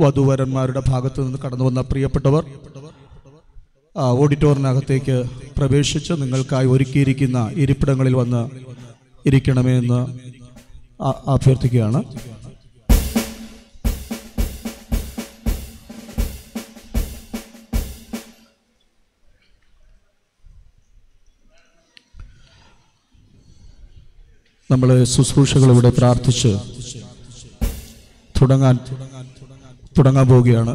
വധുവരന്മാരുടെ ഭാഗത്തു നിന്ന് കടന്നു വന്ന പ്രിയപ്പെട്ടവർ ആ, ഓഡിറ്റോറിയത്തിനകത്തേക്ക് പ്രവേശിച്ച് നിങ്ങൾക്കായി ഒരുക്കിയിരിക്കുന്ന ഇരിപ്പിടങ്ങളിൽ വന്ന് ഇരിക്കണമേ എന്ന് ആ- അഭ്യർത്ഥിക്കുകയാണ് നമ്മൾ ശുശ്രൂഷകൾ ഇവിടെ പ്രാർത്ഥിച്ച് തുടങ്ങാൻ തുടങ്ങാൻ പോവുകയാണ്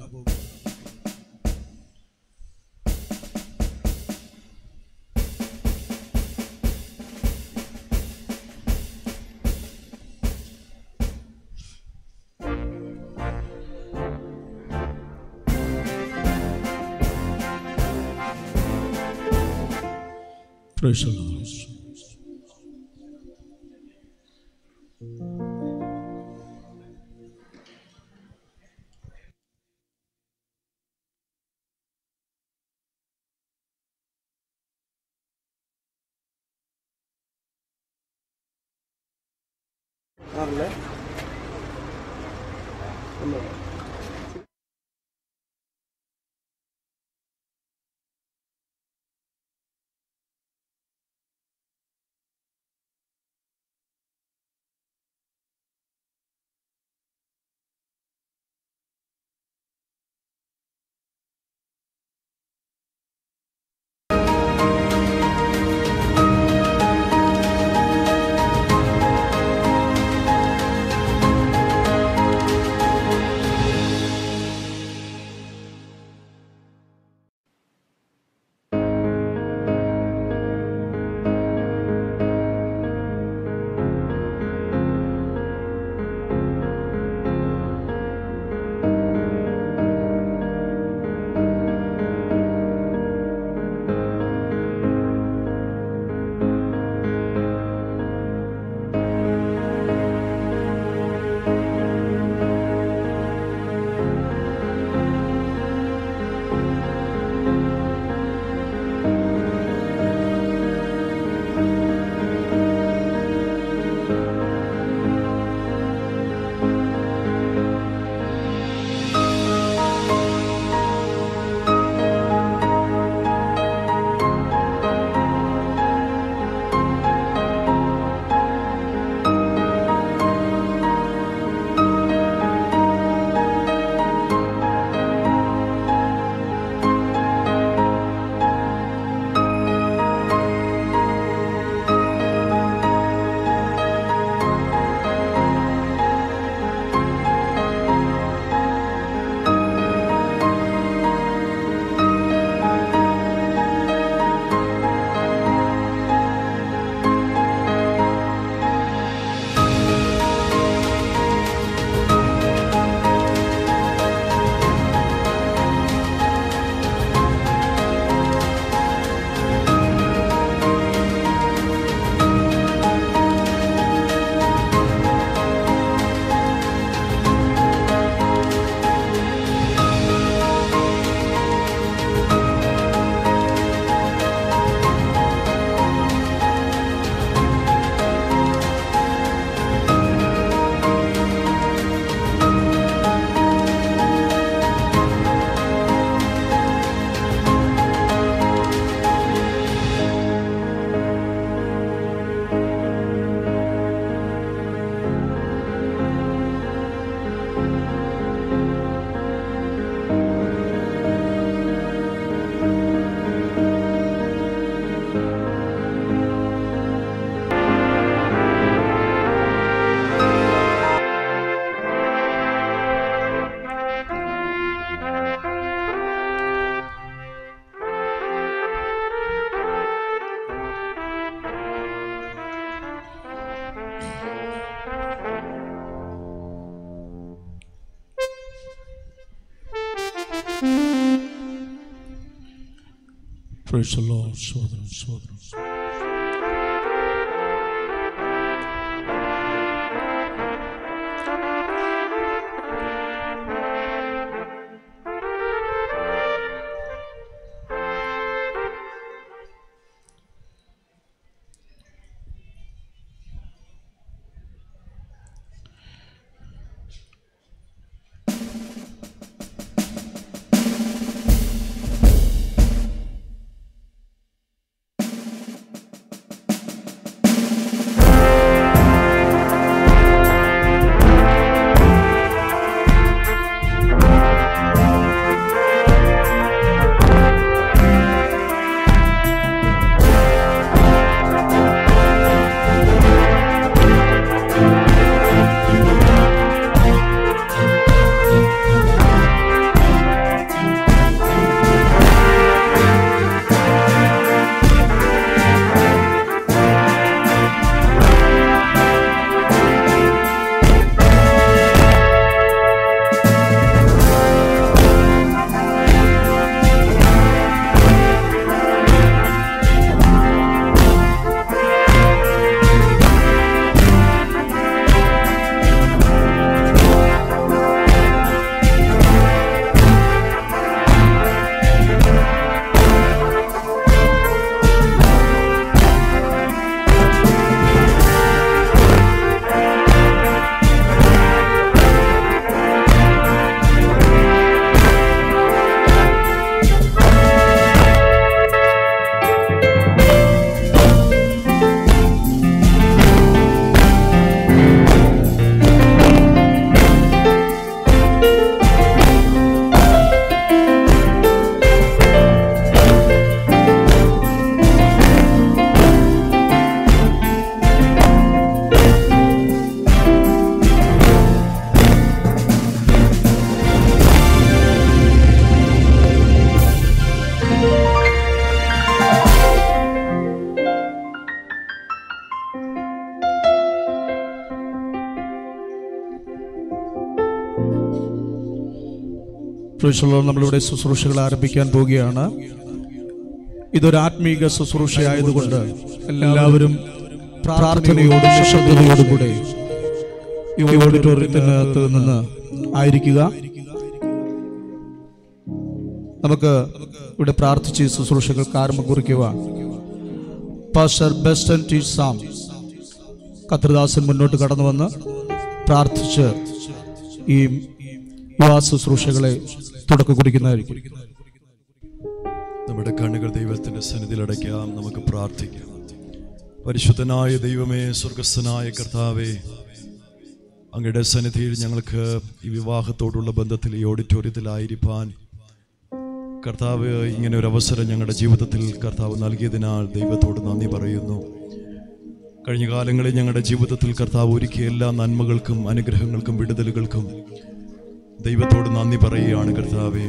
Praise the Lord. Praise the Lord, സഹോദരൻ സഹോദരൻ പ്രൊഫഷണൽ നമ്മളിവിടെ ശുശ്രൂഷകൾ ആരംഭിക്കാൻ പോവുകയാണ് ഇതൊരു ആത്മീക ശുശ്രൂഷയായതുകൊണ്ട് എല്ലാവരും പ്രാർത്ഥനയോടും നിശബ്ദതയോടും കൂടെ ഈ ഓഡിറ്റോറിയത്തിനകത്ത് നിന്ന് ആയിരിക്കുക നമുക്ക് ഇവിടെ പ്രാർത്ഥിച്ച് ഈ ശുശ്രൂഷകൾക്ക് ആരംഭം കുറിക്കുക പാസ്റ്റർ ബെസ്റ്റൻ ടി സാം കത്രദാസൻ മുന്നോട്ട് കടന്നു വന്ന് പ്രാർത്ഥിച്ച് ഈ യുവാ ശുശ്രൂഷകളെ തുടക്കം കുറിക്കുന്നതായിരിക്കും നമ്മുടെ കണ്ണുകൾ ദൈവത്തിന്റെ സന്നിധിയിൽ അടയ്ക്കാം നമുക്ക് പ്രാർത്ഥിക്കാം പരിശുദ്ധനായ ദൈവമേ സ്വർഗസ്ഥനായ കർത്താവേ അങ്ങയുടെ സന്നിധിയിൽ ഞങ്ങൾക്ക് ഈ വിവാഹത്തോടുള്ള ബന്ധത്തിൽ ഈ ഓഡിറ്റോറിയത്തിലായിരിക്കാൻ കർത്താവ് ഇങ്ങനെ ഒരു അവസരം ഞങ്ങളുടെ ജീവിതത്തിൽ കർത്താവ് നൽകിയതിനാൽ ദൈവത്തോട് നന്ദി പറയുന്നു കഴിഞ്ഞ കാലങ്ങളിൽ ഞങ്ങളുടെ ജീവിതത്തിൽ കർത്താവ് ഒരുക്കിയ എല്ലാ നന്മകൾക്കും അനുഗ്രഹങ്ങൾക്കും വിടുതലുകൾക്കും ദൈവത്തോട് നന്ദി പറയുകയാണ് കർത്താവേ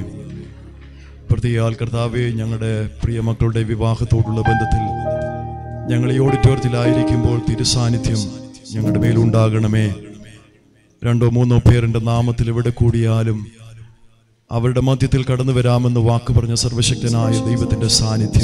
പ്രതിയാൽ കർത്താവെ ഞങ്ങളുടെ പ്രിയ മക്കളുടെ വിവാഹത്തോടുള്ള ബന്ധത്തിൽ ഞങ്ങൾ ഈ ഓഡിറ്റോറിയത്തിലായിരിക്കുമ്പോൾ തിരുസാന്നിധ്യം ഞങ്ങളുടെ മേലുണ്ടാകണമേ രണ്ടോ മൂന്നോ പേരുടെ നാമത്തിൽ എവിടെ കൂടിയാലും അവരുടെ മധ്യത്തിൽ കടന്നു വരാമെന്ന് വാക്ക് പറഞ്ഞ സർവശക്തനായ ദൈവത്തിന്റെ സാന്നിധ്യം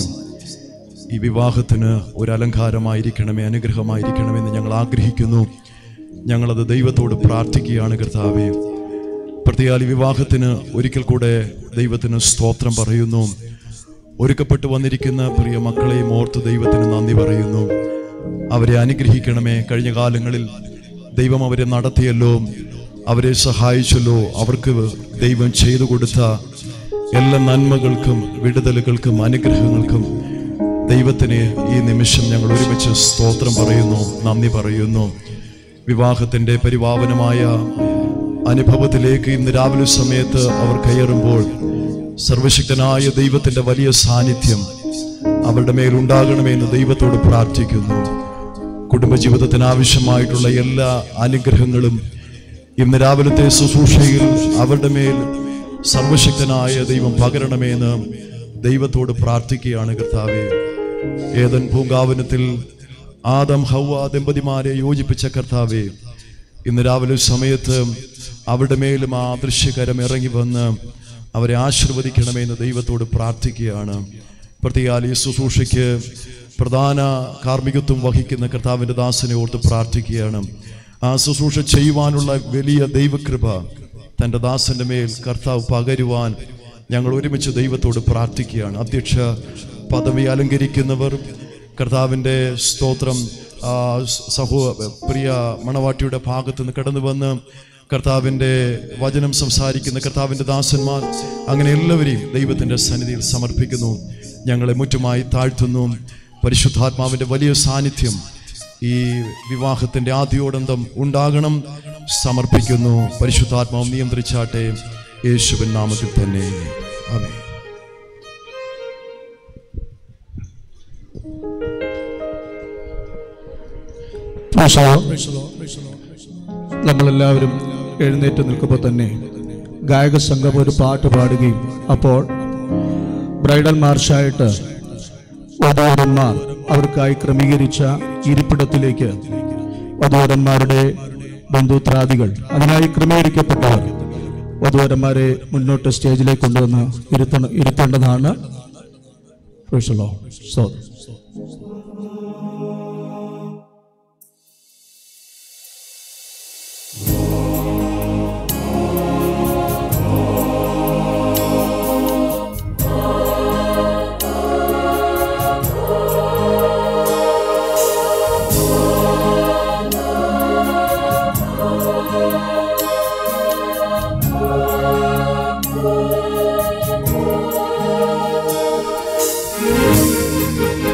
ഈ വിവാഹത്തിന് ഒരു അലങ്കാരമായിരിക്കണമേ അനുഗ്രഹമായിരിക്കണമെന്ന് ഞങ്ങൾ ആഗ്രഹിക്കുന്നു ഞങ്ങളത് ദൈവത്തോട് പ്രാർത്ഥിക്കുകയാണ് കർത്താവേ പ്രതിയാൽ ഈ വിവാഹത്തിന് ഒരിക്കൽ കൂടെ ദൈവത്തിന് സ്തോത്രം പറയുന്നു ഒരുക്കപ്പെട്ടു വന്നിരിക്കുന്ന പ്രിയ മക്കളെയും ഓർത്ത് ദൈവത്തിന് നന്ദി പറയുന്നു അവരെ അനുഗ്രഹിക്കണമേ കഴിഞ്ഞ കാലങ്ങളിൽ ദൈവം അവരെ നടത്തിയല്ലോ അവരെ സഹായിച്ചല്ലോ അവർക്ക് ദൈവം ചെയ്തു കൊടുത്ത എല്ലാ നന്മകൾക്കും വിടുതലുകൾക്കും അനുഗ്രഹങ്ങൾക്കും ദൈവത്തിന് ഈ നിമിഷം ഞങ്ങൾ ഒരുമിച്ച് സ്തോത്രം പറയുന്നു നന്ദി പറയുന്നു വിവാഹത്തിന്റെ പരിപാവനമായ അനുഭവത്തിലേക്ക് ഇന്ന് രാവിലെ സമയത്ത് അവർ കയറുമ്പോൾ സർവശക്തനായ ദൈവത്തിന്റെ വലിയ സാന്നിധ്യം അവരുടെ മേൽ ഉണ്ടാകണമെന്ന് ദൈവത്തോട് പ്രാർത്ഥിക്കുന്നു കുടുംബജീവിതത്തിന് ആവശ്യമായിട്ടുള്ള എല്ലാ അനുഗ്രഹങ്ങളും ഇന്ന് രാവിലത്തെ ശുശ്രൂഷയിൽ അവരുടെ മേൽ സർവശക്തനായ ദൈവം പകരണമേന്ന് ദൈവത്തോട് പ്രാർത്ഥിക്കുകയാണ് കർത്താവെ ഏതൻ പൂങ്കാവനത്തിൽ ആദം ഹൗവ ദമ്പതിമാരെ യോജിപ്പിച്ച കർത്താവെ ഇന്ന് രാവിലെ സമയത്ത് അവരുടെ മേലും ആ ദൃശ്യകരം ഇറങ്ങി വന്ന് അവരെ ആശീർവദിക്കണമെന്ന് ദൈവത്തോട് പ്രാർത്ഥിക്കുകയാണ് പ്രതിയാൽ ഈ ശുശ്രൂഷയ്ക്ക് പ്രധാന കാർമ്മികത്വം വഹിക്കുന്ന കർത്താവിൻ്റെ ദാസനെ ഓർത്ത് പ്രാർത്ഥിക്കുകയാണ് ആ ശുശ്രൂഷ ചെയ്യുവാനുള്ള വലിയ ദൈവകൃപ തൻ്റെ ദാസന്റെ മേൽ കർത്താവ് പകരുവാൻ ഞങ്ങൾ ഒരുമിച്ച് ദൈവത്തോട് പ്രാർത്ഥിക്കുകയാണ് അധ്യക്ഷ പദവി അലങ്കരിക്കുന്നവർ കർത്താവിൻ്റെ സ്തോത്രം ആ, സഹോ പ്രിയ മണവാട്ടിയുടെ ഭാഗത്ത് നിന്ന് കടന്നു വന്ന് കർത്താവിൻ്റെ വചനം സംസാരിക്കുന്ന കർത്താവിൻ്റെ ദാസന്മാർ അങ്ങനെ എല്ലാവരെയും ദൈവത്തിൻ്റെ സന്നിധിയിൽ സമർപ്പിക്കുന്നു ഞങ്ങളെ മുറ്റുമായി താഴ്ത്തുന്നു പരിശുദ്ധാത്മാവിൻ്റെ വലിയ സാന്നിധ്യം ഈ വിവാഹത്തിൻ്റെ ആദ്യോടന്തം ഉണ്ടാകണം സമർപ്പിക്കുന്നു പരിശുദ്ധാത്മാവ് നിയന്ത്രിച്ചാട്ടെ യേശുവിൻ നാമത്തിൽ തന്നെ ആമേൻ നമ്മളെല്ലാവരും എഴുന്നേറ്റ് നിൽക്കുമ്പോൾ തന്നെ ഗായക സംഘം ഒരു പാട്ട് പാടുകയും അപ്പോൾ ബ്രൈഡൽ മാർച്ചായിട്ട് വധൂവരന്മാർ അവർക്കായി ക്രമീകരിച്ച ഇരിപ്പിടത്തിലേക്ക് വധൂവരന്മാരുടെ ബന്ധുത്രാദികൾ അതിനായി ക്രമീകരിക്കപ്പെട്ടവർ വധൂവരന്മാരെ മുന്നോട്ട് സ്റ്റേജിലേക്ക് കൊണ്ടുവന്ന് ഇരുത്തണ ഇരുത്തേണ്ടതാണ് Praise the Lord. So, Thank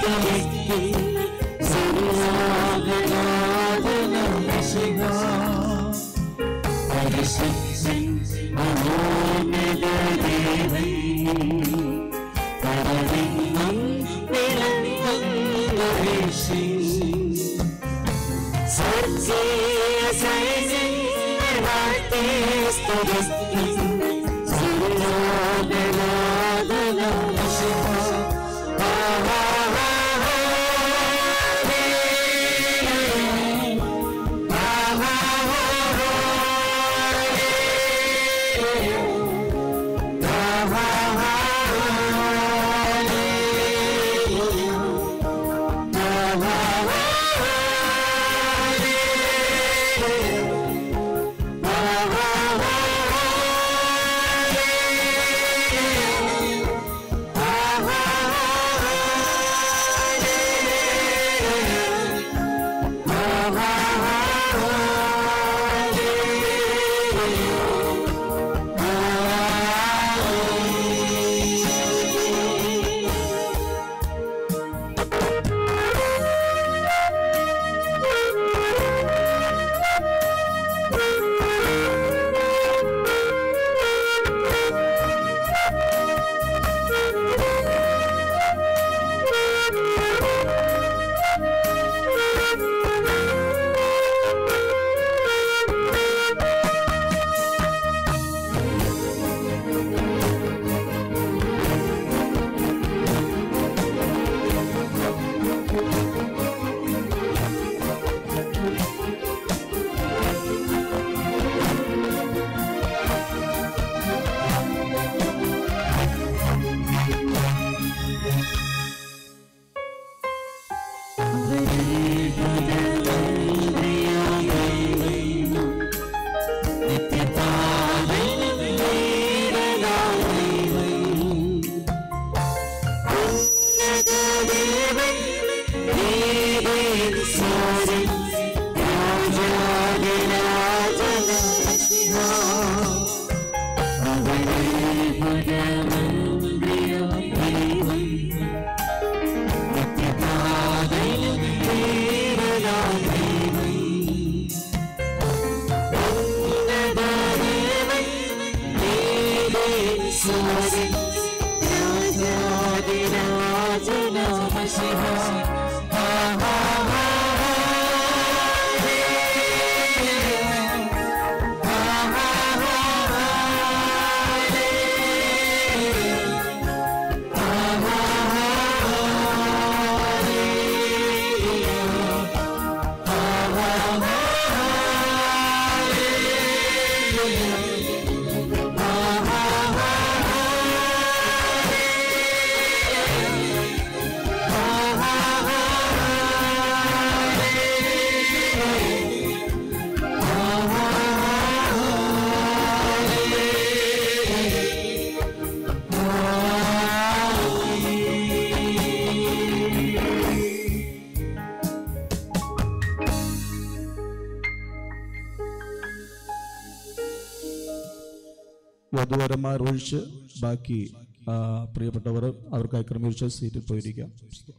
വധുവരന്മാർ ഒഴിച്ച് ബാക്കി ആ, പ്രിയപ്പെട്ടവർ അവർക്കായി ക്രമീകരിച്ച സീറ്റിൽ പോയിരിക്കാം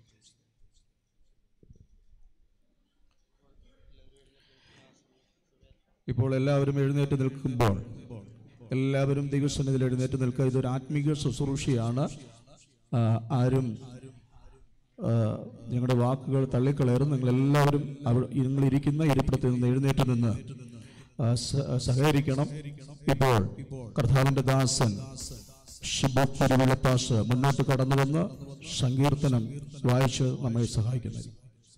ഇപ്പോൾ എല്ലാവരും എഴുന്നേറ്റ് നിൽക്കുമ്പോൾ എല്ലാവരും ദൈവസന്നിധിയിൽ എഴുന്നേറ്റ് നിൽക്കുക ഇതൊരു ആത്മീക ശുശ്രൂഷയാണ് ആ, ആരും ആ, ഞങ്ങളുടെ വാക്കുകൾ തള്ളിക്കളയറും നിങ്ങൾ എല്ലാവരും അവിടെ നിങ്ങൾ ഇരിക്കുന്ന ഇരിപ്പിടത്തിൽ നിന്ന് എഴുന്നേറ്റ് നിന്ന് ആ, സ- സഹകരിക്കണം ഇപ്പോൾ കർത്താവിന്റെ ദാസൻ ഷിബു പരിവിലപ്പാസ് മുന്നോട്ട് കടന്നു വന്ന് സങ്കീർത്തനം വായിച്ച് നമ്മെ സഹായിക്കുന്നത്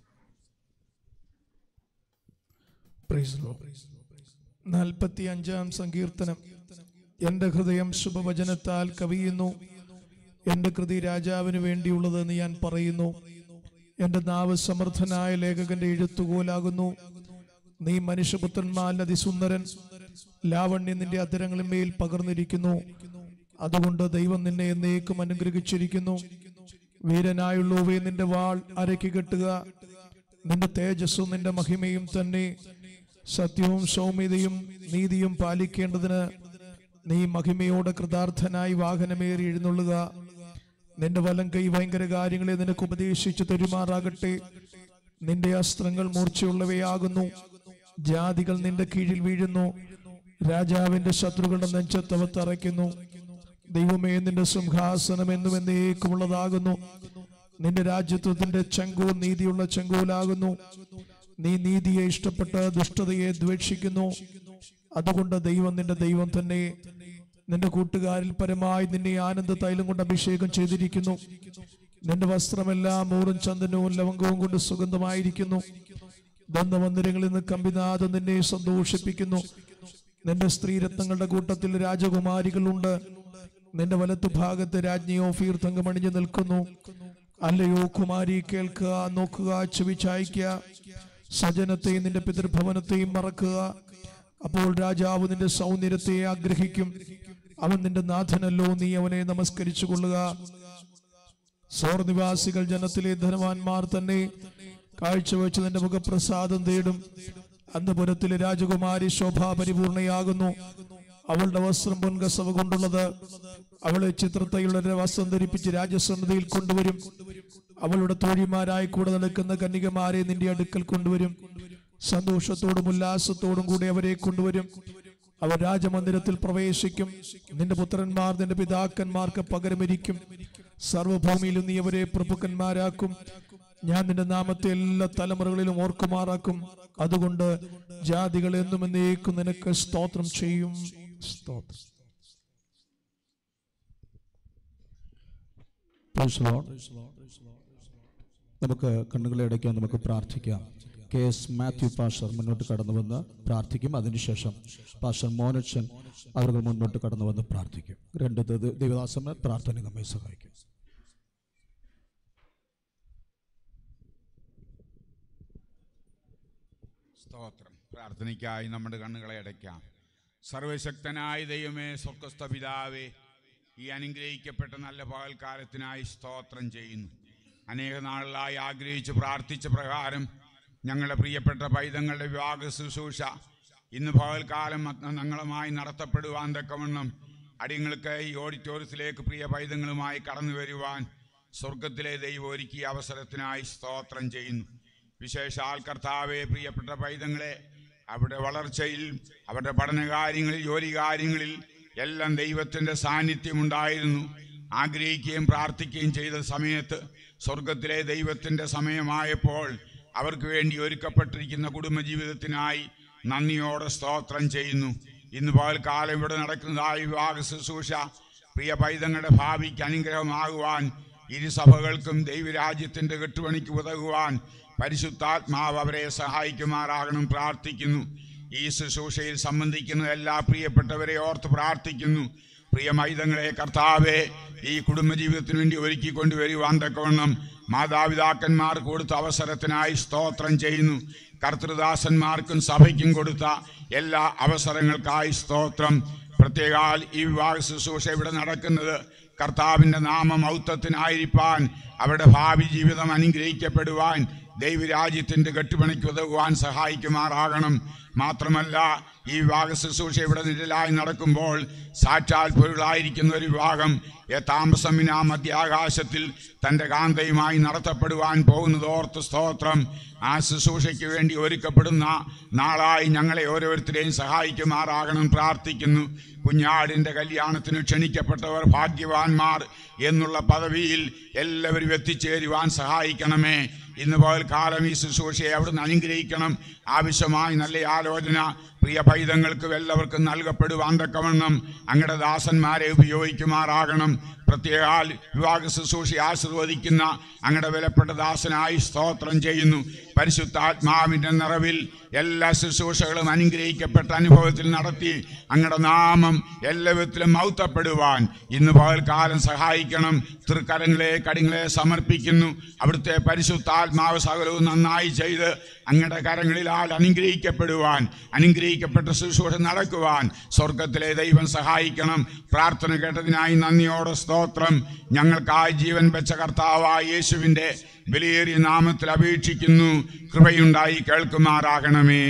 നാൽപ്പത്തി അഞ്ചാം സങ്കീർത്തനം എന്റെ ഹൃദയം ശുഭവചനത്താൽ കവിയുന്നു എന്റെ കൃതി രാജാവിന് വേണ്ടിയുള്ളതെന്ന് ഞാൻ പറയുന്നു എന്റെ നാവ് സമർത്ഥനായ ലേഖകന്റെ എഴുത്തുകോലാകുന്നു നീ മനുഷ്യപുത്രന്മാരിൽ അതിസുന്ദരൻ ലാവണ്യം നിന്റെ അധരങ്ങളിന്മേൽ പകർന്നിരിക്കുന്നു അതുകൊണ്ട് ദൈവം നിന്നെ എന്നേക്കും അനുഗ്രഹിച്ചിരിക്കുന്നു വീരനായുള്ളവേ നിന്റെ വാൾ അരയ്ക്ക് കെട്ടുക നിന്റെ തേജസ്സും നിന്റെ മഹിമയും തന്നെ സത്യവും സൗമ്യതയും നീതിയും പാലിക്കേണ്ടതിന് നീ മഹിമയോടെ കൃതാർത്ഥനായി വാഹനമേറി എഴുന്നള്ളുക നിന്റെ വലം കൈ ഭയങ്കര കാര്യങ്ങളെ നിനക്ക് ഉപദേശിച്ചു തരുമാറാകട്ടെ നിന്റെ അസ്ത്രങ്ങൾ മൂർച്ചയുള്ളവയാകുന്നു ജാതികൾ നിന്റെ കീഴിൽ വീഴുന്നു രാജാവിന്റെ ശത്രുക്കളുടെ നെഞ്ചത്തവ തറയ്ക്കുന്നു ദൈവമേ നിന്റെ സിംഹാസനം എന്നും എന്നേക്കുമുള്ളതാകുന്നു നിന്റെ രാജ്യത്വത്തിന്റെ ചെങ്കോൽ നീതിയുള്ള ചെങ്കോലാകുന്നു നീ നീതിയെ ഇഷ്ടപ്പെട്ട് ദുഷ്ടതയെ ദ്വേഷിക്കുന്നു അതുകൊണ്ട് ദൈവം നിന്റെ ദൈവം തന്നെ നിന്റെ കൂട്ടുകാരിൽ പരമായി നിന്നെ ആനന്ദ തൈലം കൊണ്ട് അഭിഷേകം ചെയ്തിരിക്കുന്നു നിന്റെ വസ്ത്രമെല്ലാം മൂറും ചന്ദനവും ലവംഗവും കൊണ്ട് സുഗന്ധമായിരിക്കുന്നു ദന്തമന്ദിരങ്ങളിൽ നിന്ന് കമ്പിനാഥം നിന്നെ സന്തോഷിപ്പിക്കുന്നു നിന്റെ സ്ത്രീരത്നങ്ങളുടെ കൂട്ടത്തിൽ രാജകുമാരികളുണ്ട് നിന്റെ വലത്തു ഭാഗത്ത് രാജ്ഞി ഓഫീർ തങ്കമണിഞ്ഞു നിൽക്കുന്നു അല്ലയോ കുമാരി കേൾക്കുക നോക്കുക ചെവി ചായ്ക്കുക സജനത്തെയും നിന്റെ പിതൃഭവനത്തെയും മറക്കുക അപ്പോൾ രാജാവ് നിന്റെ സൗന്ദര്യത്തെ ആഗ്രഹിക്കും അവൻ നിന്റെ നാഥനല്ലോ നീ അവനെ നമസ്കരിച്ചു കൊള്ളുക സോർ നിവാസികൾ ജനത്തിലെ ധനവാന്മാർ തന്നെ കാഴ്ചവെച്ച് നിന്റെ മുഖപ്രസാദം തേടും അന്തപുരത്തിലെ രാജകുമാരി ശോഭാപരിപൂർണയാകുന്നു അവളുടെ വസ്ത്രം പൊൻകസവ കൊണ്ടുള്ളത് അവളെ ചിത്രത്തൈയുടെ വസ്ത്രം ധരിപ്പിച്ച് രാജസന്നതിയിൽ കൊണ്ടുവരും അവളുടെ തോഴിമാരായി കൂടെ നടക്കുന്ന കന്യകമാരെ നിന്റെ അടുക്കൽ കൊണ്ടുവരും സന്തോഷത്തോടും ഉല്ലാസത്തോടും കൂടി അവരെ കൊണ്ടുവരും അവർ രാജമന്ദിരത്തിൽ പ്രവേശിക്കും നിന്റെ പുത്രന്മാർ നിന്റെ പിതാക്കന്മാർക്ക് പകരമിരിക്കും സർവഭൂമിയിലും നീ അവരെ പ്രഭുക്കന്മാരാക്കും ഞാൻ നിന്റെ നാമത്തെ എല്ലാ തലമുറകളിലും ഓർക്കുമാറാക്കും അതുകൊണ്ട് ജാതികൾ എന്നും എന്നേക്കും നിനക്ക് സ്തോത്രം ചെയ്യും സ്തോത്രം Praise the Lord. നമുക്ക് കണ്ണുകളെ അടയ്ക്കാൻ നമുക്ക് പ്രാർത്ഥിക്കാം കെ എസ് മാത്യു പാഷർ മുന്നോട്ട് കടന്നു വന്ന് പ്രാർത്ഥിക്കും അതിനുശേഷം പാഷർ മോനച്ചൻ അവർ മുന്നോട്ട് കടന്നു വന്ന് പ്രാർത്ഥിക്കും രണ്ട് ദൈവ- ദൈവദാസന്മാർ പ്രാർത്ഥന നമ്മെ സഹായിക്കും സ്തോത്രം പ്രാർത്ഥനയ്ക്കായി നമ്മുടെ കണ്ണുകളെ അടയ്ക്കാം സർവശക്തനായ ദൈവമേ സ്വർഗസ്ഥ പിതാവേ ഈ അനുഗ്രഹിക്കപ്പെട്ട നല്ല പകൽക്കാലത്തിനായി സ്തോത്രം ചെയ്യുന്നു അനേക നാളുകളായി ആഗ്രഹിച്ച് പ്രാർത്ഥിച്ച പ്രകാരം ഞങ്ങളുടെ പ്രിയപ്പെട്ട പൈതങ്ങളുടെ വിവാഹ ശുശ്രൂഷ ഇന്ന് പകൽക്കാലം ഞങ്ങളുമായി നടത്തപ്പെടുവാൻ തക്കവണ്ണം അടിയങ്ങൾക്ക് ഈ ഓഡിറ്റോറിയത്തിലേക്ക് പ്രിയ പൈതങ്ങളുമായി കടന്നു വരുവാൻ സ്വർഗത്തിലെ ദൈവം ഒരുക്കിയ അവസരത്തിനായി സ്തോത്രം ചെയ്യുന്നു വിശേഷാൽ കർത്താവെ പ്രിയപ്പെട്ട പൈതങ്ങളെ അവരുടെ വളർച്ചയിൽ അവരുടെ പഠനകാര്യങ്ങളിൽ ജോലി കാര്യങ്ങളിൽ എല്ലാം ദൈവത്തിൻ്റെ സാന്നിധ്യം ഉണ്ടായിരുന്നു ആഗ്രഹിക്കുകയും പ്രാർത്ഥിക്കുകയും ചെയ്ത സമയത്ത് സ്വർഗത്തിലെ ദൈവത്തിൻ്റെ സമയമായപ്പോൾ അവർക്ക് വേണ്ടി ഒരുക്കപ്പെട്ടിരിക്കുന്ന കുടുംബജീവിതത്തിനായി നന്ദിയോടെ സ്തോത്രം ചെയ്യുന്നു ഇന്ന് പകൽക്കാലം ഇവിടെ നടക്കുന്നതായ വിവാഹ ശുശ്രൂഷ പ്രിയ പൈതങ്ങളുടെ ഭാവിക്ക് അനുഗ്രഹമാകുവാൻ ഇരു സഭകൾക്കും ദൈവരാജ്യത്തിന്റെ കെട്ടുപണിക്ക് ഉതകുവാൻ പരിശുദ്ധാത്മാവ് അവരെ സഹായിക്കുമാറാകണം പ്രാർത്ഥിക്കുന്നു ഈ ശുശ്രൂഷയിൽ സംബന്ധിക്കുന്ന എല്ലാ പ്രിയപ്പെട്ടവരെ ഓർത്ത് പ്രാർത്ഥിക്കുന്നു പ്രിയ മൈതങ്ങളെ കർത്താവെ ഈ കുടുംബജീവിതത്തിന് വേണ്ടി ഒരുക്കി കൊണ്ടുവരുവാൻ തക്കവണ്ണം മാതാപിതാക്കന്മാർ കൊടുത്ത അവസരത്തിനായി സ്തോത്രം ചെയ്യുന്നു കർത്തൃദാസന്മാർക്കും സഭയ്ക്കും കൊടുത്ത എല്ലാ അവസരങ്ങൾക്കായി സ്തോത്രം പ്രത്യേകാൽ ഈ വിവാഹ ശുശ്രൂഷ ഇവിടെ നടക്കുന്നത് കർത്താവിൻ്റെ നാമമൗത്വത്തിനായിരിക്കാൻ അവരുടെ ഭാവി ജീവിതം അനുഗ്രഹിക്കപ്പെടുവാൻ ദൈവരാജ്യത്തിൻ്റെ കെട്ടുപണിക്ക് ഉതകുവാൻ സഹായിക്കുമാറാകണം മാത്രമല്ല ഈ വിവാഹ ശുശ്രൂഷ ഇവിടെ നിഴലായി നടക്കുമ്പോൾ സാക്ഷാൽ പൊരുളായിരിക്കുന്ന ഒരു വിവാഹം താമസമിന മധ്യാകാശത്തിൽ തൻ്റെ കാന്തയുമായി നടത്തപ്പെടുവാൻ പോകുന്നത് ഓർത്ത് സ്തോത്രം ആ ശുശ്രൂഷയ്ക്ക് വേണ്ടി ഒരുക്കപ്പെടുന്ന നാളായി ഞങ്ങളെ ഓരോരുത്തരെയും സഹായിക്കുമാറാകണം പ്രാർത്ഥിക്കുന്നു കുഞ്ഞാടിൻ്റെ കല്യാണത്തിന് ക്ഷണിക്കപ്പെട്ടവർ ഭാഗ്യവാന്മാർ എന്നുള്ള പദവിയിൽ എല്ലാവരും എത്തിച്ചേരുവാൻ സഹായിക്കണമേ ഇന്ന് പകൽക്കാലം ഈ ശുശ്രൂഷയെ അവിടുന്ന് അനുഗ്രഹിക്കണം ആവശ്യമായി നല്ല ആലോചന പ്രിയ പൈതങ്ങൾക്ക് എല്ലാവർക്കും നൽകപ്പെടുവാൻ തക്കവണ്ണം അങ്ങയുടെ ദാസന്മാരെ ഉപയോഗിക്കുമാറാകണം പ്രത്യേകാൽ വിവാഹ ശുശ്രൂഷ ആശീർവദിക്കുന്ന അങ്ങയുടെ വിലപ്പെട്ട ദാസനായി സ്തോത്രം ചെയ്യുന്നു പരിശുദ്ധാത്മാവിൻ്റെ നിറവിൽ എല്ലാ ശുശ്രൂഷകളും അനുഗ്രഹിക്കപ്പെട്ട അനുഭവത്തിൽ നടത്തി അങ്ങയുടെ നാമം എല്ലാ വിധത്തിലും മൗത്തപ്പെടുവാൻ ഇന്ന് പകൽക്കാലം സഹായിക്കണം തൃക്കരങ്ങളെ കടിങ്ങളെ സമർപ്പിക്കുന്നു അവിടുത്തെ പരിശുദ്ധാത്മാവ് സകലവും നന്നായി ചെയ്ത് അങ്ങയുടെ കരങ്ങളിലാൽ അനുഗ്രഹിക്കപ്പെടുവാൻ അനുഗ്രഹിക്കപ്പെട്ട ശുശ്രൂഷ നടക്കുവാൻ സ്വർഗത്തിലെ ദൈവം സഹായിക്കണം പ്രാർത്ഥന കേട്ടതിനായി നന്ദിയോടെ സ്തോത്രം ഞങ്ങൾക്കായി ജീവൻ വെച്ച കർത്താവായ യേശുവിൻ്റെ വിലയേറിയ നാമത്തിൽ അപേക്ഷിക്കുന്നു കൃപയുണ്ടായി കേൾക്കുമാറാകണമേ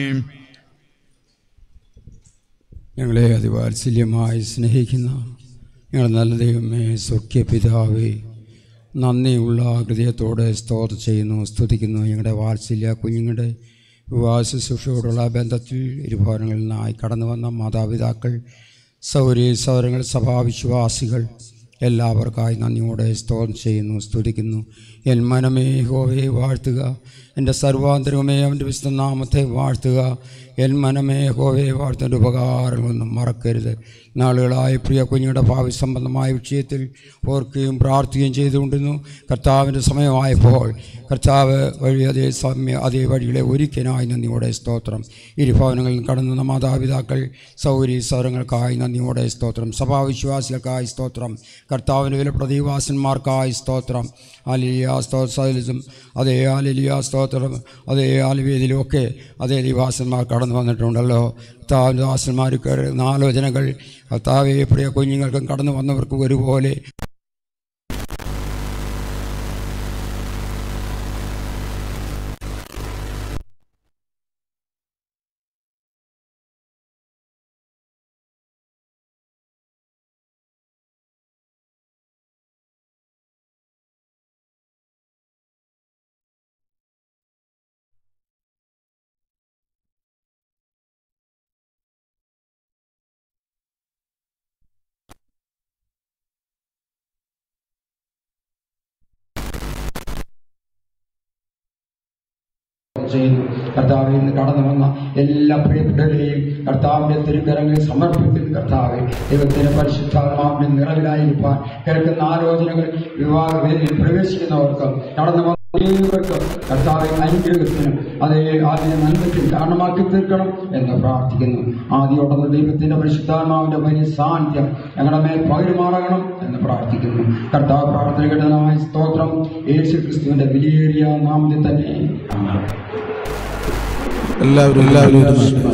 ഞങ്ങളെ അതിവാത്സല്യമായി സ്നേഹിക്കുന്ന ഞങ്ങളുടെ നല്ല ദൈവമേ സ്വർഗ്യ പിതാവേ നന്ദിയുള്ള ഹൃദയത്തോടെ സ്തോത്രം ചെയ്യുന്നു സ്തുതിക്കുന്നു ഞങ്ങളുടെ വാത്സല്യ കുഞ്ഞുങ്ങളുടെ വിവാഹ ശുശ്രൂഷയോടുള്ള ബന്ധത്തിൽ ഇരുഭവനങ്ങളിൽ നിന്നായി കടന്നു വന്ന മാതാപിതാക്കൾ സൗര്യ സൗരങ്ങൾ സഭാവിശ്വാസികൾ എല്ലാവർക്കായി നന്ദിയോടെ സ്തോത്രം ചെയ്യുന്നു സ്തുതിക്കുന്നു എൻ മനമേ ഹോവയെ വാഴ്ത്തുക എൻ്റെ സർവാന്തരവുമേ അവൻ്റെ വിശുദ്ധ നാമത്തെ വാഴ്ത്തുക എൻ മനമേ ഹോവയെ വാഴ്ത്തേണ്ട ഉപകാരങ്ങളൊന്നും മറക്കരുത് നാളുകളായി പ്രിയ കുഞ്ഞുങ്ങളുടെ ഭാവി സംബന്ധമായ വിഷയത്തിൽ ഓർക്കുകയും പ്രാർത്ഥിക്കുകയും ചെയ്തുകൊണ്ടിരുന്നു കർത്താവിൻ്റെ സമയമായപ്പോൾ കർത്താവ് വഴി അതേ സമയ അതേ വഴികളെ ഒരുക്കനായി നന്ദിയോടെ സ്തോത്രം ഇരുഭവനങ്ങളിൽ കടന്നു വന്ന മാതാപിതാക്കൾ സൗകര്യ സൗരങ്ങൾക്കായി നന്ദിയോടെ സ്തോത്രം സഭാവിശ്വാസികൾക്കായി സ്തോത്രം കർത്താവിൻ്റെ വില പ്രതിവാസന്മാർക്കായി സ്തോത്രം ആലിയ സ്തോത്രം അതേ ആലിയ സ്തോത്രം അതേ ആലുവേദിലും ഒക്കെ അതേ ദിവാസന്മാർ കടന്നു വന്നിട്ടുണ്ടല്ലോ കർത്താവിൻ്റെ ദാസന്മാർക്ക് ആലോചനകൾ കർത്താവെ പ്രിയ കുഞ്ഞുങ്ങൾക്കും കടന്നു വന്നവർക്കും ഒരുപോലെ ചെയ്യുന്നു കർത്താവിൽ നിന്ന് കടന്നു വന്ന എല്ലാ പ്രിയപ്പെട്ടവരെയും കർത്താവിന്റെ തിരുക്കരങ്ങളിൽ സമർപ്പിക്കുന്ന കർത്താവ് ദൈവത്തിന്റെ പരിശുദ്ധാത്മാവിന്റെ നിറവിലായിരിക്കാൻ കേൾക്കുന്ന ആലോചനകൾ വിവാഹ വേദിയിൽ പ്രവേശിക്കുന്നവർക്കും കടന്നു വന്ന ഏവർക്കും കർത്താവെ അനുഗ്രഹത്തിനും അതേ ആദ്യ നന്മയ്ക്കും കാരണമാക്കി തീർക്കണം എന്ന് പ്രാർത്ഥിക്കുന്നു ആദ്യോടുന്ന ദൈവത്തിന്റെ പരിശുദ്ധാത്മാവിന്റെ വലിയ സാന്നിധ്യം ഞങ്ങളുടെ മേൽ പകരുമാറണം എന്ന് പ്രാർത്ഥിക്കുന്നു കർത്താവ് പ്രാർത്ഥന കേട്ടതായ സ്തോത്രം യേശു ക്രിസ്തുവിന്റെ വിലയേറിയ നാമത്തിൽ തന്നെ ആമേൻ. എല്ലാവരും എല്ലാവരും ഇരുന്ന്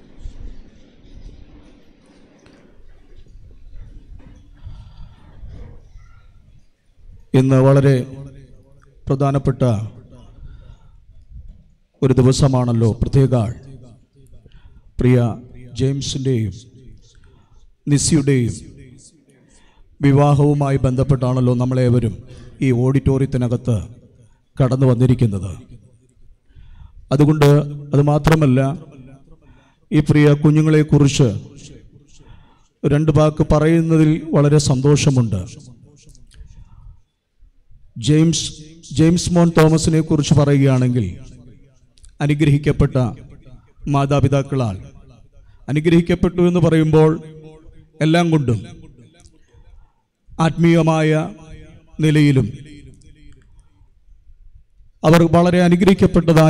ഇന്ന് വളരെ പ്രധാനപ്പെട്ട ഒരു ദിവസമാണല്ലോ പ്രത്യേക പ്രിയ ജെയിംസിൻ്റെയും നിസ്സിയുടെയും വിവാഹവുമായി ബന്ധപ്പെട്ടാണല്ലോ നമ്മളേവരും ഈ ഓഡിറ്റോറിയത്തിനകത്ത് കടന്നു വന്നിരിക്കുന്നത് അതുകൊണ്ട് അത് മാത്രമല്ല ഈ പ്രിയ കുഞ്ഞുങ്ങളെക്കുറിച്ച് രണ്ട് വാക്ക് പറയുന്നതിൽ വളരെ സന്തോഷമുണ്ട് ജെയിംസ് ജെയിംസ് മോൻ തോമസിനെ കുറിച്ച് പറയുകയാണെങ്കിൽ അനുഗ്രഹിക്കപ്പെട്ട മാതാപിതാക്കളാൽ അനുഗ്രഹിക്കപ്പെട്ടു എന്ന് പറയുമ്പോൾ എല്ലാം കൊണ്ടും ആത്മീയമായ നിലയിലും അവർ വളരെ അനുഗ്രഹിക്കപ്പെട്ടതായി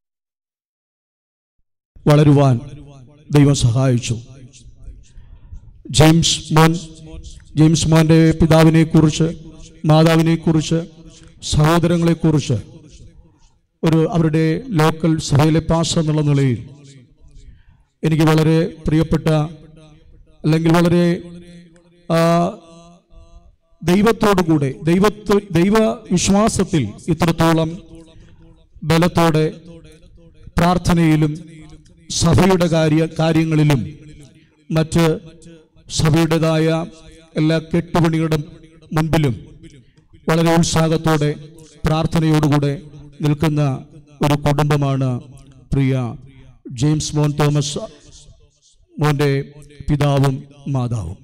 വളരുവാൻ ദൈവം സഹായിച്ചു ജെയിംസ് മോൻ ജെയിംസ് മോന്റെ പിതാവിനെ കുറിച്ച് മാതാവിനെ കുറിച്ച് സഹോദരങ്ങളെ കുറിച്ച് ഒരു അവരുടെ ലോക്കൽ സഭയിലെ പാസ് എന്നുള്ള നിലയിൽ എനിക്ക് വളരെ പ്രിയപ്പെട്ട അല്ലെങ്കിൽ വളരെ ആ, ദൈവത്തോടുകൂടെ ദൈവത്വ ദൈവ വിശ്വാസത്തിൽ ഇത്രത്തോളം ബലത്തോടെ പ്രാർത്ഥനയിലും സഭയുടെ കാര്യ കാര്യങ്ങളിലും മറ്റ് സഭയുടേതായ എല്ലാ കെട്ടുപണികളുടെ മുൻപിലും വളരെ ഉത്സാഹത്തോടെ പ്രാർത്ഥനയോടുകൂടെ നിൽക്കുന്ന ഒരു കുടുംബമാണ് പ്രിയ ജെയിംസ് മോൻ തോമസ് മോൻ്റെ പിതാവും മാതാവും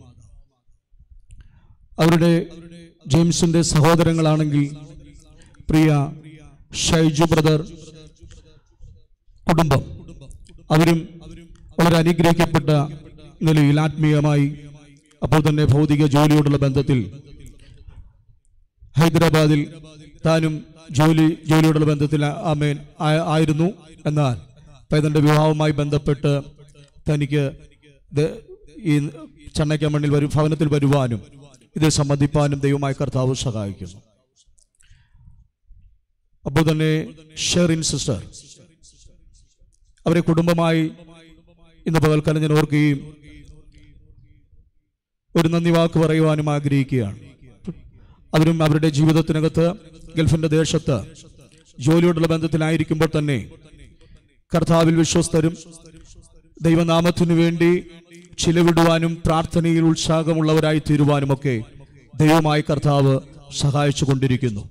അവരുടെ ജെയിംസിൻ്റെ സഹോദരങ്ങളാണെങ്കിൽ പ്രിയ ഷൈജു ബ്രദർ കുടുംബം അവരും വളരെ അനുഗ്രഹിക്കപ്പെട്ട നിലയിൽ ആത്മീയമായി അപ്പോൾ തന്നെ ഭൗതിക ജോലിയോടുള്ള ബന്ധത്തിൽ ഹൈദരാബാദിൽ താനും ജോലി ജോലിയോടുള്ള ബന്ധത്തിൽ ആമേൻ ആ- ആയിരുന്നു എന്നാൽ പൈതന്റെ വിവാഹവുമായി ബന്ധപ്പെട്ട് തനിക്ക് ദ- ഈ ചണ്ണയ്ക്കമണ്ണിൽ വരും ഭവനത്തിൽ വരുവാനും ഇത് സംബന്ധിപ്പാനും ദൈവമായ കർത്താവ് സഹായിക്കുന്നു അപ്പോൾ തന്നെ ഷെറിൻ സിസ്റ്റർ അവരെ കുടുംബമായി ഇന്ന് പകൽക്കാലം ഞാൻ ഓർക്കുകയും ഒരു നന്ദി വാക്ക് പറയുവാനും ആഗ്രഹിക്കുകയാണ് അവരും അവരുടെ ജീവിതത്തിനകത്ത് ഗൾഫിന്റെ ദേശത്ത് ജോലിയോടുള്ള ബന്ധത്തിലായിരിക്കുമ്പോൾ തന്നെ കർത്താവിൽ വിശ്വസ്തരും ദൈവനാമത്തിനു വേണ്ടി ചിലവിടുവാനും പ്രാർത്ഥനയിൽ ഉത്സാഹമുള്ളവരായി തീരുവാനുമൊക്കെ ദൈവമായ കർത്താവ് സഹായിച്ചു കൊണ്ടിരിക്കുന്നു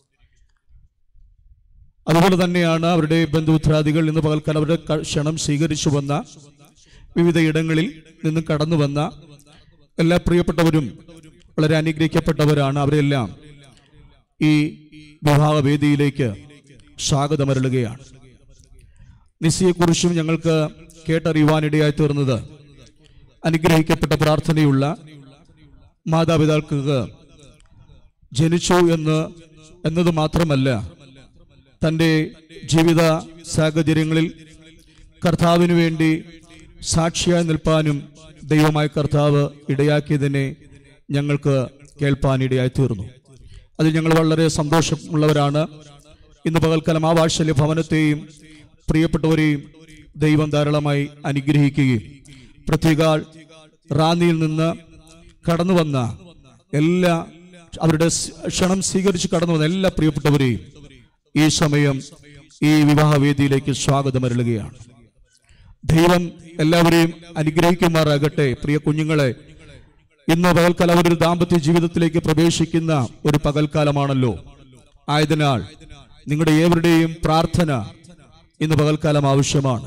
അതുപോലെ തന്നെയാണ് അവരുടെ ബന്ധുമിത്രാദികൾ ഇന്ന് പകൽക്കാലം അവരുടെ ക- ക്ഷണം സ്വീകരിച്ചു വന്ന വിവിധ ഇടങ്ങളിൽ നിന്ന് കടന്നു വന്ന എല്ലാ പ്രിയപ്പെട്ടവരും വളരെ അനുഗ്രഹിക്കപ്പെട്ടവരാണ് അവരെല്ലാം ഈ വിവാഹവേദിയിലേക്ക് സ്വാഗതമരുളുകയാണ് നിസ്സിയെക്കുറിച്ചും ഞങ്ങൾക്ക് കേട്ടറിയുവാനിടയായി തീർന്നത് അനുഗ്രഹിക്കപ്പെട്ട പ്രാർത്ഥനയുള്ള മാതാപിതാക്കൾക്ക് ജനിച്ചു എന്ന് എന്നത് മാത്രമല്ല തൻ്റെ ജീവിത സാഹചര്യങ്ങളിൽ കർത്താവിന് വേണ്ടി സാക്ഷിയായി നിൽപ്പാനും ദൈവമായ കർത്താവ് ഇടയാക്കിയതിനെ ഞങ്ങൾക്ക് കേൾപ്പാനിടയായി തീർന്നു അതിൽ ഞങ്ങൾ വളരെ സന്തോഷമുള്ളവരാണ് ഇന്ന് പകൽക്കാലം ആ വാത്സല്യ ഭവനത്തെയും പ്രിയപ്പെട്ടവരെയും ദൈവം ധാരാളമായി അനുഗ്രഹിക്കുകയും പ്രത്യേക റാന്നിയിൽ നിന്ന് കടന്നു വന്ന എല്ലാ അവരുടെ സ് ക്ഷണം സ്വീകരിച്ച് കടന്നു വന്ന എല്ലാ പ്രിയപ്പെട്ടവരെയും ഈ സമയം ഈ വിവാഹവേദിയിലേക്ക് സ്വാഗതമരുളുകയാണ് ദൈവം എല്ലാവരെയും അനുഗ്രഹിക്കുമാറാകട്ടെ പ്രിയ കുഞ്ഞുങ്ങളെ ഇന്ന് പകൽക്കാലം അവരൊരു ദാമ്പത്യ ജീവിതത്തിലേക്ക് പ്രവേശിക്കുന്ന ഒരു പകൽക്കാലമാണല്ലോ ആയതിനാൽ നിങ്ങളുടെ ഏവരുടെയും പ്രാർത്ഥന ഇന്ന് പകൽക്കാലം ആവശ്യമാണ്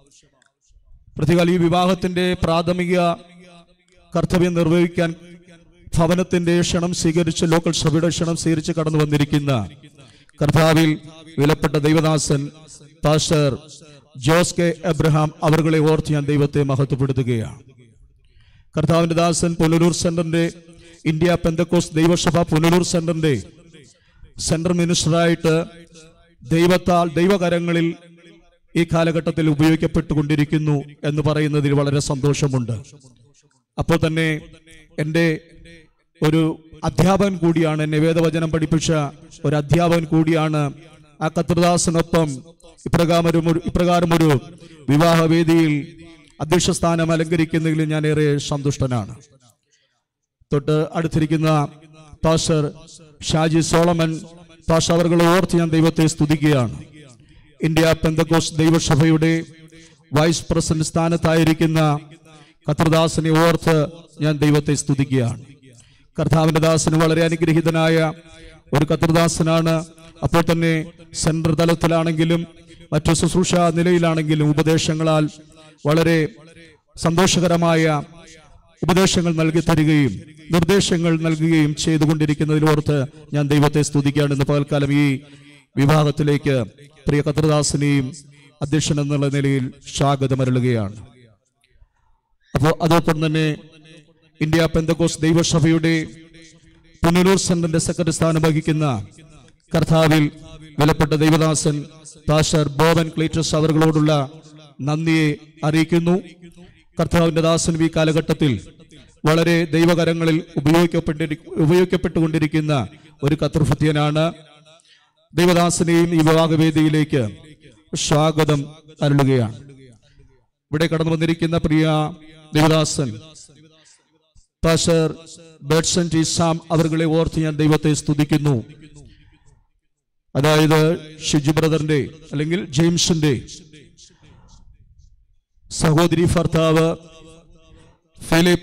പ്രതികാല ഈ വിവാഹത്തിന്റെ പ്രാഥമിക കർത്തവ്യം നിർവഹിക്കാൻ ഭവനത്തിന്റെ ക്ഷണം സ്വീകരിച്ച് ലോക്കൽ സഭയുടെ ക്ഷണം സ്വീകരിച്ച് കടന്നു വന്നിരിക്കുന്ന കർത്താവിൽ വിലപ്പെട്ട ദൈവദാസൻ പാസ്റ്റർ ജോസ് കെ എബ്രഹാം അവരുകളെ ഓർത്ത് ഞാൻ ദൈവത്തെ മഹത്വപ്പെടുത്തുകയാണ് കർത്താവിന്റെ ദാസൻ പുനലൂർ സെന്ററിന്റെ ഇന്ത്യ പെന്തക്കോസ് ദൈവസഭ പുനലൂർ സെന്ററിന്റെ സെൻട്രൽ മിനിസ്റ്ററായിട്ട് ദൈവത്താൽ ദൈവകരങ്ങളിൽ ഈ കാലഘട്ടത്തിൽ ഉപയോഗിക്കപ്പെട്ടുകൊണ്ടിരിക്കുന്നു എന്ന് പറയുന്നതിൽ വളരെ സന്തോഷമുണ്ട് അപ്പോൾ തന്നെ എൻ്റെ ഒരു അധ്യാപകൻ കൂടിയാണ് എന്നെ വേദവചനം പഠിപ്പിച്ച ഒരു അധ്യാപകൻ കൂടിയാണ് ആ കത്രദാസനൊപ്പം ഇപ്രകാരം ഒരു ഇപ്രകാരം ഒരു വിവാഹവേദിയിൽ അധ്യക്ഷ സ്ഥാനം അലങ്കരിക്കുന്നതിൽ ഞാൻ ഏറെ സന്തുഷ്ടനാണ് തൊട്ട് അടുത്തിരിക്കുന്ന പാസ്റ്റർ ഷാജി സോളമൻ പാസ്റ്റർ അവർകളെ ഓർത്ത് ഞാൻ ദൈവത്തെ സ്തുതിക്കുകയാണ് ഇന്ത്യ പെന്തക്കോസ് ദൈവസഭയുടെ വൈസ് പ്രസിഡന്റ് സ്ഥാനത്തായിരിക്കുന്ന കത്രദാസനെ ഓർത്ത് ഞാൻ ദൈവത്തെ സ്തുതിക്കുകയാണ് കർത്താവിന്റെ ദാസന് വളരെ അനുഗ്രഹീതനായ ഒരു കത്രദാസനാണ് അപ്പോൾ തന്നെ സെൻട്രൽ തലത്തിലാണെങ്കിലും മറ്റു ശുശ്രൂഷ നിലയിലാണെങ്കിലും ഉപദേശങ്ങളാൽ വളരെ സന്തോഷകരമായ ഉപദേശങ്ങൾ നൽകി തരികയും നിർദ്ദേശങ്ങൾ നൽകുകയും ചെയ്തുകൊണ്ടിരിക്കുന്നതിൽ ഓർത്ത് ഞാൻ ദൈവത്തെ സ്തുതിക്കുകയാണ് ഇന്ന് പകൽക്കാലം ഈ വിഭാഗത്തിലേക്ക് പ്രിയ കത്രദാസിനെയും അധ്യക്ഷൻ എന്നുള്ള നിലയിൽ സ്വാഗതമരുളുകയാണ് അപ്പോൾ അതോടൊപ്പം തന്നെ ഇന്ത്യ പെന്തകോസ് ദൈവസഭയുടെ പുനലൂർ സെന്ററിന്റെ സെക്രട്ടറി സ്ഥാനം വഹിക്കുന്ന കർത്താവിൽ വിലപ്പെട്ട ദൈവദാസൻ പാസ്റ്റർ ബോബൻ ക്ലീറ്റസ് അവர்களോടുള്ള നന്ദിയെ അറിയിക്കുന്നു കർത്താവിന്റെ ദാസൻ ഈ കാലഘട്ടത്തിൽ വളരെ ദൈവകരങ്ങളിൽ ഉപയോഗിക്കപ്പെട്ടി ഉപയോഗിക്കപ്പെട്ടുകൊണ്ടിരിക്കുന്ന ഒരു കർത്തൃഭൃത്യനാണ് ദൈവദാസനെയും ഈ വിവാഹവേദിയിലേക്ക് സ്വാഗതം അരുളുകയാണ് ഇവിടെ കടന്നു വന്നിരിക്കുന്ന പ്രിയ ദേവദാസൻ പാസ്റ്റർ ബേഡ്സൺ ടി സാം അവരുടെ ഓർത്ത് ഞാൻ ദൈവത്തെ സ്തുതിക്കുന്നു അതായത് ഷിജു ബ്രദറിന്റെ അല്ലെങ്കിൽ ജെയിംസിന്റെ സഹോദരി ഭർത്താവ് ഫിലിപ്പ്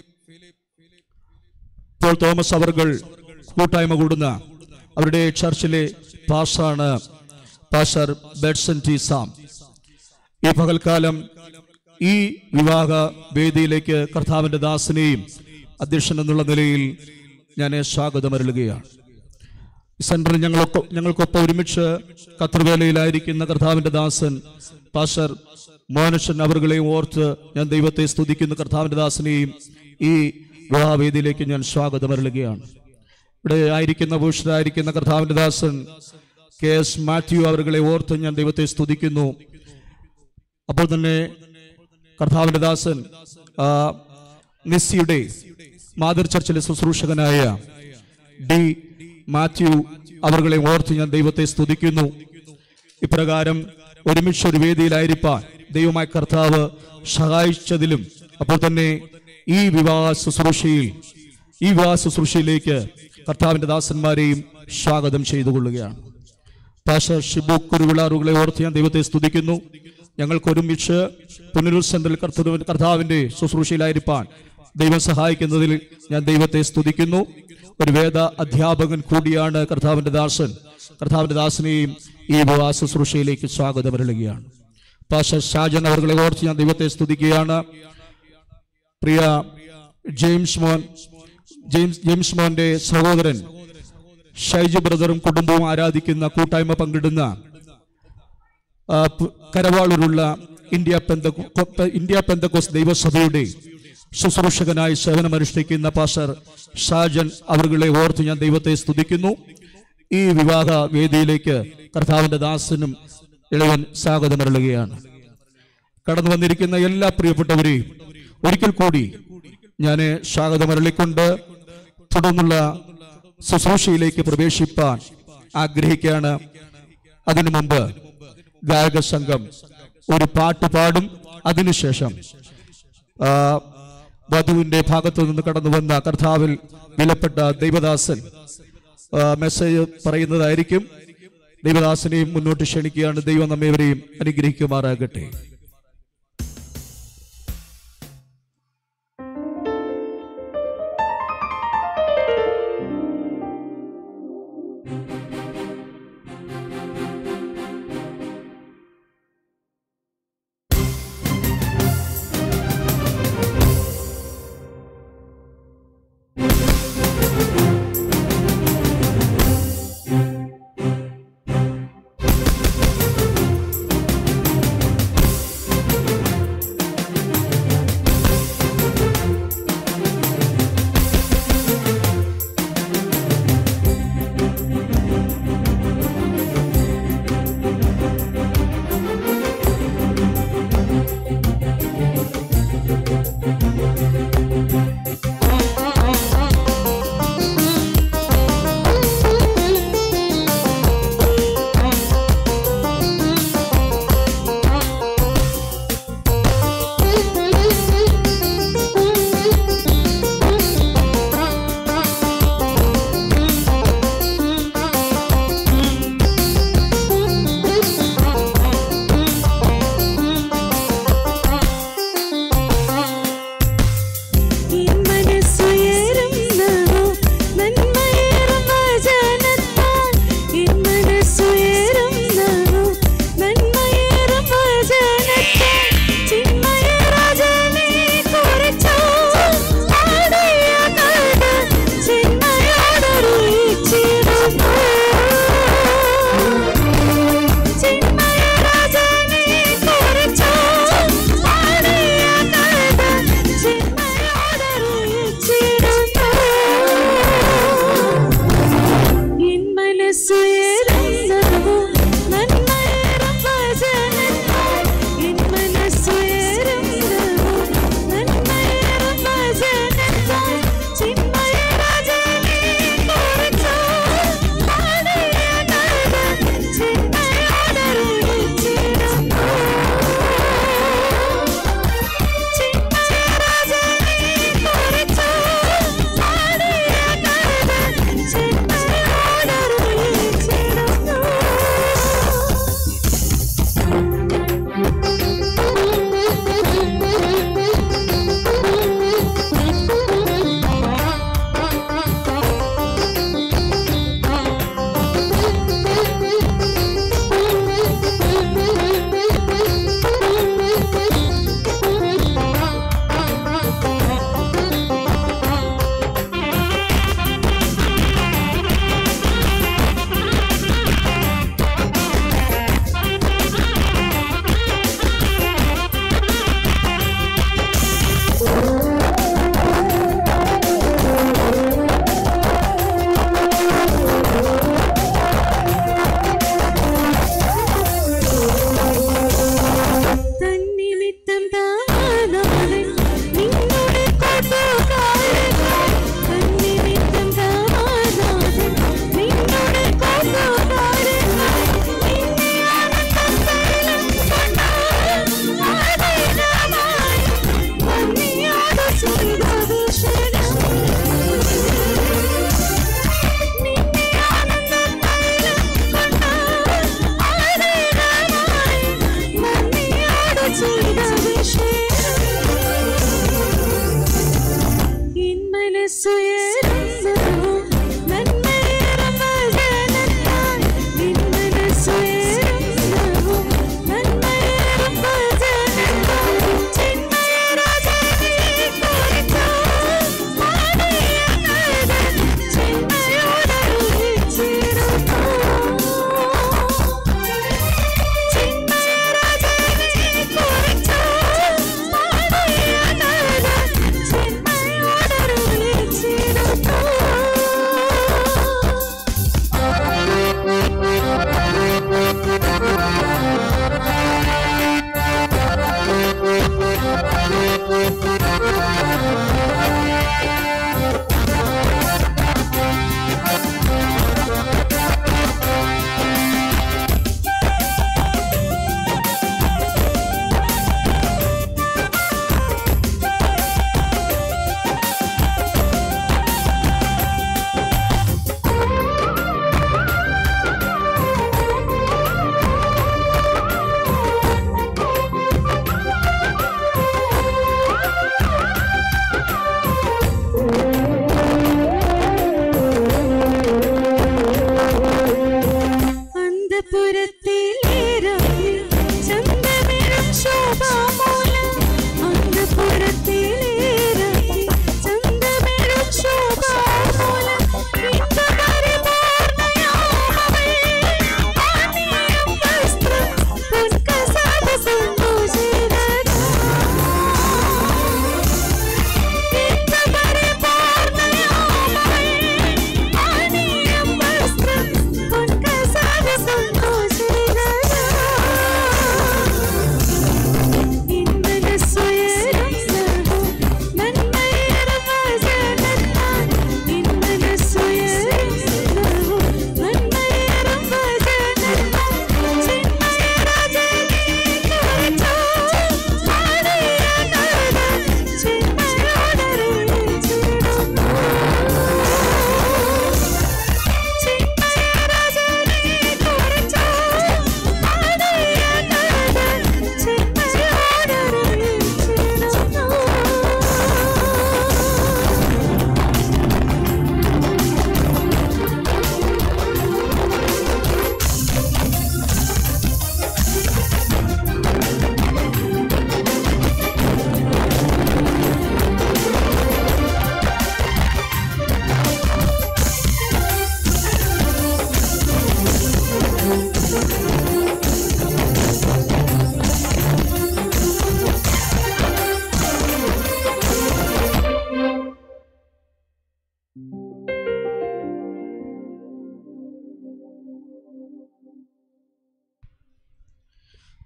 പോൾ തോമസ് അവർകൾ കൂട്ടായ്മ കൂടുന്ന അവരുടെ ചർച്ചിലെ പാസാണ് പാസ്റ്റർ ബെഡ്സൺ ടി സാം ഈ പകൽക്കാലം ഈ വിവാഹ വേദിയിലേക്ക് കർത്താവിന്റെ ദാസനെയും അധ്യക്ഷൻ എന്നുള്ള നിലയിൽ ഞാൻ സ്വാഗതമരുളുകയാണ് സെന്ററിൽ ഞങ്ങളൊക്കെ ഞങ്ങൾക്കൊപ്പം ഒരുമിച്ച് കത്തർവേലയിലായിരിക്കുന്ന കർത്താവിന്റെ ദാസൻ പാസ്റ്റർ മോനഷൻ അവരുകളെ ഓർത്ത് ഞാൻ ദൈവത്തെ സ്തുതിക്കുന്ന കർത്താവിന്റെ ദാസനെയും ഈ വിവാഹവേദിയിലേക്ക് ഞാൻ സ്വാഗതമരുളുകയാണ് ഇവിടെ ആയിരിക്കുന്ന ഭൂഷരായിരിക്കുന്ന കർത്താവിന്റെ ദാസൻ കെ എസ് മാത്യു അവരുകളെ ഓർത്ത് ഞാൻ ദൈവത്തെ സ്തുതിക്കുന്നു അപ്പോൾ തന്നെ കർത്താവിന്റെ ദാസൻ ആ, നിസ്സിയുടെ മാതൃ ചർച്ചിലെ ശുശ്രൂഷകനായ ഡി മാത്യു അവരുകളെ ഓർത്ത് ഞാൻ ദൈവത്തെ സ്തുതിക്കുന്നു ഇപ്രകാരം ഒരുമിച്ച് ഒരു വേദിയിലായിരിക്കാൻ ദൈവമായ കർത്താവ് സഹായിച്ചതിലും അപ്പോൾ തന്നെ ഈ വിവാഹ ശുശ്രൂഷയിൽ ഈ വിവാഹ ശുശ്രൂഷയിലേക്ക് കർത്താവിന്റെ ദാസന്മാരെയും സ്വാഗതം ചെയ്തുകൊള്ളുകയാണ് പാഷ ഷിബു കുരുവിളാറുകളെ ഓർത്ത് ഞാൻ ദൈവത്തെ സ്തുതിക്കുന്നു ഞങ്ങൾക്ക് ഒരുമിച്ച് പുനരൂർ സെന്ററിൽ കർത്തൃ- കർത്താവിന്റെ ശുശ്രൂഷയിലായിരിക്കാൻ ദൈവം സഹായിക്കുന്നതിൽ ഞാൻ ദൈവത്തെ സ്തുതിക്കുന്നു ഒരു വേദ അധ്യാപകൻ കൂടിയാണ് കർത്താവിന്റെ ദാസൻ കർത്താവിന്റെ ദാസനെയും ഈ ഉപവാസ ശുശ്രൂഷയിലേക്ക് സ്വാഗതം അരുളുകയാണ് പാഷ ഷാജൻ അവர்களை ഓർത്ത് ഞാൻ ദൈവത്തെ സ്തുതിക്കുകയാണ് പ്രിയ ജെയിംസ് മോൻ ജെയിംസ് ജെയിംസ് മോന്റെ സഹോദരൻ ഷൈജു ബ്രദറും കുടുംബവും ആരാധിക്കുന്ന കൂട്ടായ്മ പങ്കിടുന്ന ആ, പ്- കരവാളൂരുള്ള ഇന്ത്യ പെന്ത ഇന്ത്യ പെന്തക്കോസ് ദൈവസഭയുടെ ശുശ്രൂഷകനായി സേവനമനുഷ്ഠിക്കുന്ന പാസ്റ്റർ ഷാജൻ അവരുടെ ഓർത്ത് ഞാൻ ദൈവത്തെ സ്തുതിക്കുന്നു ഈ വിവാഹ വേദിയിലേക്ക് കർത്താവിന്റെ ദാസനും ഇളവൻ സ്വാഗതമരുളുകയാണ് കടന്നു വന്നിരിക്കുന്ന എല്ലാ പ്രിയപ്പെട്ടവരെയും ഒരിക്കൽ കൂടി ഞാൻ സ്വാഗതമരളിക്കൊണ്ട് തുടർന്നുള്ള ശുശ്രൂഷയിലേക്ക് പ്രവേശിപ്പാൻ ആഗ്രഹിക്കുകയാണ് അതിനു മുമ്പ് ഗായക സംഘം ഒരു പാട്ട് പാടും അതിനുശേഷം ആ, വധുവിന്റെ ഭാഗത്തു നിന്ന് കടന്നു വന്ന കർത്താവിൽ വിലപ്പെട്ട ദൈവദാസൻ ആ, മെസ്സേജ് പറയുന്നതായിരിക്കും ദൈവദാസനെയും മുന്നോട്ട് ക്ഷണിക്കുകയാണ് ദൈവം നമ്മേവരെയും അനുഗ്രഹിക്കുമാറാകട്ടെ യേശുവേ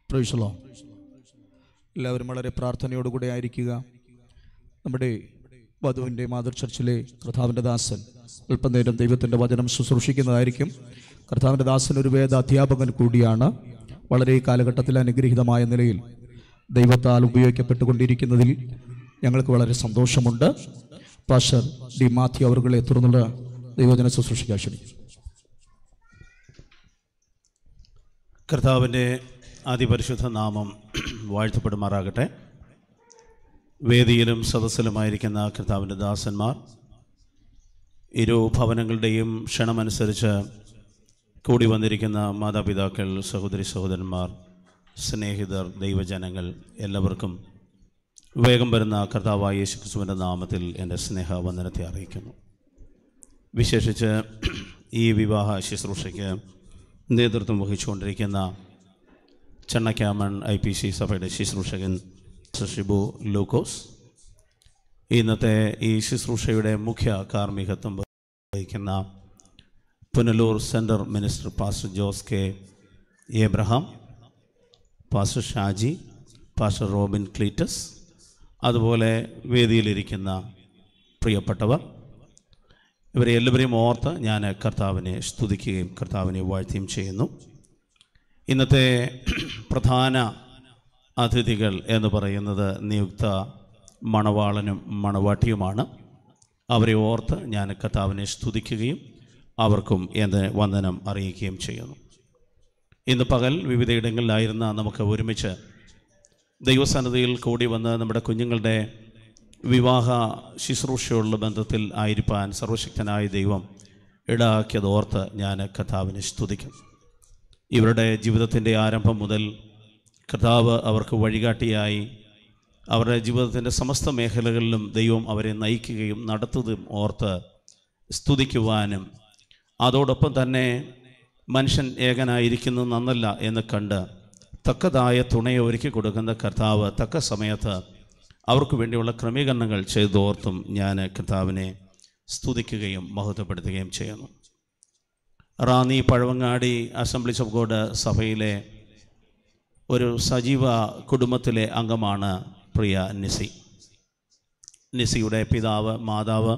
പ്രൈസലോ എല്ലാവരും വളരെ പ്രാർത്ഥനയോടുകൂടെ ആയിരിക്കുക നമ്മുടെ വധുവിൻ്റെ മാതൃ ചർച്ചിലെ കർത്താവിൻ്റെ ദാസൻ അല്പനേരം ദൈവത്തിൻ്റെ വചനം ശുശ്രൂഷിക്കുന്നതായിരിക്കും കർത്താവിൻ്റെ ദാസൻ ഒരു വേദ അധ്യാപകൻ കൂടിയാണ് വളരെ ഈ കാലഘട്ടത്തിൽ അനുഗ്രഹീതമായ നിലയിൽ ദൈവത്താൽ ഉപയോഗിക്കപ്പെട്ടുകൊണ്ടിരിക്കുന്നതിൽ ഞങ്ങൾക്ക് വളരെ സന്തോഷമുണ്ട് പാഷർ ഡി മാത്യു അവർകളെ തുടർന്നുള്ള ദൈവജന ശുശ്രൂഷിക്കാൻ ക്ഷണിക്കും കർത്താവിൻ്റെ അതിപരിശുദ്ധ നാമം വാഴ്ത്തപ്പെടുമാറാകട്ടെ വേദിയിലും സദസ്സിലുമായിരിക്കുന്ന കർത്താവിൻ്റെ ദാസന്മാർ ഇരു ഭവനങ്ങളുടെയും ക്ഷണമനുസരിച്ച് കൂടി വന്നിരിക്കുന്ന മാതാപിതാക്കൾ സഹോദരി സഹോദരന്മാർ സ്നേഹിതർ ദൈവജനങ്ങൾ എല്ലാവർക്കും വേഗം വരുന്ന കർത്താവായ യേശു ക്രിസ്തുവിൻ്റെ നാമത്തിൽ എൻ്റെ സ്നേഹവന്ദനത്തെ അറിയിക്കുന്നു വിശേഷിച്ച് ഈ വിവാഹ ശുശ്രൂഷയ്ക്ക് നേതൃത്വം വഹിച്ചുകൊണ്ടിരിക്കുന്ന ചെണ്ണക്കാമൺ ഐ പി സി സഭയുടെ ശുശ്രൂഷകൻ ഷിബു ലൂക്കോസ് ഇന്നത്തെ ഈ ശുശ്രൂഷയുടെ മുഖ്യ കാർമ്മികത്വം വഹിക്കുന്ന Punalur centre minister pastor Jose K Abraham pastor Shaji pastor Robin Cletus അതുപോലെ വേദിയിലിരിക്കുന്ന പ്രിയപ്പെട്ടവർ ഇവരെ എല്ലാവരെയും ഓർത്ത് ഞാൻ കർത്താവിനെ സ്തുതിക്കുകയും കർത്താവിനെ വാഴ്ത്തുകയും ചെയ്യുന്നു ഇന്നത്തെ പ്രധാന അതിഥികൾ എന്ന് പറയുന്നത് നിയുക്ത മണവാളനും മണവാട്ടിയുമാണ് അവരെ ഓർത്ത് ഞാൻ കർത്താവിനെ സ്തുതിക്കുകയും അവർക്കും എന്ന് വന്ദനം അറിയിക്കുകയും ചെയ്യുന്നു ഇന്ന് പകൽ വിവിധയിടങ്ങളിലായിരുന്ന നമുക്ക് ഒരുമിച്ച് ദൈവസന്നതിയിൽ കൂടി വന്ന് നമ്മുടെ കുഞ്ഞുങ്ങളുടെ വിവാഹ ശുശ്രൂഷയുള്ള ബന്ധത്തിൽ ആയിരിക്കാൻ സർവശക്തനായ ദൈവം ഇടാക്കിയത് ഓർത്ത് ഞാൻ കർത്താവിനെ സ്തുതിക്കും ഇവരുടെ ജീവിതത്തിൻ്റെ ആരംഭം മുതൽ കർത്താവ് അവർക്ക് വഴികാട്ടിയായി അവരുടെ ജീവിതത്തിൻ്റെ സമസ്ത മേഖലകളിലും ദൈവം അവരെ നയിക്കുകയും നടത്തുകയും ഓർത്ത് സ്തുതിക്കുവാനും അതോടൊപ്പം തന്നെ മനുഷ്യൻ ഏകനായിരിക്കുന്നത് നന്നല്ല എന്ന് കണ്ട് തക്കതായ തുണയെ ഒരുക്കി കൊടുക്കുന്ന കർത്താവ് തക്ക സമയത്ത് അവർക്ക് വേണ്ടിയുള്ള ക്രമീകരണങ്ങൾ ചെയ്തോർത്തും ഞാൻ കർത്താവിനെ സ്തുതിക്കുകയും മഹത്വപ്പെടുത്തുകയും ചെയ്യുന്നു Ranni Pazhavangadi assemblies of God സഭയിലെ ഒരു സജീവ കുടുംബത്തിലെ അംഗമാണ് പ്രിയ നിസി നിസിയുടെ പിതാവ് മാതാവ്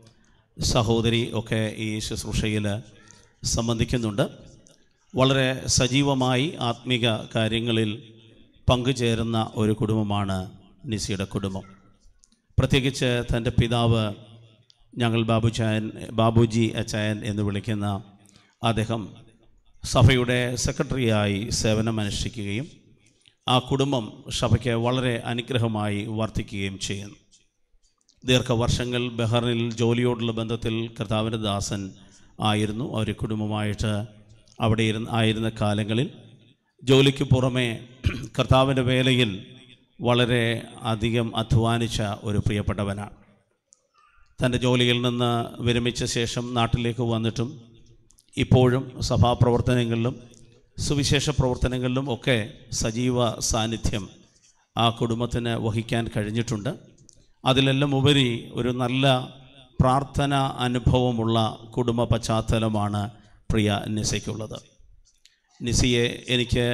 സഹോദരി ഒക്കെ ഈ ശുശ്രൂഷയിൽ സംബന്ധിക്കുന്നുണ്ട് വളരെ സജീവമായി ആത്മീക കാര്യങ്ങളിൽ പങ്കുചേരുന്ന ഒരു കുടുംബമാണ് നിസിയുടെ കുടുംബം പ്രത്യേകിച്ച് തൻ്റെ പിതാവ് ഞങ്ങൾ ബാബുചായൻ ബാബുജി അച്ചായൻ എന്ന് വിളിക്കുന്ന അദ്ദേഹം സഭയുടെ സെക്രട്ടറിയായി സേവനമനുഷ്ഠിക്കുകയും ആ കുടുംബം സഭയ്ക്ക് വളരെ അനുഗ്രഹമായി വർത്തിക്കുകയും ചെയ്യുന്നു ദീർഘവർഷങ്ങൾ ബഹറിനിൽ ജോലിയോടുള്ള ബന്ധത്തിൽ കർത്താവിൻ്റെ ദാസൻ ആയിരുന്നു അവർ കുടുംബമായിട്ട് അവിടെ ഇരുന്ന് ആയിരുന്ന കാലങ്ങളിൽ ജോലിക്ക് പുറമെ കർത്താവിൻ്റെ വേലയിൽ വളരെ അധികം അധ്വാനിച്ച ഒരു പ്രിയപ്പെട്ടവനാണ് തൻ്റെ ജോലിയിൽ നിന്ന് വിരമിച്ച ശേഷം നാട്ടിലേക്ക് വന്നിട്ടും ഇപ്പോഴും സഭാപ്രവർത്തനങ്ങളിലും സുവിശേഷ പ്രവർത്തനങ്ങളിലും ഒക്കെ സജീവ സാന്നിധ്യം ആ കുടുംബത്തിന് വഹിക്കാൻ കഴിഞ്ഞിട്ടുണ്ട് അതിലെല്ലാം ഉപരി ഒരു നല്ല പ്രാർത്ഥന അനുഭവമുള്ള കുടുംബ പശ്ചാത്തലമാണ് പ്രിയ നിസയ്ക്കുള്ളത് നിസിയെ എനിക്ക്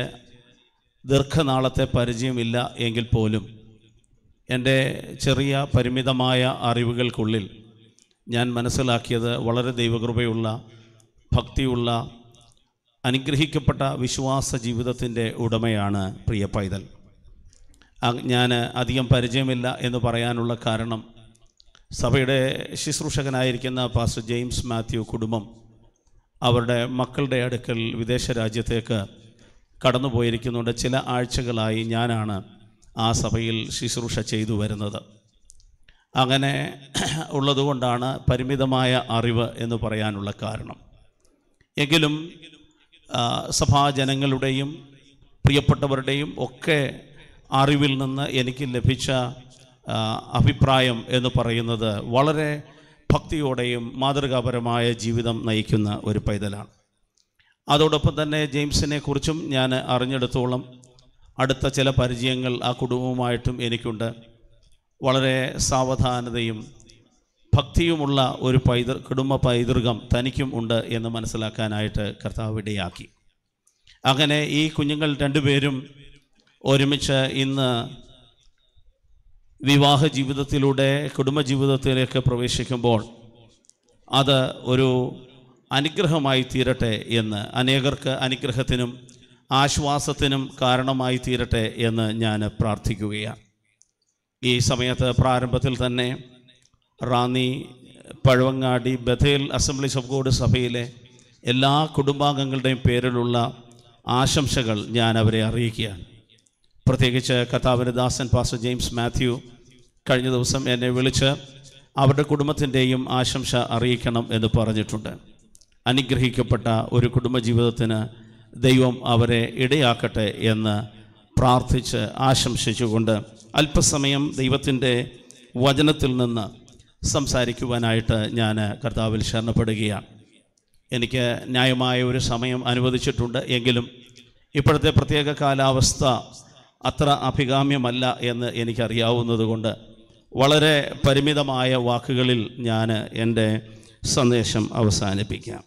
ദീർഘനാളത്തെ പരിചയമില്ല എങ്കിൽ പോലും എൻ്റെ ചെറിയ പരിമിതമായ അറിവുകൾക്കുള്ളിൽ ഞാൻ മനസ്സിലാക്കിയത് വളരെ ദൈവകൃപയുള്ള ഭക്തിയുള്ള അനുഗ്രഹിക്കപ്പെട്ട വിശ്വാസ ജീവിതത്തിൻ്റെ ഉടമയാണ് പ്രിയ പൈതൽ അ- ഞാൻ അധികം പരിചയമില്ല എന്ന് പറയാനുള്ള കാരണം സഭയുടെ ശുശ്രൂഷകനായിരിക്കുന്ന പാസ്റ്റർ ജെയിംസ് മാത്യു കുടുംബം അവരുടെ മക്കളുടെ അടുക്കൽ വിദേശ രാജ്യത്തേക്ക് കടന്നുപോയിരിക്കുന്നുണ്ട് ചില ആഴ്ചകളായി ഞാനാണ് ആ സഭയിൽ ശുശ്രൂഷ ചെയ്തു വരുന്നത് അങ്ങനെ ഉള്ളതുകൊണ്ടാണ് പരിമിതമായ അറിവ് എന്ന് പറയാനുള്ള കാരണം എങ്കിലും ആ, സഭാജനങ്ങളുടെയും പ്രിയപ്പെട്ടവരുടെയും ഒക്കെ അറിവിൽ നിന്ന് എനിക്ക് ലഭിച്ച ആ, അഭിപ്രായം എന്ന് പറയുന്നത് വളരെ ഭക്തിയോടെയും മാതൃകാപരമായ ജീവിതം നയിക്കുന്ന ഒരു പൈതലാണ് അതോടൊപ്പം തന്നെ ജെയിംസിനെ കുറിച്ചും ഞാൻ അറിഞ്ഞെടുത്തോളം അടുത്ത ചില പരിചയങ്ങൾ ആ കുടുംബവുമായിട്ടും എനിക്കുണ്ട് വളരെ സാവധാനതയും ഭക്തിയുമുള്ള ഒരു പൈതൃ കുടുംബ പൈതൃകം തനിക്കും ഉണ്ട് എന്ന് മനസ്സിലാക്കാനായിട്ട് കർത്താവ് ഇടയാക്കി അങ്ങനെ ഈ കുഞ്ഞുങ്ങൾ രണ്ടുപേരും ഒരുമിച്ച് ഇന്ന് വിവാഹ ജീവിതത്തിലൂടെ കുടുംബജീവിതത്തിലേക്ക് പ്രവേശിക്കുമ്പോൾ അത് ഒരു അനുഗ്രഹമായി തീരട്ടെ എന്ന് അനേകർക്ക് അനുഗ്രഹത്തിനും ആശ്വാസത്തിനും കാരണമായി തീരട്ടെ എന്ന് ഞാൻ പ്രാർത്ഥിക്കുകയാണ് ഈ സമയത്ത് പ്രാരംഭത്തിൽ തന്നെ Ranni Pazhavangadi Bethel assemblies of God സഭയിലെ എല്ലാ കുടുംബാംഗങ്ങളുടെയും പേരിലുള്ള ആശംസകൾ ഞാൻ അവരെ അറിയിക്കുകയാണ് പ്രത്യേകിച്ച് കഥാവിന് ദാസൻ പാസ്റ്റർ ജെയിംസ് മാത്യു കഴിഞ്ഞ ദിവസം എന്നെ വിളിച്ച് അവരുടെ കുടുംബത്തിൻ്റെയും ആശംസ അറിയിക്കണം എന്ന് പറഞ്ഞിട്ടുണ്ട് അനുഗ്രഹിക്കപ്പെട്ട ഒരു കുടുംബജീവിതത്തിന് ദൈവം അവരെ ഇടയാക്കട്ടെ എന്ന് പ്രാർത്ഥിച്ച് ആശംസിച്ചുകൊണ്ട് അല്പസമയം ദൈവത്തിൻ്റെ വചനത്തിൽ നിന്ന് സംസാരിക്കുവാനായിട്ട് ഞാൻ കർത്താവിൽ ശരണപ്പെടുകയാണ് എനിക്ക് ന്യായമായ ഒരു സമയം അനുവദിച്ചിട്ടുണ്ട് എങ്കിലും ഇപ്പോഴത്തെ പ്രത്യേക കാലാവസ്ഥ അത്ര അഭികാമ്യമല്ല എന്ന് എനിക്കറിയാവുന്നതുകൊണ്ട് വളരെ പരിമിതമായ വാക്കുകളിൽ ഞാൻ എൻ്റെ സന്ദേശം അവസാനിപ്പിക്കാം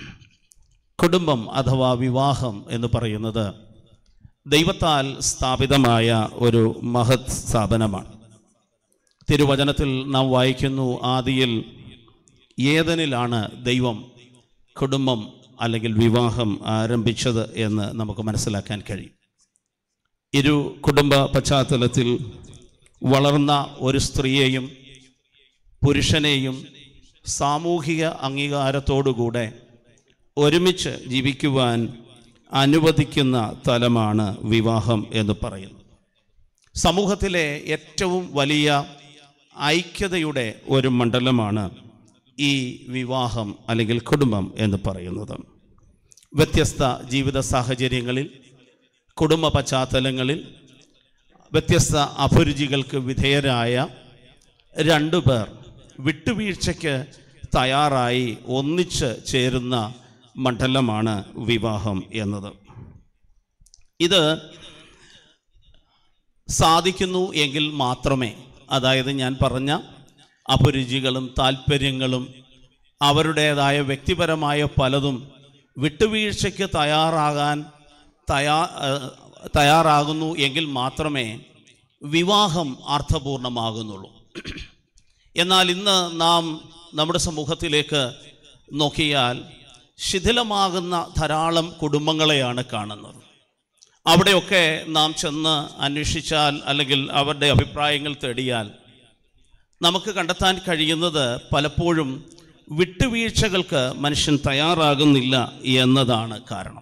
കുടുംബം അഥവാ വിവാഹം എന്ന് പറയുന്നത് ദൈവത്താൽ സ്ഥാപിതമായ ഒരു മഹത് സ്ഥാപനമാണ് തിരുവചനത്തിൽ നാം വായിക്കുന്നു ആദിയിൽ ഏതനിലാണ് ദൈവം കുടുംബം അല്ലെങ്കിൽ വിവാഹം ആരംഭിച്ചത് എന്ന് നമുക്ക് മനസ്സിലാക്കാൻ കഴിയും ഇരു കുടുംബ പശ്ചാത്തലത്തിൽ വളർന്ന ഒരു സ്ത്രീയെയും പുരുഷനെയും സാമൂഹിക അംഗീകാരത്തോടുകൂടെ ഒരുമിച്ച് ജീവിക്കുവാൻ അനുവദിക്കുന്ന തലമാണ് വിവാഹം എന്ന് പറയുന്നത് സമൂഹത്തിലെ ഏറ്റവും വലിയ ഐക്യതയുടെ ഒരു മണ്ഡലമാണ് ഈ വിവാഹം അല്ലെങ്കിൽ കുടുംബം എന്ന് പറയുന്നത് വ്യത്യസ്ത ജീവിത സാഹചര്യങ്ങളിൽ കുടുംബ പശ്ചാത്തലങ്ങളിൽ വ്യത്യസ്ത അഭിരുചികൾക്ക് വിധേയരായ രണ്ടു പേർ വിട്ടുവീഴ്ചയ്ക്ക് തയ്യാറായി ഒന്നിച്ച് ചേരുന്ന മണ്ഡലമാണ് വിവാഹം എന്നത് ഇത് സാധിക്കുന്നു എങ്കിൽ മാത്രമേ അതായത് ഞാൻ പറഞ്ഞ അഭിരുചികളും താല്പര്യങ്ങളും അവരുടേതായ വ്യക്തിപരമായ പലതും വിട്ടുവീഴ്ചയ്ക്ക് തയ്യാറാകാൻ തയ്യാ ഏഹ് തയ്യാറാകുന്നു എങ്കിൽ മാത്രമേ വിവാഹം അർത്ഥപൂർണമാകുന്നുള്ളൂ എന്നാൽ ഇന്ന് നാം നമ്മുടെ സമൂഹത്തിലേക്ക് നോക്കിയാൽ ശിഥിലമാകുന്ന ധാരാളം കുടുംബങ്ങളെയാണ് കാണുന്നത് അവിടെയൊക്കെ നാം ചെന്ന് അന്വേഷിച്ചാൽ അല്ലെങ്കിൽ അവരുടെ അഭിപ്രായങ്ങൾ തേടിയാൽ നമുക്ക് കണ്ടെത്താൻ കഴിയുന്നത് പലപ്പോഴും വിട്ടുവീഴ്ചകൾക്ക് മനുഷ്യൻ തയ്യാറാകുന്നില്ല എന്നതാണ് കാരണം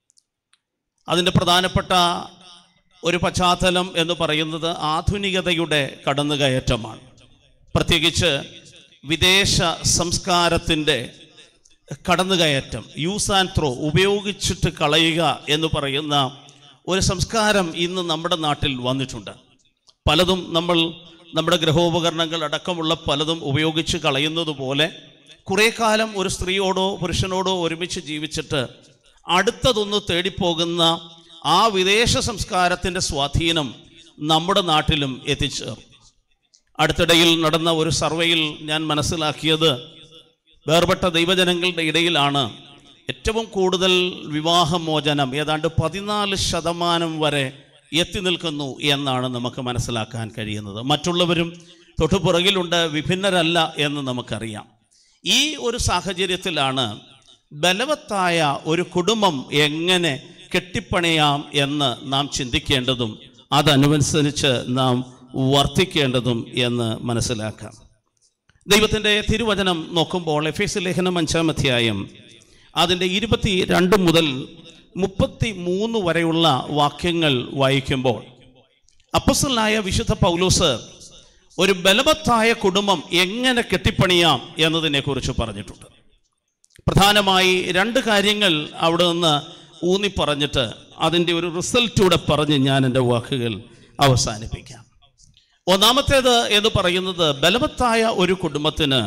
അതിൻ്റെ പ്രധാനപ്പെട്ട ഒരു പശ്ചാത്തലം എന്ന് പറയുന്നത് ആധുനികതയുടെ കടന്നുകയറ്റമാണ് പ്രത്യേകിച്ച് വിദേശ സംസ്കാരത്തിൻ്റെ കടന്നുകയറ്റം യൂസ് ആൻഡ് ത്രോ ഉപയോഗിച്ചിട്ട് കളയുക എന്ന് പറയുന്ന ഒരു സംസ്കാരം ഇന്ന് നമ്മുടെ നാട്ടിൽ വന്നിട്ടുണ്ട് പലതും നമ്മൾ നമ്മുടെ ഗൃഹോപകരണങ്ങൾ അടക്കമുള്ള പലതും ഉപയോഗിച്ച് കളയുന്നത് പോലെ കുറേ കാലം ഒരു സ്ത്രീയോടോ പുരുഷനോടോ ഒരുമിച്ച് ജീവിച്ചിട്ട് അടുത്തതൊന്ന് തേടിപ്പോകുന്ന ആ വിദേശ സംസ്കാരത്തിൻ്റെ സ്വാധീനം നമ്മുടെ നാട്ടിലും എത്തിച്ചേർന്നു അടുത്തിടയിൽ നടന്ന ഒരു സർവേയിൽ ഞാൻ മനസ്സിലാക്കിയത് വേർപെട്ട ദൈവജനങ്ങളുടെ ഇടയിലാണ് ഏറ്റവും കൂടുതൽ വിവാഹമോചനം ഏതാണ്ട് പതിനാല് ശതമാനം വരെ എത്തി നിൽക്കുന്നു എന്നാണ് നമുക്ക് മനസ്സിലാക്കാൻ കഴിയുന്നത് മറ്റുള്ളവരും തൊട്ടുപുറകിലുണ്ട് വിഭിന്നരല്ല എന്ന് നമുക്കറിയാം ഈ ഒരു സാഹചര്യത്തിലാണ് ബലവത്തായ ഒരു കുടുംബം എങ്ങനെ കെട്ടിപ്പണിയാം എന്ന് നാം ചിന്തിക്കേണ്ടതും അതനുസരിച്ച് നാം വർത്തിക്കേണ്ടതും എന്ന് മനസ്സിലാക്കാം ദൈവത്തിൻ്റെ തിരുവചനം നോക്കുമ്പോൾ എഫ് എസ് ലേഖനം അഞ്ചാം അധ്യായം അതിൻ്റെ ഇരുപത്തി രണ്ട് മുതൽ മുപ്പത്തി മൂന്ന് വരെയുള്ള വാക്യങ്ങൾ വായിക്കുമ്പോൾ അപ്പസലായ വിശുദ്ധ പൗലൂസ് ഒരു ബലവത്തായ കുടുംബം എങ്ങനെ കെട്ടിപ്പണിയാം എന്നതിനെക്കുറിച്ച് പറഞ്ഞിട്ടുണ്ട് പ്രധാനമായി രണ്ട് കാര്യങ്ങൾ അവിടെ നിന്ന് ഊന്നി പറഞ്ഞിട്ട് അതിൻ്റെ ഒരു റിസൾട്ടൂടെ പറഞ്ഞ് ഞാൻ എൻ്റെ വാക്കുകൾ അവസാനിപ്പിക്കാം ഒന്നാമത്തേത് എന്ന് പറയുന്നത് ബലവത്തായ ഒരു കുടുംബത്തിന്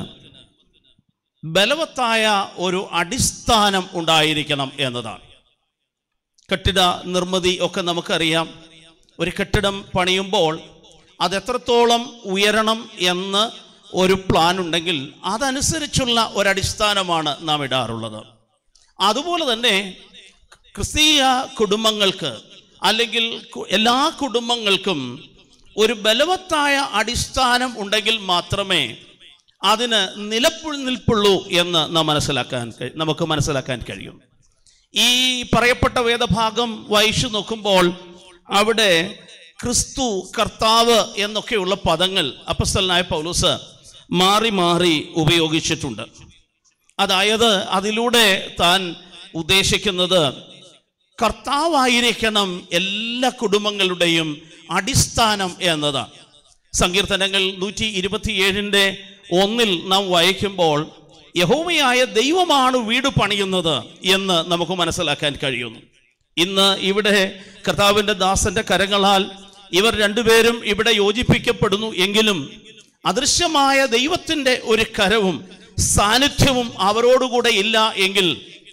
ബലവത്തായ ഒരു അടിസ്ഥാനം ഉണ്ടായിരിക്കണം എന്നതാണ് കെട്ടിട നിർമ്മിതി ഒക്കെ നമുക്കറിയാം ഒരു കെട്ടിടം പണിയുമ്പോൾ അത് എത്രത്തോളം ഉയരണം എന്ന് ഒരു പ്ലാൻ ഉണ്ടെങ്കിൽ അതനുസരിച്ചുള്ള ഒരടിസ്ഥാനമാണ് നാം ഇടാറുള്ളത് അതുപോലെ തന്നെ ക്രിസ്തീയ കുടുംബങ്ങൾക്ക് അല്ലെങ്കിൽ കു- എല്ലാ കുടുംബങ്ങൾക്കും ഒരു ബലവത്തായ അടിസ്ഥാനം ഉണ്ടെങ്കിൽ മാത്രമേ അതിന് നിലപ്പു നിൽപ്പുള്ളൂ എന്ന് നാം മനസ്സിലാക്കാൻ കഴി- നമുക്ക് മനസ്സിലാക്കാൻ കഴിയും ഈ പറയപ്പെട്ട വേദഭാഗം വായിച്ചു നോക്കുമ്പോൾ അവിടെ ക്രിസ്തു കർത്താവ് എന്നൊക്കെയുള്ള പദങ്ങൾ അപ്പസ്തലനായ പൗലൂസ് മാറി മാറി ഉപയോഗിച്ചിട്ടുണ്ട് അതായത് അതിലൂടെ താൻ ഉദ്ദേശിക്കുന്നത് കർത്താവായിരിക്കണം എല്ലാ കുടുംബങ്ങളുടെയും അടിസ്ഥാനം എന്നതാണ് സങ്കീർത്തനങ്ങൾ നൂറ്റി ഇരുപത്തിയേഴിൻ്റെ ഒന്നിൽ നാം വായിക്കുമ്പോൾ യഹോവയായ ദൈവമാണ് വീട് പണിയുന്നത് എന്ന് നമുക്ക് മനസ്സിലാക്കാൻ കഴിയുന്നു ഇന്ന് ഇവിടെ കർത്താവിൻ്റെ ദാസന്റെ കരങ്ങളാൽ ഇവർ രണ്ടുപേരും ഇവിടെ യോജിപ്പിക്കപ്പെടുന്നു എങ്കിലും അദൃശ്യമായ ദൈവത്തിൻ്റെ ഒരു കരവും സാന്നിധ്യവും അവരോടുകൂടെ ഇല്ല എങ്കിൽ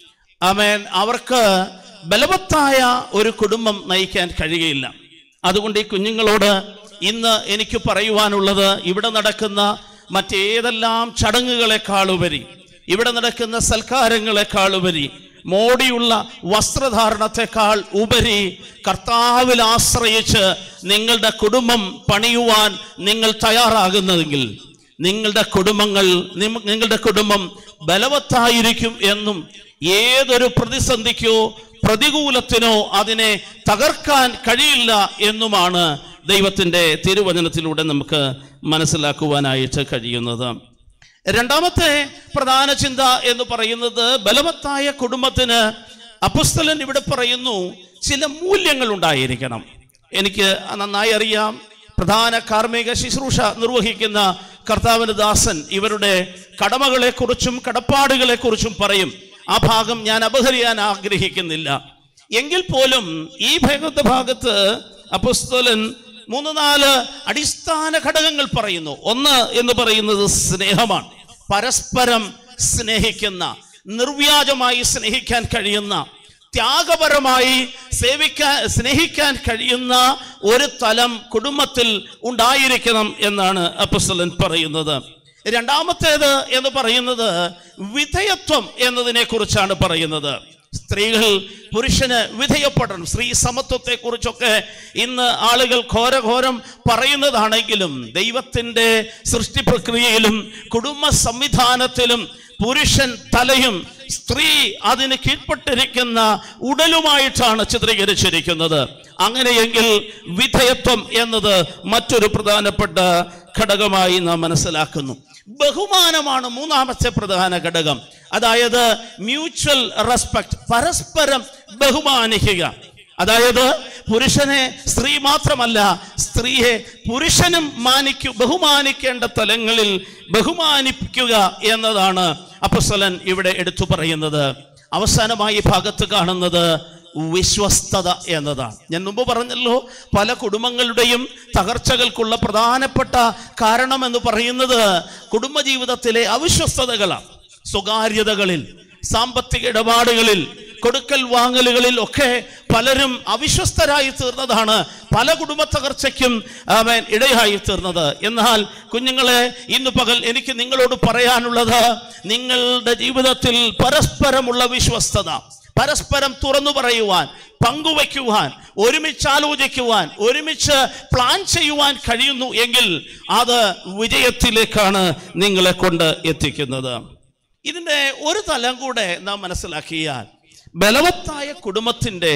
ആമേൻ അവർക്ക് ബലവത്തായ ഒരു കുടുംബം നയിക്കാൻ കഴിയുകയില്ല അതുകൊണ്ട് ഈ കുഞ്ഞുങ്ങളോട് ഇന്ന് എനിക്ക് പറയുവാനുള്ളത് ഇവിടെ നടക്കുന്ന മറ്റേതെല്ലാം ചടങ്ങുകളെക്കാളുപരി ഇവിടെ നടക്കുന്ന സൽക്കാരങ്ങളെക്കാളുപരി മോടിയുള്ള വസ്ത്രധാരണത്തെക്കാൾ ഉപരി കർത്താവിൽ ആശ്രയിച്ച് നിങ്ങളുടെ കുടുംബം പണിയുവാൻ നിങ്ങൾ തയ്യാറാകുന്നതെങ്കിൽ നിങ്ങളുടെ കുടുംബങ്ങൾ നിമ- നിങ്ങളുടെ കുടുംബം ബലവത്തായിരിക്കും എന്നും ഏതൊരു പ്രതിസന്ധിക്കോ പ്രതികൂലത്തിനോ അതിനെ തകർക്കാൻ കഴിയില്ല എന്നുമാണ് ദൈവത്തിൻ്റെ തിരുവചനത്തിലൂടെ നമുക്ക് മനസ്സിലാക്കുവാനായിട്ട് കഴിയുന്നത് രണ്ടാമത്തെ പ്രധാന ചിന്ത എന്ന് പറയുന്നത് ബലവത്തായ കുടുംബത്തിന് അപ്പസ്തലൻ ഇവിടെ പറയുന്നു ചില മൂല്യങ്ങൾ ഉണ്ടായിരിക്കണം എനിക്ക് നന്നായി അറിയാം പ്രധാന കാർമ്മിക ശുശ്രൂഷ നിർവഹിക്കുന്ന കർത്താവിന് ദാസൻ ഇവരുടെ കടമകളെക്കുറിച്ചും കടപ്പാടുകളെക്കുറിച്ചും പറയും ആ ഭാഗം ഞാൻ അപഹരിയാൻ ആഗ്രഹിക്കുന്നില്ല എങ്കിൽ പോലും ഈ ഭാഗത്തെ ഭാഗത്ത് അപ്പസ്തോലൻ മൂന്ന് നാല് അടിസ്ഥാന ഘടകങ്ങൾ പറയുന്നു ഒന്ന് എന്ന് പറയുന്നത് സ്നേഹമാണ് പരസ്പരം സ്നേഹിക്കുന്ന നിർവ്യാജമായി സ്നേഹിക്കാൻ കഴിയുന്ന ത്യാഗപരമായി സേവിക്കാൻ സ്നേഹിക്കാൻ കഴിയുന്ന ഒരു തലം കുടുംബത്തിൽ ഉണ്ടായിരിക്കണം എന്നാണ് അപ്പസ്തലൻ പറയുന്നത് രണ്ടാമത്തേത് എന്ന് പറയുന്നത് വിധേയത്വം എന്നതിനെ കുറിച്ചാണ് പറയുന്നത് സ്ത്രീകൾ പുരുഷന് വിധേയപ്പെടണം സ്ത്രീ സമത്വത്തെ കുറിച്ചൊക്കെ ഇന്ന് ആളുകൾ ഘോരഘോരം പറയുന്നതാണെങ്കിലും ദൈവത്തിൻ്റെ സൃഷ്ടി പ്രക്രിയയിലും കുടുംബ സംവിധാനത്തിലും പുരുഷൻ തലയും സ്ത്രീ അതിന് കീഴ്പ്പെട്ടിരിക്കുന്ന ഉടലുമായിട്ടാണ് ചിത്രീകരിച്ചിരിക്കുന്നത് അങ്ങനെയെങ്കിൽ വിധേയത്വം എന്നത് മറ്റൊരു പ്രധാനപ്പെട്ട ഘടകമായി നാം മനസ്സിലാക്കുന്നു ബഹുമാനമാണ് മൂന്നാമത്തെ പ്രധാന ഘടകം അതായത് മ്യൂച്വൽ റെസ്പെക്ട് പരസ്പരം ബഹുമാനിക്കുക അതായത് പുരുഷനെ സ്ത്രീ മാത്രമല്ല സ്ത്രീയെ പുരുഷനും മാനിക്കു ബഹുമാനിക്കേണ്ട തലങ്ങളിൽ ബഹുമാനിപ്പിക്കുക എന്നതാണ് അപ്പസ്വലൻ ഇവിടെ എടുത്തു പറയുന്നത് അവസാനമായി ഈ ഭാഗത്ത് കാണുന്നത് വിശ്വസ്തത എന്നതാണ് ഞാൻ മുമ്പ് പറഞ്ഞല്ലോ പല കുടുംബങ്ങളുടെയും തകർച്ചകൾക്കുള്ള പ്രധാനപ്പെട്ട കാരണം എന്ന് പറയുന്നത് കുടുംബജീവിതത്തിലെ അവിശ്വസ്തതകളാണ് സ്വകാര്യതകളിൽ സാമ്പത്തിക ഇടപാടുകളിൽ കൊടുക്കൽ വാങ്ങലുകളിൽ ഒക്കെ പലരും അവിശ്വസ്തരായി തീർന്നതാണ് പല കുടുംബ തകർച്ചയ്ക്കും അവൻ ഇടയായി തീർന്നത് എന്നാൽ കുഞ്ഞുങ്ങളെ ഇന്ന് പകൽ എനിക്ക് നിങ്ങളോട് പറയാനുള്ളത് നിങ്ങളുടെ ജീവിതത്തിൽ പരസ്പരമുള്ള വിശ്വസ്തത പരസ്പരം തുറന്നു പറയുവാൻ പങ്കുവയ്ക്കുവാൻ ഒരുമിച്ച് ആലോചിക്കുവാൻ ഒരുമിച്ച് പ്ലാൻ ചെയ്യുവാൻ കഴിയുന്നു എങ്കിൽ അത് വിജയത്തിലേക്കാണ് നിങ്ങളെ കൊണ്ട് എത്തിക്കുന്നത് ഇതിൻ്റെ ഒരു തലം കൂടെ നാം മനസ്സിലാക്കിയാൽ ബലവത്തായ കുടുംബത്തിൻ്റെ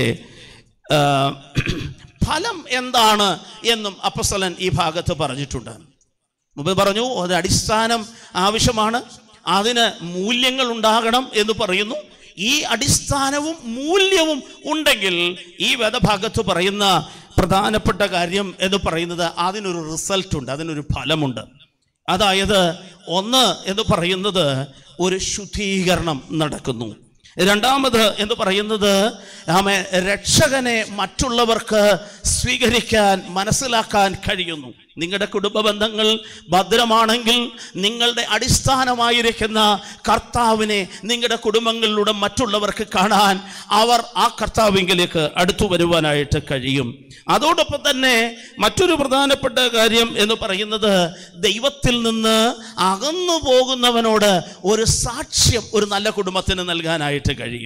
ആ, ഫലം എന്താണ് എന്നും അപ്പസലൻ ഈ ഭാഗത്ത് പറഞ്ഞിട്ടുണ്ട് മുമ്പ് പറഞ്ഞു അത് അടിസ്ഥാനം ആവശ്യമാണ് അതിന് മൂല്യങ്ങൾ ഉണ്ടാകണം എന്ന് പറയുന്നു ഈ അടിസ്ഥാനവും മൂല്യവും ഉണ്ടെങ്കിൽ ഈ വേദഭാഗത്ത് പറയുന്ന പ്രധാനപ്പെട്ട കാര്യം എന്ന് പറയുന്നത് അതിനൊരു റിസൾട്ട് ഉണ്ട് അതിനൊരു ഫലമുണ്ട് അതായത് ഒന്ന് എന്ന് പറയുന്നത് ഒരു ശുദ്ധീകരണം നടക്കുന്നു രണ്ടാമത് എന്ന് പറയുന്നത് ആമേ രക്ഷകനെ മറ്റുള്ളവർക്ക് സ്വീകരിക്കാൻ മനസ്സിലാക്കാൻ കഴിയുന്നു നിങ്ങളുടെ കുടുംബ ബന്ധങ്ങൾ ഭദ്രമാണെങ്കിൽ നിങ്ങളുടെ അടിസ്ഥാനമായിരിക്കുന്ന കർത്താവിനെ നിങ്ങളുടെ കുടുംബങ്ങളിലൂടെ മറ്റുള്ളവർക്ക് കാണാൻ അവർ ആ കർത്താവിങ്കിലേക്ക് അടുത്തു വരുവാനായിട്ട് കഴിയും അതോടൊപ്പം തന്നെ മറ്റൊരു പ്രധാനപ്പെട്ട കാര്യം എന്ന് പറയുന്നത് ദൈവത്തിൽ നിന്ന് അകന്നു പോകുന്നവനോട് ഒരു സാക്ഷ്യം ഒരു നല്ല കുടുംബത്തിന് നൽകാനായിട്ട് കഴിയും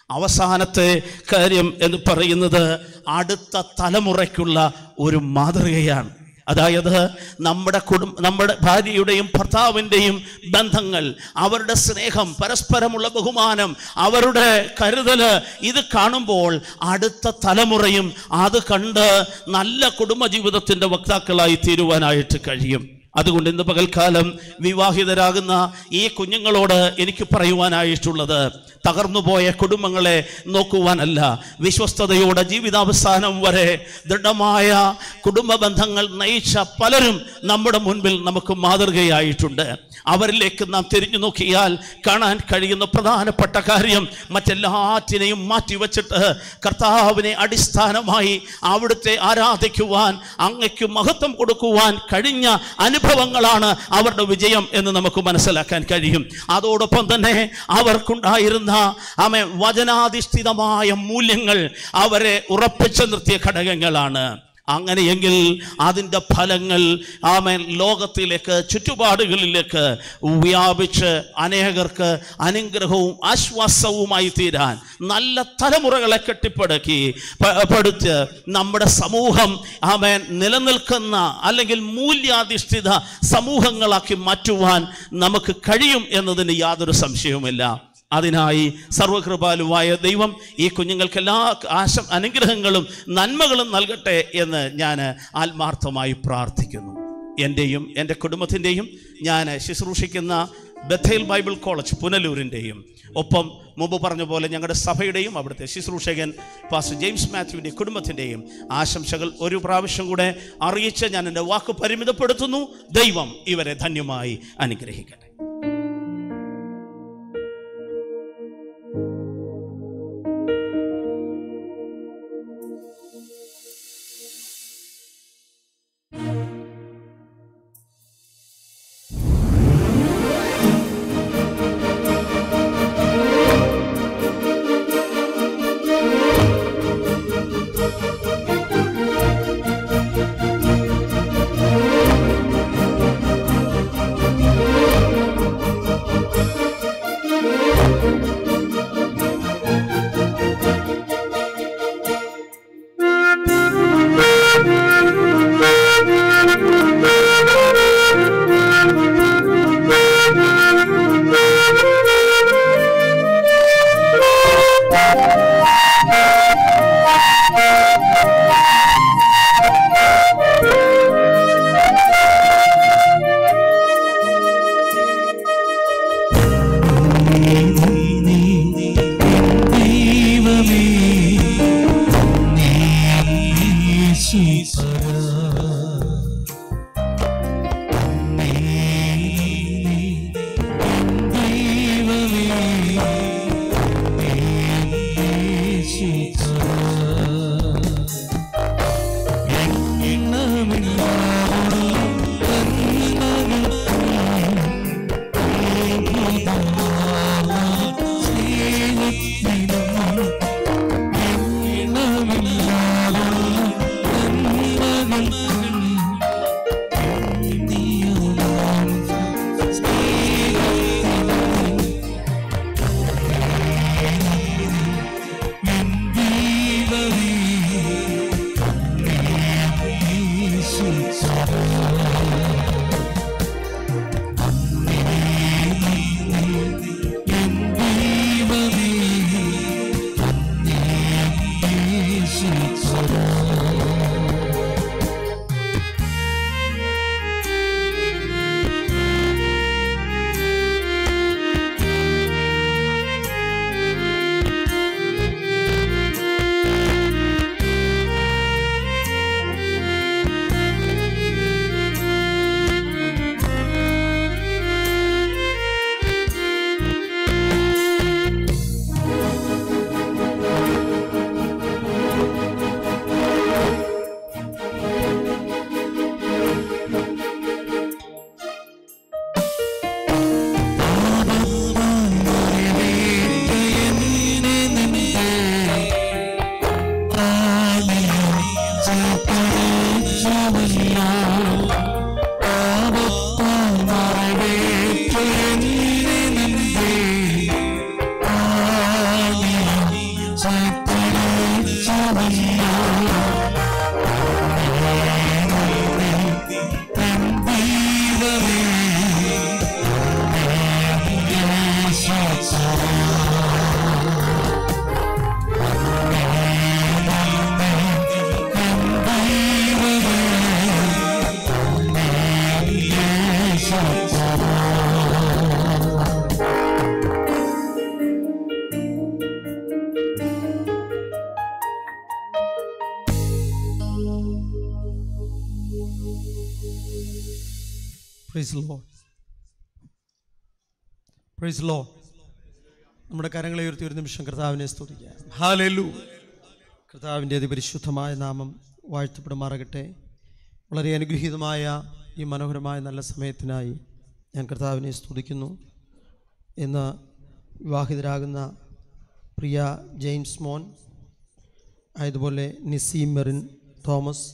അവസാനത്തെ കാര്യം എന്ന് പറയുന്നത് അടുത്ത തലമുറയ്ക്കുള്ള ഒരു മാതൃകയാണ് അതായത് നമ്മുടെ കുടുംബ നമ്മുടെ ഭാര്യയുടെയും ഭർത്താവിൻ്റെയും ബന്ധങ്ങൾ അവരുടെ സ്നേഹം പരസ്പരമുള്ള ബഹുമാനം അവരുടെ കരുതല് ഇത് കാണുമ്പോൾ അടുത്ത തലമുറയും അത് കണ്ട് നല്ല കുടുംബജീവിതത്തിൻ്റെ വക്താക്കളായി തീരുവാനായിട്ട് കഴിയും അതുകൊണ്ട് ഇന്ന് പകൽക്കാലം വിവാഹിതരാകുന്ന ഈ കുഞ്ഞുങ്ങളോട് എനിക്ക് പറയുവാനായിട്ടുള്ളത് തകർന്നുപോയ കുടുംബങ്ങളെ നോക്കുവാനല്ല വിശ്വസ്തയോടെ ജീവിതാവസാനം വരെ ദൃഢമായ കുടുംബ ബന്ധങ്ങൾ നയിച്ച പലരും നമ്മുടെ മുൻപിൽ നമുക്ക് മാതൃകയായിട്ടുണ്ട് അവരിലേക്ക് നാം തിരിഞ്ഞു നോക്കിയാൽ കാണാൻ കഴിയുന്ന പ്രധാനപ്പെട്ട കാര്യം മറ്റെല്ലാറ്റിനെയും മാറ്റിവെച്ചിട്ട് കർത്താവിനെ അടിസ്ഥാനമായി അവിടുത്തെ ആരാധിക്കുവാൻ അങ്ങയ്ക്ക് മഹത്വം കൊടുക്കുവാൻ കഴിഞ്ഞ അനുഭവങ്ങളാണ് അവരുടെ വിജയം എന്ന് നമുക്ക് മനസ്സിലാക്കാൻ കഴിയും അതോടൊപ്പം തന്നെ അവർക്കുണ്ടായിരുന്ന ആമേ വചനാധിഷ്ഠിതമായ മൂല്യങ്ങൾ അവരെ ഉറപ്പിച്ചു നിർത്തിയ ഘടകങ്ങളാണ് അങ്ങനെയെങ്കിൽ അതിൻ്റെ ഫലങ്ങൾ ആമേൻ ലോകത്തിലേക്ക് ചുറ്റുപാടുകളിലേക്ക് വ്യാപിച്ച് അനേകർക്ക് അനുഗ്രഹവും ആശ്വാസവുമായി തീരാൻ നല്ല തലമുറകളെ കെട്ടിപ്പടുക്കി പ- പടുത്ത് നമ്മുടെ സമൂഹം ആമേൻ നിലനിൽക്കുന്ന അല്ലെങ്കിൽ മൂല്യാധിഷ്ഠിത സമൂഹങ്ങളാക്കി മാറ്റുവാൻ നമുക്ക് കഴിയും എന്നതിന് യാതൊരു സംശയവുമില്ല അതിനായി സർവകൃപാലുവായ ദൈവം ഈ കുഞ്ഞുങ്ങൾക്ക് എല്ലാ ആശ അനുഗ്രഹങ്ങളും നന്മകളും നൽകട്ടെ എന്ന് ഞാൻ ആത്മാർത്ഥമായി പ്രാർത്ഥിക്കുന്നു എൻ്റെയും എൻ്റെ കുടുംബത്തിൻ്റെയും ഞാൻ ശുശ്രൂഷിക്കുന്ന ബഥേൽ ബൈബിൾ കോളേജ് പുനലൂരിൻ്റെയും ഒപ്പം മുമ്പ് പറഞ്ഞ പോലെ ഞങ്ങളുടെ സഭയുടെയും അവിടുത്തെ ശുശ്രൂഷകൻ പാസ്റ്റർ ജെയിംസ് മാത്യുവിൻ്റെ കുടുംബത്തിൻ്റെയും ആശംസകൾ ഒരു പ്രാവശ്യം കൂടെ അറിയിച്ച് ഞാൻ എൻ്റെ വാക്ക് പരിമിതപ്പെടുത്തുന്നു ദൈവം ഇവരെ ധന്യമായി അനുഗ്രഹിക്കട്ടെ ും പ്രൈസ് ലോ പ്രൈസ് ലോ നമ്മുടെ കരങ്ങളെ ഉയർത്തി ഒരു നിമിഷം കർത്താവിനെ സ്തുതിക്കാം ഹാലലു കർത്താവിൻ്റെ അതിപരിശുദ്ധമായ നാമം വാഴ്ത്തപ്പെടുമാറാകട്ടെ വളരെ അനുഗ്രഹീതമായ ഈ മനോഹരമായ നല്ല സമയത്തിനായി ഞാൻ കർത്താവിനെ സ്തുതിക്കുന്നു ഇന്ന് വിവാഹിതരാകുന്ന പ്രിയ ജെയിംസ് മോൻ അതുപോലെ നിസീം മെറിൻ തോമസ്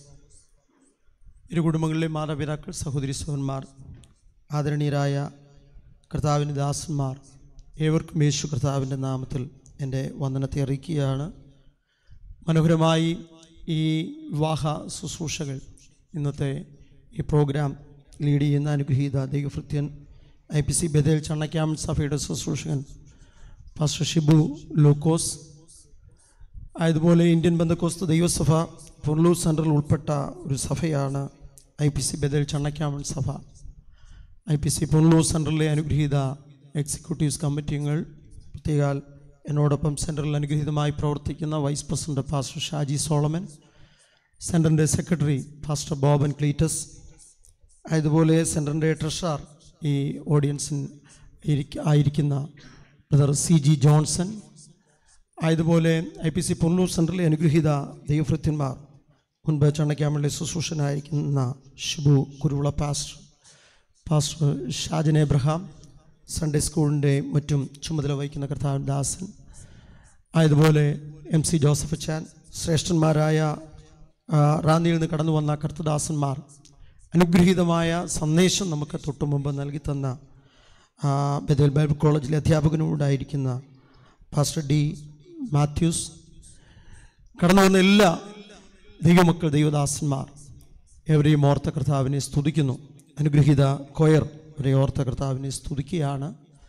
ഇരു കുടുംബങ്ങളിലെ മാതാപിതാക്കൾ സഹോദരി സഹോദരന്മാർ ആദരണീയരായ കർത്താവിൻ്റെ ദാസന്മാർ ഏവർക്കും യേശു കർത്താവിൻ്റെ നാമത്തിൽ എൻ്റെ വന്ദനത്തെ അറിയിക്കുകയാണ് മനോഹരമായി ഈ വിവാഹ ശുശ്രൂഷകൾ ഇന്നത്തെ ഈ പ്രോഗ്രാം ലീഡ് ചെയ്യുന്ന അനുഗ്രഹീത ദൈവഭൃത്യൻ ഐ പി സി ബദേൽ ചണ്ണക്യാം സഭയുടെ ശുശ്രൂഷകൻ പാസ്റ്റർ ഷിബു ലൂക്കോസ് അതുപോലെ ഇന്ത്യൻ ബന്ധക്കോസ്ത് ദൈവസഭ പുർലൂർ സെൻട്രൽ ഉൾപ്പെട്ട ഒരു സഭയാണ് I P C Bethel Channakkamon സഭ ഐ പി സി പുർലൂർ സെൻട്രലിലെ അനുഗ്രഹീത എക്സിക്യൂട്ടീവ്സ് കമ്മിറ്റികൾ പ്രത്യേകാൽ എന്നോടൊപ്പം സെൻട്രലിൽ അനുഗ്രഹീതമായി പ്രവർത്തിക്കുന്ന vice president pastor Shaji Solomon സെൻറ്ററിൻ്റെ സെക്രട്ടറി പാസ്റ്റർ ബോബൻ ക്ലീറ്റസ് അതുപോലെ സെൻറ്ററിൻ്റെ ട്രഷറർ ഈ ഓഡിയൻസിൽ ഇരിക്ക- ആയിരിക്കുന്ന ബ്രദർ സി ജി ജോൺസൺ അതുപോലെ ഐ പി സി പുന്നൂർ സെൻറ്ററിലെ അനുഗ്രഹീത ദൈവഭൃത്യന്മാർ മുൻപ് ചണ്ണക്കാമളിലെ ശുശ്രൂഷനായിരിക്കുന്ന Shibu Kuruvila pastor pastor Shajan Abraham Sunday സ്കൂളിൻ്റെ മറ്റും ചുമതല വഹിക്കുന്ന കർത്താവ് ദാസൻ അതുപോലെ എം സി ജോസഫ് അച്ചാൻ ശ്രേഷ്ഠന്മാരായ ആ, റാന്നിയിൽ നിന്ന് കടന്നു വന്ന കർത്തദാസന്മാർ അനുഗ്രഹീതമായ സന്ദേശം നമുക്ക് തൊട്ടു മുമ്പ് നൽകി തന്ന ആ, ബദേൽ ബൈബിൾ കോളേജിലെ അധ്യാപകനോടായിരിക്കുന്ന പാസ്റ്റർ ഡി മാത്യൂസ് കടന്നു വന്ന എല്ലാ ദൈവമക്കൾ ദൈവദാസന്മാർ എവരെയും ഓർത്ത കർത്താവിനെ സ്തുതിക്കുന്നു അനുഗ്രഹീത കൊയർ ഇവരെ ഓർത്ത കർത്താവിനെ സ്തുതിക്കുകയാണ്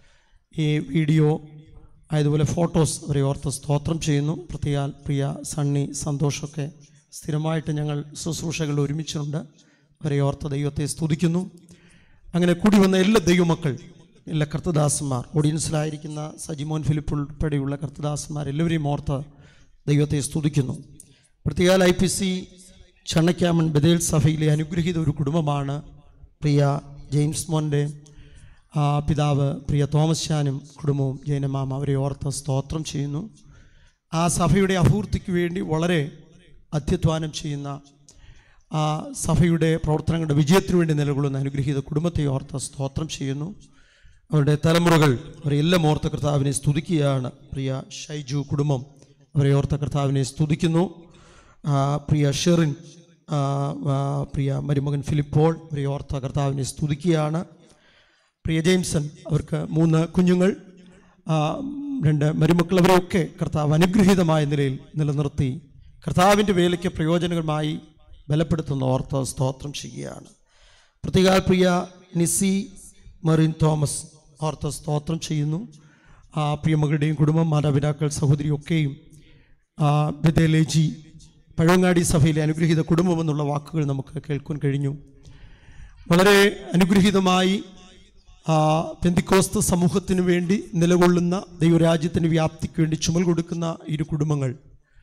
ഈ വീഡിയോ അതുപോലെ ഫോട്ടോസ് അവരെ ഓർത്ത് സ്തോത്രം ചെയ്യുന്നു പ്രത്യേക പ്രിയ സണ്ണി സന്തോഷമൊക്കെ സ്ഥിരമായിട്ട് ഞങ്ങൾ ശുശ്രൂഷകൾ ഒരുമിച്ചുണ്ട് അവരെ ഓർത്ത ദൈവത്തെ സ്തുതിക്കുന്നു അങ്ങനെ കൂടി വന്ന എല്ലാ ദൈവമക്കൾ എല്ലാ കർത്തദാസന്മാർ ഓഡിയൻസിലായിരിക്കുന്ന സജിമോൻ ഫിലിപ്പ് ഉൾപ്പെടെയുള്ള കർത്തദാസന്മാർ എല്ലാവരെയും ഓർത്ത് ദൈവത്തെ സ്തുതിക്കുന്നു പ്രത്യേക I P C Channakkamon Bethel സഭയിലെ അനുഗ്രഹീത ഒരു കുടുംബമാണ് പ്രിയ ജെയിംസ് മോൻ്റെ ആ, പിതാവ് പ്രിയ തോമസ് ഷാനും കുടുംബവും ജയനമാമ അവരെ ഓർത്ത് സ്തോത്രം ചെയ്യുന്നു ആ സഭയുടെ അഭൂർത്തിക്ക് വേണ്ടി വളരെ അത്യധ്വാനം ചെയ്യുന്ന ആ സഭയുടെ പ്രവർത്തനങ്ങളുടെ വിജയത്തിനു വേണ്ടി നിലകൊള്ളുന്ന അനുഗ്രഹീത കുടുംബത്തെ ഓർത്ത് സ്തോത്രം ചെയ്യുന്നു അവരുടെ തലമുറകൾ അവരെ എല്ലാം ഓർത്ത കർത്താവിനെ സ്തുതിക്കുകയാണ് പ്രിയ ഷൈജു കുടുംബം അവരെ ഓർത്ത കർത്താവിനെ സ്തുതിക്കുന്നു ആ, പ്രിയ ഷെറിൻ ആ, ആ, പ്രിയ മരുമകൻ ഫിലിപ്പോൾ അവരെ ഓർത്ത കർത്താവിനെ സ്തുതിക്കുകയാണ് പ്രിയ ജെയിംസൺ അവർക്ക് മൂന്ന് കുഞ്ഞുങ്ങൾ ആ, രണ്ട് മരുമക്കൾ അവരെയൊക്കെ കർത്താവ് അനുഗ്രഹീതമായ നിലയിൽ നിലനിർത്തി കർത്താവിൻ്റെ വേലയ്ക്ക് പ്രയോജനകരമായി ബലപ്പെടുത്തുന്ന ഓർത്ത് സ്തോത്രം ചെയ്യുകയാണ് പ്രത്യേക പ്രിയ നിസി മറിൻ തോമസ് ഓർത്ത് സ്തോത്രം ചെയ്യുന്നു ആ പ്രിയമകളുടെയും കുടുംബം മാതാപിതാക്കൾ സഹോദരിയൊക്കെയും ആ ബദേലേജി പഴവങ്ങാടി സഭയിലെ അനുഗ്രഹീത കുടുംബം എന്നുള്ള വാക്കുകൾ നമുക്ക് കേൾക്കാൻ കഴിഞ്ഞു വളരെ അനുഗ്രഹീതമായി ആ, പെന്തിക്കോസ്ത് സമൂഹത്തിന് വേണ്ടി നിലകൊള്ളുന്ന ദൈവരാജ്യത്തിൻ്റെ വ്യാപ്തിക്ക് വേണ്ടി ചുമൽ കൊടുക്കുന്ന ഇരു കുടുംബങ്ങൾ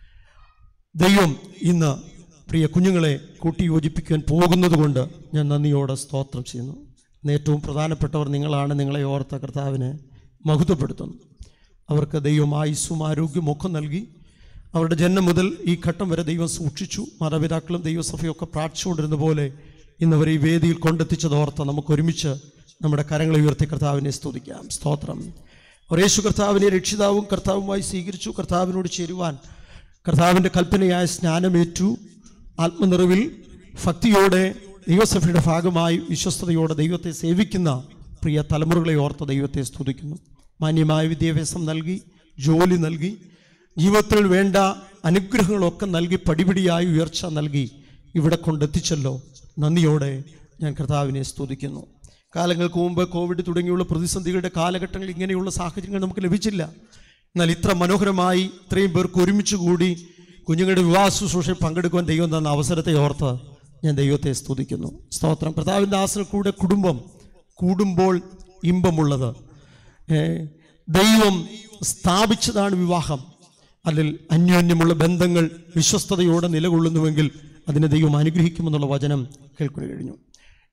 ദൈവം ഇന്ന് പ്രിയ കുഞ്ഞുങ്ങളെ കൂട്ടി യോജിപ്പിക്കാൻ പോകുന്നത് കൊണ്ട് ഞാൻ നന്ദിയോടെ സ്തോത്രം ചെയ്യുന്നു ഇന്ന് ഏറ്റവും പ്രധാനപ്പെട്ടവർ നിങ്ങളാണ് നിങ്ങളെ ഓർത്ത കർത്താവിനെ മഹത്വപ്പെടുത്തുന്നു അവർക്ക് ദൈവം ആയുസ്സും ആരോഗ്യവും ഒക്കെ നൽകി അവരുടെ ജന്മം മുതൽ ഈ ഘട്ടം വരെ ദൈവം സൂക്ഷിച്ചു മാതാപിതാക്കളും ദൈവസഭയൊക്കെ പ്രാർത്ഥിച്ചുകൊണ്ടിരുന്ന പോലെ ഇന്നവരെ ഈ വേദിയിൽ കൊണ്ടെത്തിച്ചത് ഓർത്ത് നമുക്ക് ഒരുമിച്ച് നമ്മുടെ കരങ്ങളെ ഉയർത്തി കർത്താവിനെ സ്തുതിക്കാം സ്തോത്രം ഒരേശു കർത്താവിനെ രക്ഷിതാവും കർത്താവുമായി സ്വീകരിച്ചു കർത്താവിനോട് ചേരുവാൻ കർത്താവിൻ്റെ കൽപ്പനയായ സ്നാനമേറ്റു ആത്മനിറവിൽ ഭക്തിയോടെ ദൈവസഭയുടെ ഭാഗമായി വിശ്വസ്തയോടെ ദൈവത്തെ സേവിക്കുന്ന പ്രിയ തലമുറകളെ ഓർത്ത് ദൈവത്തെ സ്തുതിക്കുന്നു മാന്യമായ വിദ്യാഭ്യാസം നൽകി ജോലി നൽകി ജീവിതത്തിൽ വേണ്ട അനുഗ്രഹങ്ങളൊക്കെ നൽകി പടിപടിയായി ഉയർച്ച നൽകി ഇവിടെ കൊണ്ടെത്തിച്ചല്ലോ നന്ദിയോടെ ഞാൻ കർത്താവിനെ സ്തുതിക്കുന്നു കാലങ്ങൾക്ക് മുമ്പ് കോവിഡ് തുടങ്ങിയുള്ള പ്രതിസന്ധികളുടെ കാലഘട്ടങ്ങളിൽ ഇങ്ങനെയുള്ള സാഹചര്യങ്ങൾ നമുക്ക് ലഭിച്ചില്ല എന്നാൽ ഇത്ര മനോഹരമായി ഇത്രയും പേർക്ക് ഒരുമിച്ച് കൂടി കുഞ്ഞുങ്ങളുടെ വിവാഹ ശുശ്രൂഷയിൽ പങ്കെടുക്കുവാൻ ദൈവം തന്ന അവസരത്തെ ഓർത്ത് ഞാൻ ദൈവത്തെ സ്തുതിക്കുന്നു സ്തോത്രം കർത്താവിൻ്റെ ആസന കൂടെ കുടുംബം കൂടുമ്പോൾ ഇമ്പമുള്ളത് ഏ, ദൈവം സ്ഥാപിച്ചതാണ് വിവാഹം അതിൽ അന്യോന്യമുള്ള ബന്ധങ്ങൾ വിശ്വസ്തയോടെ നിലകൊള്ളുന്നുവെങ്കിൽ അതിനെ ദൈവം അനുഗ്രഹിക്കുമെന്നുള്ള വചനം കേൾക്കാൻ കഴിഞ്ഞു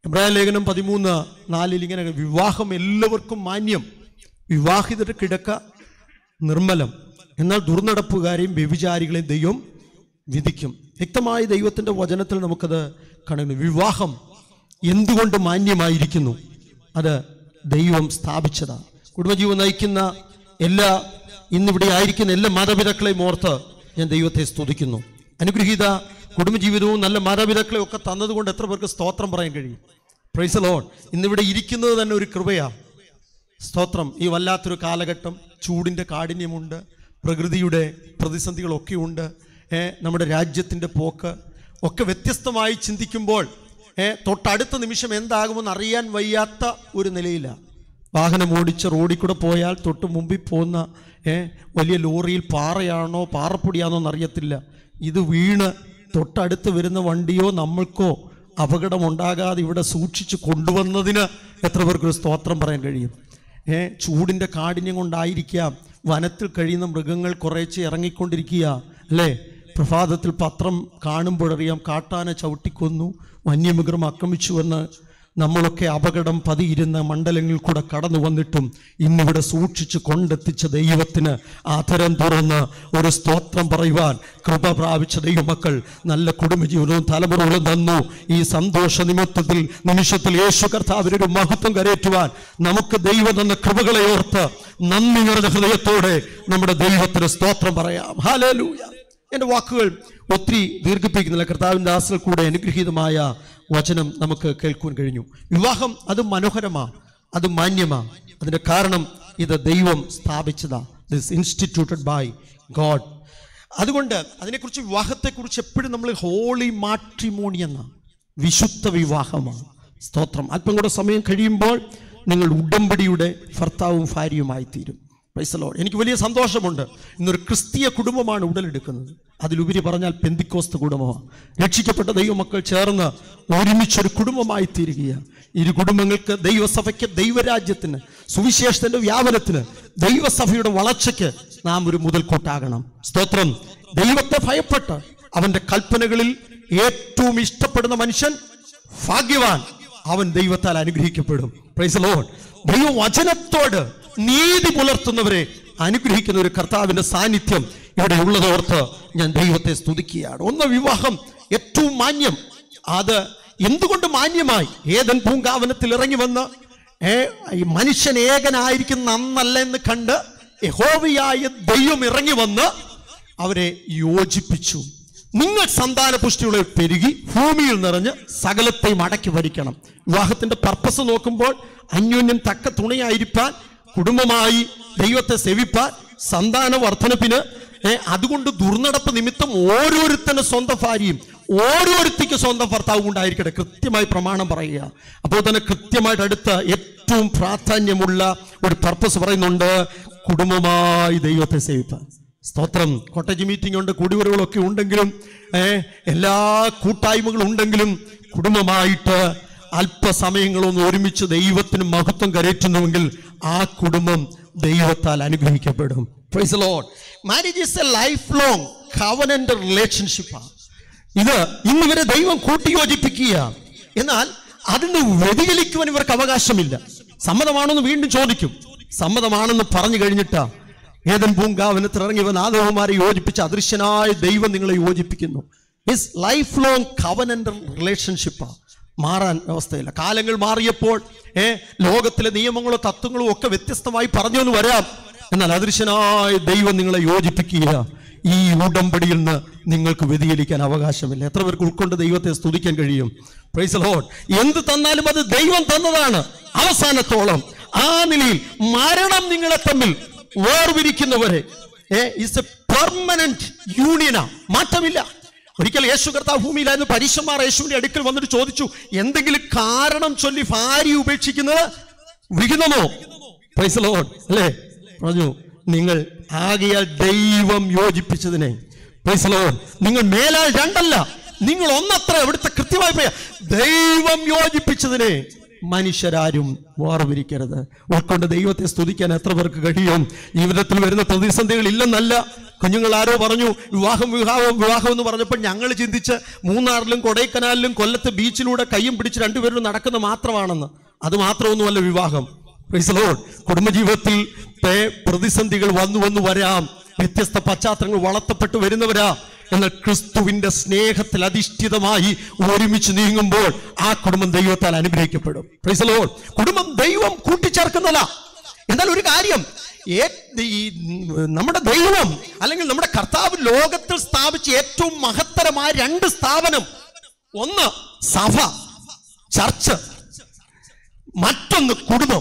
എബ്രായ ലേഖനം പതിമൂന്ന് നാലിൽ ഇങ്ങനെ വിവാഹം എല്ലാവർക്കും മാന്യം വിവാഹിതരുടെ കിടക്ക നിർമ്മലം എന്നാൽ ദുർനടപ്പുകാരെയും വ്യഭിചാരികളെയും ദൈവം വിധിക്കും വ്യക്തമായി ദൈവത്തിൻ്റെ വചനത്തിൽ നമുക്കത് കാണുന്നു വിവാഹം എന്തുകൊണ്ട് മാന്യമായിരിക്കുന്നു അത് ദൈവം സ്ഥാപിച്ചതാണ് കുടുംബജീവൻ നയിക്കുന്ന എല്ലാ ഇന്നിവിടെ ആയിരിക്കുന്ന എല്ലാ മാതാപിതാക്കളെയും ഓർത്ത് ഞാൻ ദൈവത്തെ സ്തുതിക്കുന്നു അനുഗ്രഹീത കുടുംബജീവിതവും നല്ല മാതാപിതാക്കളെയും ഒക്കെ തന്നതുകൊണ്ട് എത്ര പേർക്ക് സ്തോത്രം പറയാൻ കഴിയും പ്രൈസ് ലോൺ ഇന്നിവിടെ ഇരിക്കുന്നത് തന്നെ ഒരു കൃപയാണ് സ്തോത്രം ഈ വല്ലാത്തൊരു കാലഘട്ടം ചൂടിൻ്റെ കാഠിന്യമുണ്ട് പ്രകൃതിയുടെ പ്രതിസന്ധികളൊക്കെ ഉണ്ട് ഏ, നമ്മുടെ രാജ്യത്തിൻ്റെ പോക്ക് ഒക്കെ വ്യത്യസ്തമായി ചിന്തിക്കുമ്പോൾ ഏ, തൊട്ടടുത്ത നിമിഷം എന്താകുമെന്ന് അറിയാൻ വയ്യാത്ത ഒരു നിലയിലാണ് വാഹനം ഓടിച്ച് റോഡിൽ കൂടെ പോയാൽ തൊട്ട് മുമ്പിൽ പോകുന്ന ഏ, വലിയ ലോറിയിൽ പാറയാണോ പാറപ്പൊടിയാണോ എന്നറിയത്തില്ല ഇത് വീണ് തൊട്ടടുത്ത് വരുന്ന വണ്ടിയോ നമ്മൾക്കോ അപകടമുണ്ടാകാതെ ഇവിടെ സൂക്ഷിച്ച് കൊണ്ടുവന്നതിന് എത്ര പേർക്ക് ഒരു സ്തോത്രം പറയാൻ കഴിയും ഏ ചൂടിൻ്റെ കാഠിന്യം കൊണ്ടായിരിക്കാം വനത്തിൽ കഴിയുന്ന മൃഗങ്ങൾ കുറേശ്ശെ ഇറങ്ങിക്കൊണ്ടിരിക്കുക അല്ലേ പ്രഭാതത്തിൽ പത്രം കാണുമ്പോഴറിയാം കാട്ടാന ചവിട്ടിക്കൊന്നു വന്യമൃഗം ആക്രമിച്ചുവെന്ന് നമ്മളൊക്കെ അപകടം പതിയിരുന്ന മണ്ഡലങ്ങളിൽ കൂടെ കടന്നു വന്നിട്ടും ഇന്നിവിടെ സൂക്ഷിച്ച് കൊണ്ടെത്തിച്ച ദൈവത്തിന് ആദരം തുറന്ന് ഒരു സ്തോത്രം പറയുവാൻ കൃപ പ്രാപിച്ച ദൈവമക്കൾ നല്ല കുടുംബജീവിതവും തലമുറകളും തന്നു ഈ സന്തോഷ നിമിത്തത്തിൽ നിമിഷത്തിൽ യേശു കർത്താവിനൊരു മഹത്വം കരയറ്റുവാൻ നമുക്ക് ദൈവം തന്ന കൃപകളെ ഓർത്ത് നന്ദി നിറഞ്ഞ ഹൃദയത്തോടെ നമ്മുടെ ദൈവത്തിന് സ്തോത്രം പറയാം ഹാലേലൂയ എൻ്റെ വാക്കുകൾ ഒത്തിരി ദീർഘിപ്പിക്കുന്നില്ല കർത്താവിൻ്റെ ദാസിൽ കൂടെ അനുഗ്രഹീതമായ വചനം നമുക്ക് കേൾക്കുവാൻ കഴിഞ്ഞു വിവാഹം അത് മനോഹരമാ അത് മാന്യമാ അതിൻ്റെ കാരണം ഇത് ദൈവം സ്ഥാപിച്ചതാ ദിസ് ഇൻസ്റ്റിറ്റ്യൂട്ടഡ് ബൈ ഗോഡ് അതുകൊണ്ട് അതിനെക്കുറിച്ച് വിവാഹത്തെക്കുറിച്ച് എപ്പോഴും നമ്മൾ ഹോളി മാട്രിമോണി എന്ന വിശുദ്ധ വിവാഹമാണ് സ്തോത്രം അല്പം കൂടെ സമയം കഴിയുമ്പോൾ നിങ്ങൾ ഉടമ്പടിയുടെ ഭർത്താവും ഭാര്യയുമായി തീരും പൈസലോ എനിക്ക് വലിയ സന്തോഷമുണ്ട് ഇന്നൊരു ക്രിസ്തീയ കുടുംബമാണ് ഉടലെടുക്കുന്നത് അതിലുപരി പറഞ്ഞാൽ പെന്തിക്കോസ്ത് കുടുംബമാണ് രക്ഷിക്കപ്പെട്ട ദൈവമക്കൾ ചേർന്ന് ഒരുമിച്ചൊരു കുടുംബമായി തീരുകയാണ് ഇരു കുടുംബങ്ങൾക്ക് ദൈവസഭയ്ക്ക് ദൈവരാജ്യത്തിന് സുവിശേഷത്തിന്റെ വ്യാപനത്തിന് ദൈവസഭയുടെ വളർച്ചയ്ക്ക് നാം ഒരു മുതൽക്കൂട്ടാകണം സ്തോത്രം ദൈവത്തെ ഭയപ്പെട്ട് അവന്റെ കൽപ്പനകളിൽ ഏറ്റവും ഇഷ്ടപ്പെടുന്ന മനുഷ്യൻ ഭാഗ്യവാൻ അവൻ ദൈവത്താൽ അനുഗ്രഹിക്കപ്പെടും പ്രൈസ് ലോഡ് ദൈവവചനത്തോട് നീതി പുലർത്തുന്നവരെ അനുഗ്രഹിക്കുന്ന ഒരു കർത്താവിന്റെ സാന്നിധ്യം ഇവിടെ ഉള്ളതോർത്ത് ഞാൻ ദൈവത്തെ സ്തുതിക്കുകയാണ് ഒന്ന് വിവാഹം ഏറ്റവും മാന്യം അത് എന്തുകൊണ്ട് മാന്യമായി ഏതൻ പൂങ്കാവനത്തിൽ ഇറങ്ങി വന്ന് ഏ, ഈ മനുഷ്യൻ ഏകനായിരിക്കുന്ന അന്നല്ല എന്ന് കണ്ട് യഹോവയായ ദൈവം ഇറങ്ങി വന്ന് അവരെ യോജിപ്പിച്ചു നിങ്ങൾ സന്താന പുഷ്ടിയുള്ള പെരുകി ഭൂമിയിൽ നിറഞ്ഞ് സകലത്തെയും അടക്കി ഭരിക്കണം വിവാഹത്തിന്റെ പർപ്പസ് നോക്കുമ്പോൾ അന്യോന്യം തക്ക തുണയായിരിക്കാൻ കുടുംബമായി ദൈവത്തെ സേവിപ്പാൻ സന്താന വർധനപ്പിന് ഏ, അതുകൊണ്ട് ദുർനടപ്പ് നിമിത്തം ഓരോരുത്തരും സ്വന്തം ഭാര്യയും ഓരോരുത്തിക്ക് സ്വന്തം ഭർത്താവും ഉണ്ടായിരിക്കട്ടെ കൃത്യമായി പ്രമാണം പറയുക അപ്പോൾ തന്നെ കൃത്യമായിട്ട് അടുത്ത ഏറ്റവും പ്രാധാന്യമുള്ള ഒരു പർപ്പസ് പറയുന്നുണ്ട് കുടുംബമായി ദൈവത്തെ സേവിപ്പാൻ സ്തോത്രം കോട്ടേജ് മീറ്റിംഗ് ഉണ്ട് കൂടിവരവുകളൊക്കെ ഉണ്ടെങ്കിലും ഏ, എല്ലാ കൂട്ടായ്മകളും ഉണ്ടെങ്കിലും കുടുംബമായിട്ട് അല്പസമയങ്ങളൊന്ന് ഒരുമിച്ച് ദൈവത്തിന് മഹത്വം കരയറ്റുന്നുവെങ്കിൽ ആ കുടുംബം ദൈവത്താൽ അനുഗ്രഹിക്കപ്പെടും praise Lord marriage is a life long covenant റിലേഷൻഷിപ്പാണ് ഇത് ഇന്ന് വരെ ദൈവം കൂട്ടിയോജിപ്പിക്കുക എന്നാൽ അതിന് വ്യതിചലിക്കുവാൻ ഇവർക്ക് അവകാശമില്ല സമ്മതമാണെന്ന് വീണ്ടും ചോദിക്കും സമ്മതമാണെന്ന് പറഞ്ഞു കഴിഞ്ഞിട്ടാ ഏതൻ പൂങ്കാവനത്തിൽ ഇറങ്ങി വന്ന ആദവന്മാരെ യോജിപ്പിച്ച് അദൃശ്യനായ ദൈവം നിങ്ങളെ യോജിപ്പിക്കുന്നു ഇസ് ലൈഫ് ലോങ് കവനന്റ് റിലേഷൻഷിപ്പാണ് മാറാൻ വ്യവസ്ഥയില്ല കാലങ്ങൾ മാറിയപ്പോൾ ഏ ലോകത്തിലെ നിയമങ്ങളോ തത്വങ്ങളോ ഒക്കെ വ്യത്യസ്തമായി പറഞ്ഞു എന്ന് വരാം എന്നാൽ അദൃശ്യനായ ദൈവം നിങ്ങളെ യോജിപ്പിക്കുക ഈ ഉടമ്പടിയിൽ നിന്ന് നിങ്ങൾക്ക് വ്യതിചലിക്കാൻ അവകാശമില്ല എത്ര പേർക്ക് ഉൾക്കൊണ്ട് ദൈവത്തെ സ്തുതിക്കാൻ കഴിയും പ്രൈസ് ലോഡ് എന്ത് തന്നാലും അത് ദൈവം തന്നതാണ് അവസാനത്തോളം ആ നിലയിൽ മരണം നിങ്ങളെ തമ്മിൽ വേർപിരിക്കുന്നവരെ ഇസ് എ പെർമനന്റ് യൂണിയനാ മാറ്റമില്ല ഒരിക്കൽ യേശു കർത്താവ് ഭൂമിയിലായിരുന്നു പരീക്ഷന്മാർ യേശുവിന്റെ അടുക്കൽ വന്നിട്ട് ചോദിച്ചു എന്തെങ്കിലും കാരണം ചൊല്ലി ഭാര്യ ഉപേക്ഷിക്കുന്നത് വിഹിതമോ പ്രൈസ് ലോഡ് അല്ലേ പറഞ്ഞു നിങ്ങൾ ആകയാൽ ദൈവം യോജിപ്പിച്ചതിനെ പ്രൈസ് ലോഡ് നിങ്ങൾ മേലാൽ രണ്ടല്ല നിങ്ങൾ ഒന്നത്ര എവിടുത്തെ കൃത്യമായി പറയാ ദൈവം യോജിപ്പിച്ചതിനെ മനുഷ്യരാരും വേർപിരിക്കരുത് ഉൾക്കൊണ്ട് ദൈവത്തെ സ്തുതിക്കാൻ എത്ര പേർക്ക് കഴിയും ജീവിതത്തിൽ വരുന്ന പ്രതിസന്ധികൾ ഇല്ലെന്നല്ല കുഞ്ഞുങ്ങൾ ആരോ പറഞ്ഞു വിവാഹം വിവാഹം വിവാഹം എന്ന് പറഞ്ഞപ്പോൾ ഞങ്ങൾ ചിന്തിച്ച് മൂന്നാറിലും കൊടൈക്കനാലിലും കൊല്ലത്ത് ബീച്ചിലൂടെ കയ്യും പിടിച്ച് രണ്ടുപേരും നടക്കുന്ന മാത്രമാണെന്ന് അത് മാത്രമൊന്നുമല്ല വിവാഹം Praise the Lord. കുടുംബജീവിതത്തിൽ പേ- പ്രതിസന്ധികൾ വന്നു വന്നു വരാം വ്യത്യസ്ത പശ്ചാത്തലങ്ങൾ വളർത്തപ്പെട്ടു വരുന്നവരാ എന്നാൽ ക്രിസ്തുവിന്റെ സ്നേഹത്തിൽ അധിഷ്ഠിതമായി ഒരുമിച്ച് നീങ്ങുമ്പോൾ ആ കുടുംബം ദൈവത്താൽ അനുഗ്രഹിക്കപ്പെടും Praise the Lord. കുടുംബം ദൈവം കൂട്ടിച്ചേർക്കുന്നതല്ല എന്നാൽ ഒരു കാര്യം ഏ- ഈ നമ്മുടെ ദൈവം അല്ലെങ്കിൽ നമ്മുടെ കർത്താവ് ലോകത്തിൽ സ്ഥാപിച്ച ഏറ്റവും മഹത്തരമായ രണ്ട് സ്ഥാപനം ഒന്ന് സഭ ചർച്ച് മറ്റൊന്ന് കുടുംബം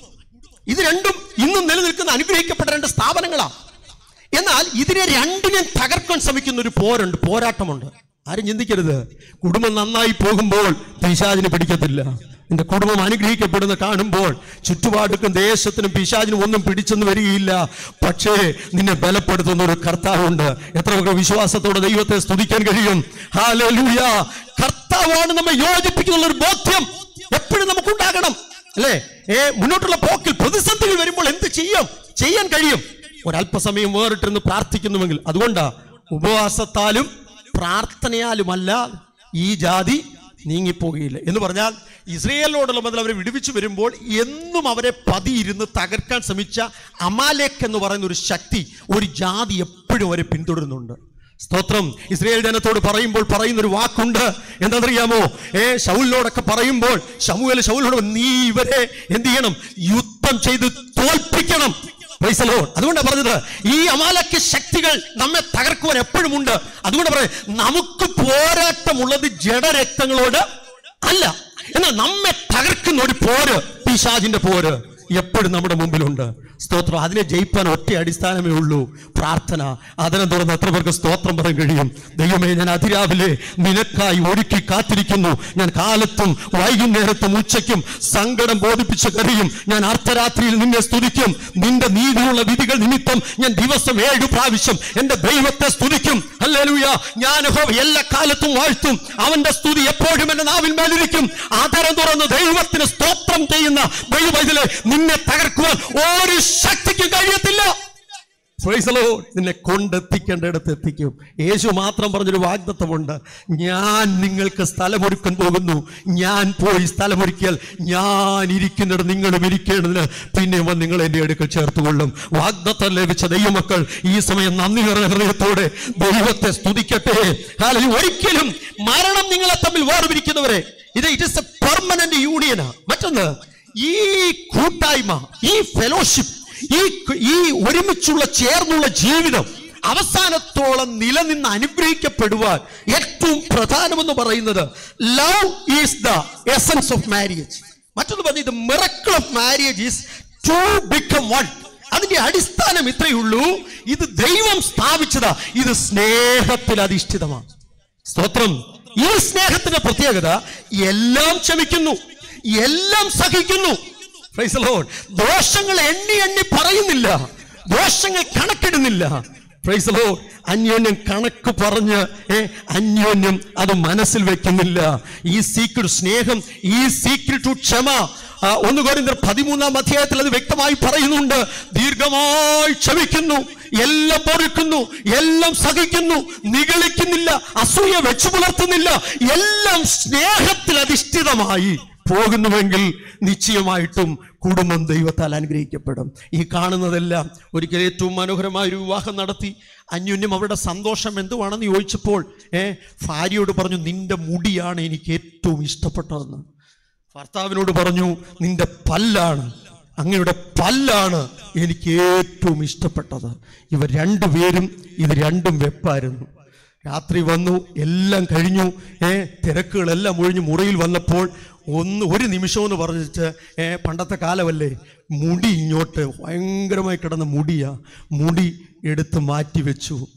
ഇത് രണ്ടും ഇന്നും നിലനിൽക്കുന്ന അനുഗ്രഹിക്കപ്പെട്ട രണ്ട് സ്ഥാപനങ്ങളാണ് എന്നാൽ ഇതിനെ രണ്ടിനെ തകർക്കാൻ ശ്രമിക്കുന്ന ഒരു പോരുണ്ട് പോരാട്ടമുണ്ട് ആരും ചിന്തിക്കരുത് കുടുംബം നന്നായി പോകുമ്പോൾ പിശാചിന് പിടിക്കത്തില്ല നിന്റെ കുടുംബം അനുഗ്രഹിക്കപ്പെടുന്ന കാണുമ്പോൾ ചുറ്റുപാടുക്കും ദേശത്തിനും പിശാചിനും ഒന്നും പിടിച്ചെന്ന് വരികയില്ല പക്ഷേ നിന്നെ ബലപ്പെടുത്തുന്ന ഒരു കർത്താവുണ്ട് എത്ര പേർക്ക് വിശ്വാസത്തോടെ ദൈവത്തെ സ്തുതിക്കാൻ കഴിയും ഹാലൂയ കർത്താവാണ് നമ്മെ യോജിപ്പിക്കുന്ന ഒരു ബോധ്യം എപ്പോഴും നമുക്കുണ്ടാകണം അല്ലേ ഏ മുന്നോട്ടുള്ള പോക്കിൽ പ്രതിസന്ധികൾ വരുമ്പോൾ എന്ത് ചെയ്യും ചെയ്യാൻ കഴിയും ഒരല്പസമയം വേറിട്ടിരുന്ന് പ്രാർത്ഥിക്കുന്നുവെങ്കിൽ അതുകൊണ്ടാ ഉപവാസത്താലും പ്രാർത്ഥനയാലുമല്ല ഈ ജാതി നീങ്ങിപ്പോകുകയില്ല എന്ന് പറഞ്ഞാൽ ഇസ്രയേലിനോടുള്ള മുതൽ അവരെ വിടുവിച്ചു വരുമ്പോൾ എന്നും അവരെ പതിയിരുന്ന് തകർക്കാൻ ശ്രമിച്ച അമാലേക്ക് എന്ന് പറയുന്ന ഒരു ശക്തി ഒരു ജാതി എപ്പോഴും അവരെ പിന്തുടരുന്നുണ്ട് സ്തോത്രം ഇസ്രയേൽ ജനത്തോട് പറയുമ്പോൾ പറയുന്ന ഒരു വാക്കുണ്ട് എന്താണെന്നറിയാമോ ഏ ശൗലിനോടൊക്കെ പറയുമ്പോൾ ശമുവേൽ ശൗലിനോട് നീ ഇവരെ എന്ത് ചെയ്യണം യുദ്ധം ചെയ്ത് തോൽപ്പിക്കണം Praise the Lord. അതുകൊണ്ടാണ് പറഞ്ഞത് ഈ അമാലക്യ ശക്തികൾ നമ്മെ തകർക്കുവാൻ എപ്പോഴും ഉണ്ട് അതുകൊണ്ട് പറയാം നമുക്ക് പോരാട്ടമുള്ളത് ജഡരക്തങ്ങളോട് അല്ല എന്നാൽ നമ്മെ തകർക്കുന്ന ഒരു പോര് പിശാജിന്റെ പോര് എപ്പോഴും നമ്മുടെ മുമ്പിലുണ്ട് സ്തോത്രം അതിനെ ജയിപ്പാൻ ഒറ്റ അടിസ്ഥാനമേ ഉള്ളൂ പ്രാർത്ഥന അതിനെ തുറന്ന് എത്ര പേർക്ക് സ്തോത്രം പറയാൻ കഴിയും ദൈവമേ ഞാൻ അതിരാവിലെ നിനക്കായി ഒരുക്കി കാത്തിരിക്കുന്നു ഞാൻ കാലത്തും വൈകുന്നേരത്തും ഉച്ചയ്ക്കും സങ്കടം ബോധിപ്പിച്ച് കറിയും ഞാൻ അർദ്ധരാത്രിയിൽ നിന്നെ സ്തുതിക്കും നിന്റെ നീതിയുള്ള വിധികൾ നിമിത്തം ഞാൻ ദിവസം ഏഴ് പ്രാവശ്യം എന്റെ ദൈവത്തെ സ്തുതിക്കും അല്ലേലൂയ ഞാൻ യഹോവ എല്ലാ കാലത്തും വാഴ്ത്തും അവന്റെ സ്തുതി എപ്പോഴും എന്റെ നാവിൽ മേലിരിക്കും ആദരം തുറന്ന് ദൈവത്തിന് സ്തോത്രം ചെയ്യുന്ന ദൈവത്തിലെ നിന്നെ തകർക്കുവാൻ ഒരു ശക്തിക്കും കഴിയത്തില്ല Praise the Lord. നിന്നെ കൊണ്ടെത്തിക്കേണ്ടിടത്ത് എത്തിക്കും യേശു മാത്രം പറഞ്ഞൊരു വാഗ്ദത്തമുണ്ട് ഞാൻ നിങ്ങൾക്ക് സ്ഥലമൊരുക്കാൻ പോകുന്നു ഞാൻ പോയി സ്ഥലമൊരുക്കിയാൽ ഞാൻ ഇരിക്കുന്നിടത്ത് നിങ്ങളും ഇരിക്കേണ്ടതിന് പിന്നെ വന്ന് നിങ്ങൾ എൻ്റെ അടുക്കൽ ചേർത്തുകൊള്ളും വാഗ്ദത്തം ലഭിച്ച ദൈവമക്കൾ ഈ സമയം നന്ദി നിറഞ്ഞ ഹൃദയത്തോടെ ദൈവത്തെ സ്തുതിക്കട്ടെ ഹാലലൂയ. ഒരിക്കലും മരണം നിങ്ങളെ തമ്മിൽ വേർപിരിക്കുന്നവരെ ഇത് ഇറ്റ് ഇസ് എ പെർമനന്റ് യൂണിയനാ മറ്റൊന്ന് ഈ കൂട്ടായ്മ ഈ ഫെലോഷിപ്പ് ഈ ഈ ഒരുമിച്ചുള്ള ചേർന്നുള്ള ജീവിതം അവസാനത്തോളം നിലനിന്ന് അനുഗ്രഹിക്കപ്പെടുവാൻ ഏറ്റവും പ്രധാനമെന്ന് പറയുന്നത് love is the essence of marriage മറ്റൊന്ന് പറഞ്ഞു ഇത് miracle of marriage is to become one അതിന്റെ അടിസ്ഥാനം ഇത്രയേ ഉള്ളൂ ഇത് ദൈവം സ്ഥാപിച്ചതാ ഇത് സ്നേഹത്തിൽ അധിഷ്ഠിതമാണ് സ്തോത്രം ഈ സ്നേഹത്തിന്റെ പ്രത്യേകത എല്ലാം ക്ഷമിക്കുന്നു എല്ലാം സഹിക്കുന്നു Praise the Lord. ദോഷങ്ങൾ എണ്ണി എണ്ണി പറയുന്നില്ല ദോഷങ്ങൾ കണക്കിടുന്നില്ല Praise the Lord. അന്യോന്യം കണക്ക് പറഞ്ഞ് ഏ, അന്യോന്യം അത് മനസ്സിൽ വെക്കുന്നില്ല ഈ സീക്രട്ട് സ്നേഹം ഈ സീക്രട്ട് ക്ഷമ ആ, ഒന്ന് കോരിന്തർ പതിമൂന്നാം അധ്യായത്തിൽ അത് വ്യക്തമായി പറയുന്നുണ്ട് ദീർഘമായി ക്ഷമിക്കുന്നു എല്ലാം പൊറുക്കുന്നു എല്ലാം സഹിക്കുന്നു നിഗളിക്കുന്നില്ല അസൂയ വെച്ചു പുലർത്തുന്നില്ല എല്ലാം സ്നേഹത്തിൽ അധിഷ്ഠിതമായി പോകുന്നുവെങ്കിൽ നിശ്ചയമായിട്ടും കുടുംബം ദൈവത്താൽ അനുഗ്രഹിക്കപ്പെടും ഈ കാണുന്നതെല്ലാം ഒരിക്കൽ ഏറ്റവും മനോഹരമായ ഒരു വിവാഹം നടത്തി അന്യോന്യം അവരുടെ സന്തോഷം എന്തുവാണെന്ന് ചോദിച്ചപ്പോൾ ഏ ഭാര്യയോട് പറഞ്ഞു നിന്റെ മുടിയാണ് എനിക്ക് ഏറ്റവും ഇഷ്ടപ്പെട്ടതെന്ന് ഭർത്താവിനോട് പറഞ്ഞു നിന്റെ പല്ലാണ് അങ്ങയുടെ പല്ലാണ് എനിക്ക് ഏറ്റവും ഇഷ്ടപ്പെട്ടത് ഇവർ രണ്ടുപേരും ഇത് രണ്ടും വെപ്പായിരുന്നു രാത്രി വന്നു എല്ലാം കഴിഞ്ഞു ഏ തിരക്കുകളെല്ലാം ഒഴിഞ്ഞ് മുറിയിൽ വന്നപ്പോൾ ഒന്ന് ഒരു നിമിഷം എന്ന് പറഞ്ഞിട്ട് ഏ പണ്ടത്തെ കാലമല്ലേ മുടി ഇങ്ങോട്ട് ഭയങ്കരമായി കിടന്ന മുടിയാ മുടി എടുത്ത് മാറ്റി വെച്ചു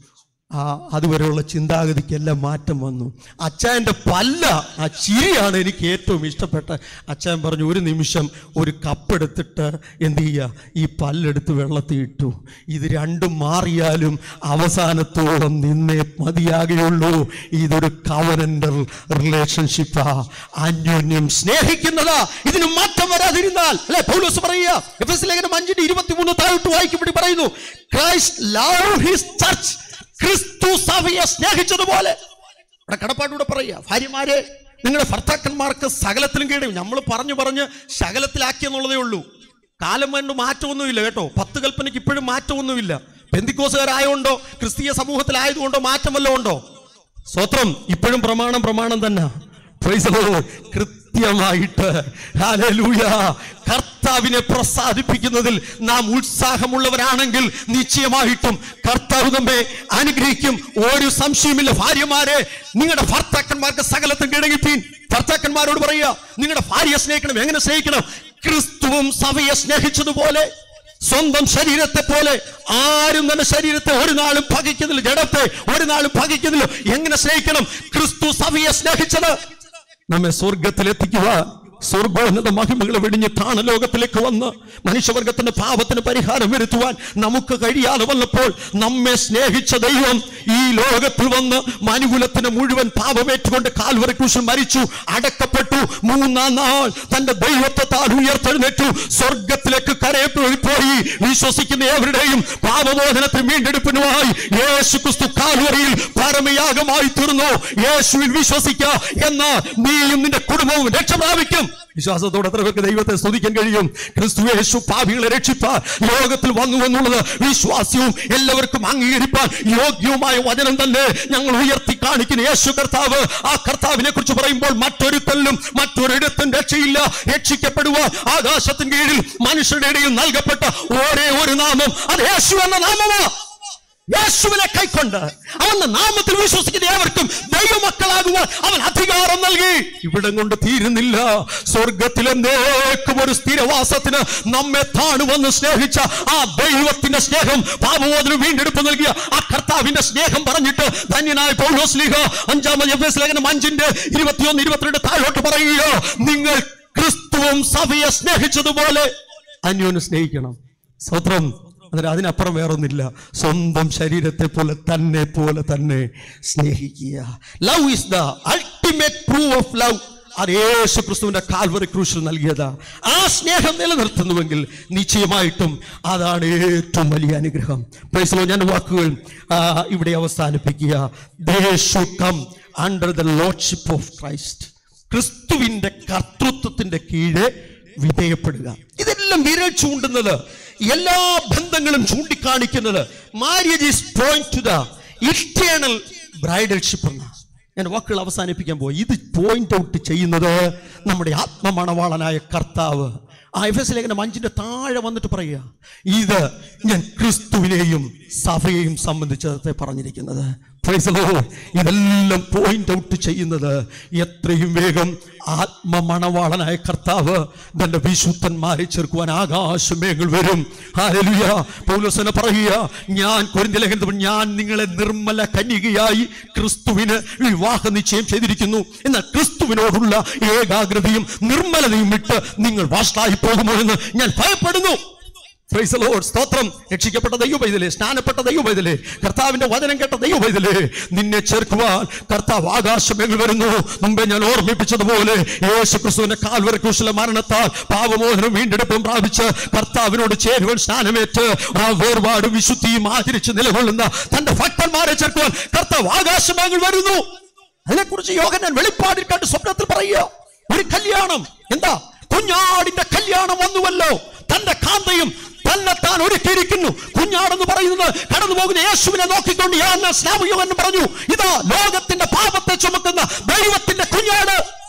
ആ അതുവരെയുള്ള ചിന്താഗതിക്കെല്ലാം മാറ്റം വന്നു അച്ചായൻ്റെ പല്ല ആ ചിരിയാണ് എനിക്ക് ഏറ്റവും ഇഷ്ടപ്പെട്ട അച്ചായൻ പറഞ്ഞു ഒരു നിമിഷം ഒരു കപ്പെടുത്തിട്ട് എന്ത് ചെയ്യുക ഈ പല്ലെടുത്ത് വെള്ളത്തിൽ ഇട്ടു ഇത് രണ്ടും മാറിയാലും അവസാനത്തോളം നിന്നേ മതിയാകുകയുള്ളൂ ഇതൊരു കവനൻ്റൽ റിലേഷൻഷിപ്പാ അന്യോന്യം സ്നേഹിക്കുന്നതാ ഇതിന് മാറ്റം വരാതിരുന്നാൽ അല്ലെ പൗലോസ് പറയുക എഫ് എസ് ലേഖനം അഞ്ചിന്റെ ഇരുപത്തിമൂന്ന് താഴോട്ട് വായിക്കുമ്പോൾ പറയുന്നു ക്രൈസ്റ്റ് ലവ് ഹിസ് ചർച്ച് ക്രിസ്തു സഭയെ സ്നേഹിച്ചതുപോലെ ഇവിടെ കടപ്പാടൂടെ പറയുക ഭാര്യമാരെ നിങ്ങളുടെ ഭർത്താക്കന്മാർക്ക് സകലത്തിലും കീഴും നമ്മൾ പറഞ്ഞു പറഞ്ഞ് ശകലത്തിലാക്കിയെന്നുള്ളതേ ഉള്ളൂ കാലം കൊണ്ട് മാറ്റമൊന്നുമില്ല കേട്ടോ പത്ത് കൽപ്പനയ്ക്ക് ഇപ്പോഴും മാറ്റമൊന്നുമില്ല പെന്തിക്കോസുകാരായോണ്ടോ ക്രിസ്തീയ സമൂഹത്തിലായതുകൊണ്ടോ മാറ്റം വല്ലതും ഉണ്ടോ സ്വത്രം ഇപ്പോഴും പ്രമാണം പ്രമാണം തന്നെ Praise the Lord. കൃത്യമായിട്ട് ഹല്ലേലൂയ കർത്താവിനെ പ്രസാദിപ്പിക്കുന്നതിൽ നാം ഉത്സാഹമുള്ളവരാണെങ്കിൽ നിശ്ചയമായിട്ടും കർത്താവ് നമ്മെ അനുഗ്രഹിക്കും ഒരു സംശയമില്ല ഭാര്യമാരെ നിങ്ങളുടെ ഭർത്താക്കന്മാർക്ക് സകലത്തും കിടങ്ങിപ്പീൻ ഭർത്താക്കന്മാരോട് പറയുക നിങ്ങളുടെ ഭാര്യയെ സ്നേഹിക്കണം എങ്ങനെ സ്നേഹിക്കണം ക്രിസ്തുവും സഭയെ സ്നേഹിച്ചതുപോലെ സ്വന്തം ശരീരത്തെ പോലെ ആരും തന്നെ ശരീരത്തെ ഒരു നാളും പകയ്ക്കുന്നില്ല ജഡത്തെ ഒരു നാളും പകയ്ക്കുന്നില്ല എങ്ങനെ സ്നേഹിക്കണം ക്രിസ്തു സഭയെ സ്നേഹിച്ചത് നമ്മെ സ്വർഗത്തിലെത്തിക്കുവാൻ സ്വർഗോന്നത മഹിമകൾ വെടിഞ്ഞ് താണലോകത്തിലേക്ക് വന്ന് മനുഷ്യവർഗത്തിന്റെ പാപത്തിന് പരിഹാരം വരുത്തുവാൻ നമുക്ക് കഴിയാതെ വന്നപ്പോൾ നമ്മെ സ്നേഹിച്ച ദൈവം ഈ ലോകത്തിൽ വന്ന് മനുകുലത്തിന് മുഴുവൻ പാപമേറ്റുകൊണ്ട് കാൽവറി ക്രൂശിൽ മരിച്ചു അടക്കപ്പെട്ടു മൂന്നാം നാൾ തന്റെ ദൈവത്തെ താൻ ഉയർത്തെഴുന്നേറ്റു സ്വർഗത്തിലേക്ക് കരയെ പോയി വിശ്വസിക്കുന്ന ഏവരുടെയും പാപമോചനത്തിന് വീണ്ടെടുപ്പിനുമായി യേശു ക്രിസ്തു കാൽവറിയിൽ പരമയാഗമായി തീർന്നു യേശുവിൽ വിശ്വസിക്കുക എന്നാൽ നീയും നിന്റെ കുടുംബവും രക്ഷ പ്രാപിക്കും വിശ്വാസത്തോടെ എത്ര പേർക്ക് ദൈവത്തെ സ്തുതിക്കാൻ കഴിയും ക്രിസ്തു യേശു പാപികളെ രക്ഷിപ്പാൻ ലോകത്തിൽ വന്നു എന്നുള്ളത് വിശ്വാസ്യവും എല്ലാവർക്കും അംഗീകരിപ്പാൻ യോഗ്യവുമായ വചനം തന്നെ ഞങ്ങൾ ഉയർത്തി കാണിക്കുന്ന യേശു കർത്താവ് ആ കർത്താവിനെ കുറിച്ച് പറയുമ്പോൾ മറ്റൊരുത്തലിലും മറ്റൊരിടത്തും രക്ഷയില്ല രക്ഷിക്കപ്പെടുവാൻ ആകാശത്തിന് കീഴിൽ മനുഷ്യരുടെ ഇടയിൽ നൽകപ്പെട്ട ഒരേ ഒരു നാമം അത് യേശു എന്ന നാമമാ യേശുവിനെ കൈക്കൊണ്ട് അവന്റെ നാമത്തിൽ വിശ്വസിക്കുന്ന ഏവർക്കും ദൈവമക്കളാകുവാൻ അവൻ അധികാരം നൽകി ഇവിടം കൊണ്ട് തീരുന്നില്ല സ്വർഗത്തിലെന്നേക്കും ഒരു സ്ഥിരവാസത്തിന് നമ്മെ താണുവന്ന് സ്നേഹിച്ച ആ ദൈവത്തിന്റെ സ്നേഹം പാപമോചനം വീണ്ടെടുപ്പ് നൽകിയ ആ കർത്താവിന്റെ സ്നേഹം പറഞ്ഞിട്ട് ധന്യനായ പൗലോസ് ലീഹ അഞ്ചാമത് എഫ് എസ് ലേഖനം അഞ്ചിന്റെ ഇരുപത്തിയൊന്ന് ഇരുപത്തിരണ്ട് താഴോട്ട് പറയുക നിങ്ങൾ ക്രിസ്തുവും സഭയെ സ്നേഹിച്ചതുപോലെ അന്യോന്യം സ്നേഹിക്കണം സ്വത്രം അതിന് അതിനപ്പുറം വേറൊന്നില്ല സ്വന്തം ശരീരത്തെ പോലെ തന്നെ പോലെ തന്നെ സ്നേഹിക്കുക love is the ultimate prove of love അത് യേശു ക്രിസ്തുവിന്റെ കാൽവറി ക്രൂശിൽ നൽകിയതാ ആ സ്നേഹം നിലനിർത്തുന്നുവെങ്കിൽ നിശ്ചയമായിട്ടും അതാണ് ഏറ്റവും വലിയ അനുഗ്രഹം പ്രൈസലോ ഞാൻ വാക്കുകൾ ആ, ഇവിടെ അവസാനിപ്പിക്കുക They should come under the lordship of Christ ക്രിസ്തുവിന്റെ കർത്തൃത്വത്തിന്റെ കീഴെ വിധേയപ്പെടുക ഇതെല്ലാം വിരൽ ചൂണ്ടുന്നത് എല്ലാ ബന്ധങ്ങളും ചൂണ്ടിക്കാണിക്കുന്നത് marriage is point to the eternal bridalship എന്ന ഞാൻ വാക്കുകൾ അവസാനിപ്പിക്കാൻ പോയി ഇത് പോയിന്റ് ഔട്ട് ചെയ്യുന്നത് നമ്മുടെ ആത്മമണവാളനായ കർത്താവ് ആ എഫ് എസ് ലേഖനം അഞ്ചിന്റെ താഴെ വന്നിട്ട് പറയുക ഇത് ഞാൻ ക്രിസ്തുവിനെയും സഭയെയും സംബന്ധിച്ചത്തെ പറഞ്ഞിരിക്കുന്നത് Praise the Lord. ഇതെല്ലാം പോയിന്റ് ഔട്ട് ചെയ്യുന്നത് എത്രയും വേഗം ആത്മമണവാളനായ കർത്താവ് തന്റെ വിശുദ്ധന്മാരെ ചേർക്കുവാൻ ആകാശമേങ്ങൾ വരും ഹാലലുയ പൗലോസന പറയുക ഞാൻ കൊരിന്തിലേഖനത്തിൽ ഞാൻ നിങ്ങളെ നിർമ്മല കന്യകയായി ക്രിസ്തുവിന് വിവാഹ നിശ്ചയം ചെയ്തിരിക്കുന്നു എന്നാൽ ക്രിസ്തുവിനോടുള്ള ഏകാഗ്രതയും നിർമ്മലതയും വിട്ട് നിങ്ങൾ വാഷ്ടായി പോകുമോ എന്ന് ഞാൻ ഭയപ്പെടുന്നു Praise the Lord. സ്തോത്രം രക്ഷിക്കപ്പെട്ട ദൈവപൈതലേ സ്നാനപ്പെട്ട ദൈവപൈതലേ കർത്താവിന്റെ വചനം കേട്ട ദൈവപൈതലേ നിന്നെ ചേർക്കുവാൻ കർത്താവ് ആകാശമെങ്കിൽ വരുന്നു മുമ്പേ ഞാൻ ഓർമ്മിപ്പിച്ചതുപോലെ യേശു ക്രിസ്തുവിന്റെ കാൽവര കുശല മരണത്താൽ പാപമോചനം വീണ്ടെടുപ്പും പ്രാപിച്ച് കർത്താവിനോട് ചേരുവാൻ സ്നാനമേറ്റ് ആ വേർപാട് വിശുദ്ധിയും ആചരിച്ച് നിലകൊള്ളുന്ന തന്റെ ഭക്തന്മാരെ ചേർക്കുവാൻ കർത്താവ് ആകാശമെങ്കിൽ വരുന്നു അതിനെക്കുറിച്ച് യോഗൻ വെളിപ്പാടിൽ കണ്ട് സ്വപ്നത്തിൽ പറയുക ഒരു കല്യാണം എന്താ കുഞ്ഞാടിന്റെ കല്യാണം വന്നുവല്ലോ തന്റെ കാന്തയും തന്നെ താൻ ഒരുക്കിയിരിക്കുന്നു കുഞ്ഞാടെന്ന് പറയുന്നത് കടന്നു പോകുന്ന യേശുവിനെ നോക്കിക്കൊണ്ട് ഞാൻ സ്നാപയോഗൻ പറഞ്ഞു ഇതാ ലോകത്തിന്റെ പാപത്തെ ചുമക്കുന്ന ദൈവത്തിന്റെ കുഞ്ഞാട്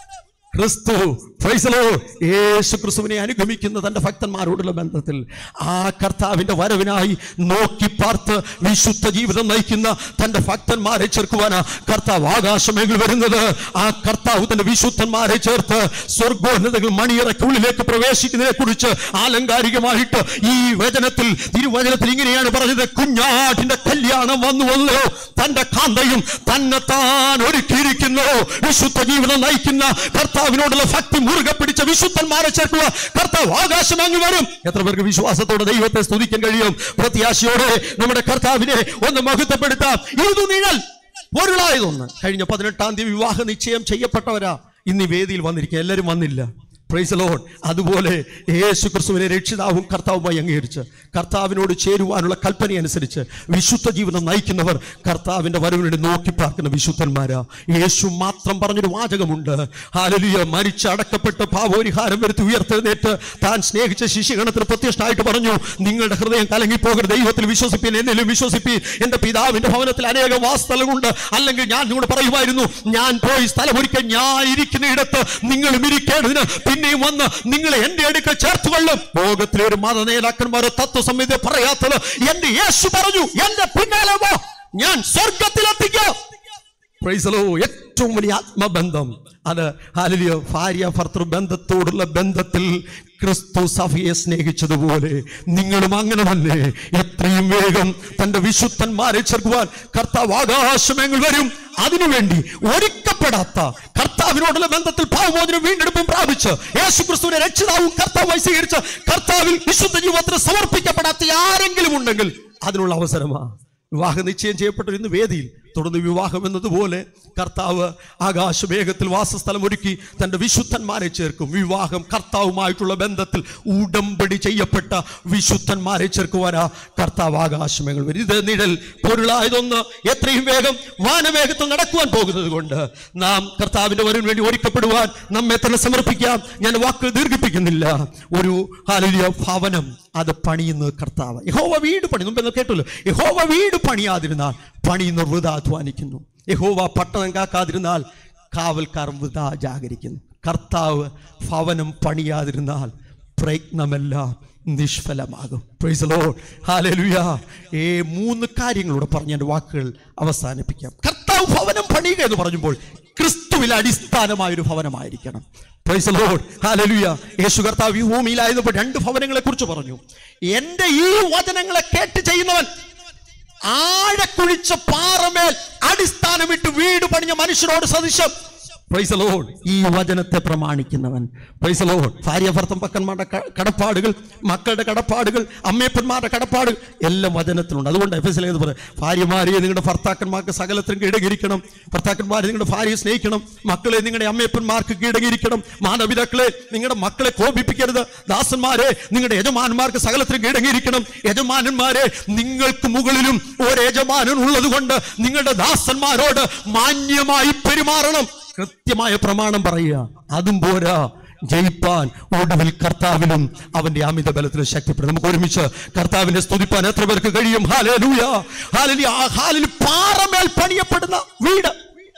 ക്രിസ്തു praise the Lord. യേശു ക്രിസ്തുവിനെ അനുഗമിക്കുന്ന തന്റെ ഭക്തന്മാരോടുള്ള ബന്ധത്തിൽ ആ കർത്താവിന്റെ വരവിനായി നോക്കി പാർത്ത് വിശുദ്ധ ജീവിതം നയിക്കുന്ന തന്റെ ഭക്തന്മാരെ ചേർക്കുവാനാ കർത്താവ് ആകാശമേഖൽ വരുന്നത് ആ കർത്താവ് തന്റെ വിശുദ്ധന്മാരെ ചേർത്ത് സ്വർഗോന്നതകൾ മണിയറയ്ക്കുള്ളിലേക്ക് പ്രവേശിക്കുന്നതിനെ കുറിച്ച് ആലങ്കാരികമായിട്ട് ഈ വചനത്തിൽ തിരുവചനത്തിൽ ഇങ്ങനെയാണ് പറഞ്ഞത് കുഞ്ഞാട്ടിന്റെ കല്യാണം വന്നു വന്നോ തന്റെ കാന്തയും തന്നെ താൻ ഒരുക്കിയിരിക്കുന്നു വിശുദ്ധ ജീവിതം നയിക്കുന്ന കർത്താവിനോടുള്ള ഭക്തി മുറുകെ പിടിച്ച വിശുദ്ധന്മാരെ ചേർക്കുക കർത്താവ് ആകാശം അങ്ങ് വരും എത്ര പേർക്ക് വിശ്വാസത്തോടെ ദൈവത്തെ സ്തുതിക്കാൻ കഴിയും പ്രത്യാശയോടെ നമ്മുടെ കർത്താവിനെ ഒന്ന് മഹത്വപ്പെടുത്താം ഇത് നിഴൽ പൊരുളായതൊന്ന് കഴിഞ്ഞ പതിനെട്ടാം തീയതി വിവാഹ നിശ്ചയം ചെയ്യപ്പെട്ടവരാ ഇന്ന് ഈ വേദിയിൽ വന്നിരിക്കുക എല്ലാവരും വന്നില്ല പ്രൈസ് ലോൺ അതുപോലെ യേശു ക്രിസ്തുവിനെ രക്ഷിതാവും കർത്താവുമായി അംഗീകരിച്ച് കർത്താവിനോട് ചേരുവാനുള്ള കൽപ്പന അനുസരിച്ച് വിശുദ്ധ ജീവിതം നയിക്കുന്നവർ കർത്താവിന്റെ വരവിനെ നോക്കി പാർക്കുന്ന വിശുദ്ധന്മാരാ യേശു മാത്രം പറഞ്ഞൊരു വാചകമുണ്ട് ഹാലലിയ മരിച്ച് അടക്കപ്പെട്ട് പാപോരിഹാരം വരുത്തി ഉയർത്തെഴുന്നേറ്റ് താൻ സ്നേഹിച്ച ശിശുഗണത്തിന് പ്രത്യക്ഷനായിട്ട് പറഞ്ഞു നിങ്ങളുടെ ഹൃദയം കലങ്ങിപ്പോകരുത് ദൈവത്തിൽ വിശ്വസിപ്പീൻ എന്നിലും വിശ്വസിപ്പീൻ എന്റെ പിതാവിന്റെ ഭവനത്തിൽ അനേകം വാസ്തലമുണ്ട് അല്ലെങ്കിൽ ഞാൻ നിങ്ങളോട് പറയുമായിരുന്നു ഞാൻ പോയി സ്ഥലമൊരുക്കാൻ ഞാൻ ഇരിക്കുന്ന ഇടത്ത് നിങ്ങളും ഇരിക്കേണ്ടതിന് പിന്നെയും വന്ന് നിങ്ങളെ എന്റെ അടുക്കൽ ചേർത്തുകൊള്ളും ലോകത്തിലെ ഒരു മത നേതാക്കന്മാരോ തത്വസംഹിത പറയാത്തത് എന്റെ യേശു പറഞ്ഞു എന്റെ പിന്നാലെ വാ ഞാൻ സ്വർഗത്തിലെത്തിക്കാം Praise the Lord. ഏറ്റവും വലിയ ആത്മബന്ധം അത് ഹാലിയ ഭാര്യ ഭർത്തൃ ബന്ധത്തോടുള്ള ബന്ധത്തിൽ ക്രിസ്തു സഭയെ സ്നേഹിച്ചതുപോലെ നിങ്ങളും അങ്ങനെ തന്നെ എത്രയും വേഗം തന്റെ വിശുദ്ധന്മാരെ ചേർക്കുവാൻ കർത്താവ് ആകാശമെങ്കിൽ വരും അതിനുവേണ്ടി ഒരുക്കപ്പെടാത്ത കർത്താവിനോടുള്ള ബന്ധത്തിൽ ഭാവമോചനം വീണ്ടെടുപ്പും പ്രാപിച്ച് യേശു ക്രിസ്തുവിനെ രക്ഷിതാവും കർത്താവായി സ്വീകരിച്ച് കർത്താവിൽ വിശുദ്ധ ജീവിതത്തിന് സമർപ്പിക്കപ്പെടാത്ത ആരെങ്കിലും ഉണ്ടെങ്കിൽ അതിനുള്ള അവസരമാ വിവാഹ നിശ്ചയം ചെയ്യപ്പെട്ട ഇന്ന് വേദിയിൽ തുടർന്ന് വിവാഹം എന്നതുപോലെ കർത്താവ് ആകാശമേഘത്തിൽ വാസസ്ഥലം ഒരുക്കി തന്റെ വിശുദ്ധന്മാരെ ചേർക്കും വിവാഹം കർത്താവുമായിട്ടുള്ള ബന്ധത്തിൽ ഉടമ്പടി ചെയ്യപ്പെട്ട വിശുദ്ധന്മാരെ ചേർക്കുവാനാ കർത്താവ് ആകാശമേഘൽ വരും ഇത് നിഴൽ പൊരുളായതൊന്ന് എത്രയും വേഗം വാനവേഗത്തിൽ നടക്കുവാൻ പോകുന്നത് കൊണ്ട് നാം കർത്താവിന്റെ വരവിന് വേണ്ടി ഒരുക്കപ്പെടുവാൻ നമ്മെ തന്നെ സമർപ്പിക്കാം ഞാൻ വാക്കുകൾ ദീർഘിപ്പിക്കുന്നില്ല ഒരു ഹാലലിയ ഭവനം അത് പണിയുന്നത് കർത്താവ് യഹോവ വീട് പണി മുമ്പ് നിങ്ങൾ കേട്ടല്ലോ യഹോവ വീട് പണിയാതിരുന്നാൽ പണിയുന്നവർ വൃതാ അധ്വാനിക്കുന്നു യഹോവ പട്ടണം കാക്കാതിരുന്നാൽ കാവൽക്കാർ വൃതാ ജാഗരിക്കുന്നു കർത്താവ് ഭവനം പണിയാതിരുന്നാൽ പ്രയത്നമെല്ലാം നിഷ്ഫലമാകും പ്രൈസ് ലോർഡ് ഹല്ലേലൂയ ഈ മൂന്ന് കാര്യങ്ങളൂടെ പറഞ്ഞ എൻ്റെ വാക്കുകൾ അവസാനിപ്പിക്കാം കർത്താവ് ഭവനം പണിയുക എന്ന് പറഞ്ഞപ്പോൾ ക്രിസ്തുവിൽ അടിസ്ഥാനമായ ഒരു ഭവനമായിരിക്കണം പ്രൈസ് ലോർഡ് ഹല്ലേലൂയ യേശു കർത്താവ് ഈ ഭൂമിയിലായിരുന്നപ്പോൾ രണ്ട് ഭവനങ്ങളെ കുറിച്ച് പറഞ്ഞു എൻ്റെ ഈ വചനങ്ങളെ കേട്ട് ചെയ്യുന്നവൻ ആഴക്കുഴിച്ച പാറമേൽ അടിസ്ഥാനമിട്ട് വീട് പണിഞ്ഞ മനുഷ്യരോട് സദൃശം പ്രൈസ് ലോഡ് ഈ വചനത്തെ പ്രമാണിക്കുന്നവൻ പ്രൈസ് ലോഡ് ഭാര്യ ഭർത്തം പക്കന്മാരുടെ ക- കടപ്പാടുകൾ മക്കളുടെ കടപ്പാടുകൾ അമ്മയപ്പന്മാരുടെ കടപ്പാടുകൾ എല്ലാം വചനത്തിലുണ്ട് അതുകൊണ്ട് എഫ് എസ് പറയാം ഭാര്യമാരെ നിങ്ങളുടെ ഭർത്താക്കന്മാർക്ക് സകലത്തിനും കീഴടങ്ങിയിരിക്കണം ഭർത്താക്കന്മാരെ നിങ്ങളുടെ ഭാര്യയെ സ്നേഹിക്കണം മക്കളെ നിങ്ങളുടെ അമ്മയപ്പന്മാർക്ക് കീഴടങ്ങിയിരിക്കണം മാതാപിതാക്കളെ നിങ്ങളുടെ മക്കളെ കോപിപ്പിക്കരുത് ദാസന്മാരെ നിങ്ങളുടെ യജമാനന്മാർക്ക് സകലത്തിനും കീഴടങ്ങിയിരിക്കണം യജമാനന്മാരെ നിങ്ങൾക്ക് മുകളിലും ഒരു യജമാനൻ ഉള്ളത് കൊണ്ട് നിങ്ങളുടെ ദാസന്മാരോട് മാന്യമായി പെരുമാറണം കൃത്യമായ പ്രമാണം പറയുക അതും പോരാ ജയിപ്പാൻ ഒടുവിൽ കർത്താവിലും അവന്റെ അമിത ബലത്തിലും ശക്തിപ്പെടും നമുക്ക് ഒരുമിച്ച് കർത്താവിനെ സ്തുതിപ്പാൻ എത്ര പേർക്ക് കഴിയും ഹാലൂയ ഹാലലി ആ ഹാലിൽ പാറമേൽ പണിയപ്പെടുന്ന വീട്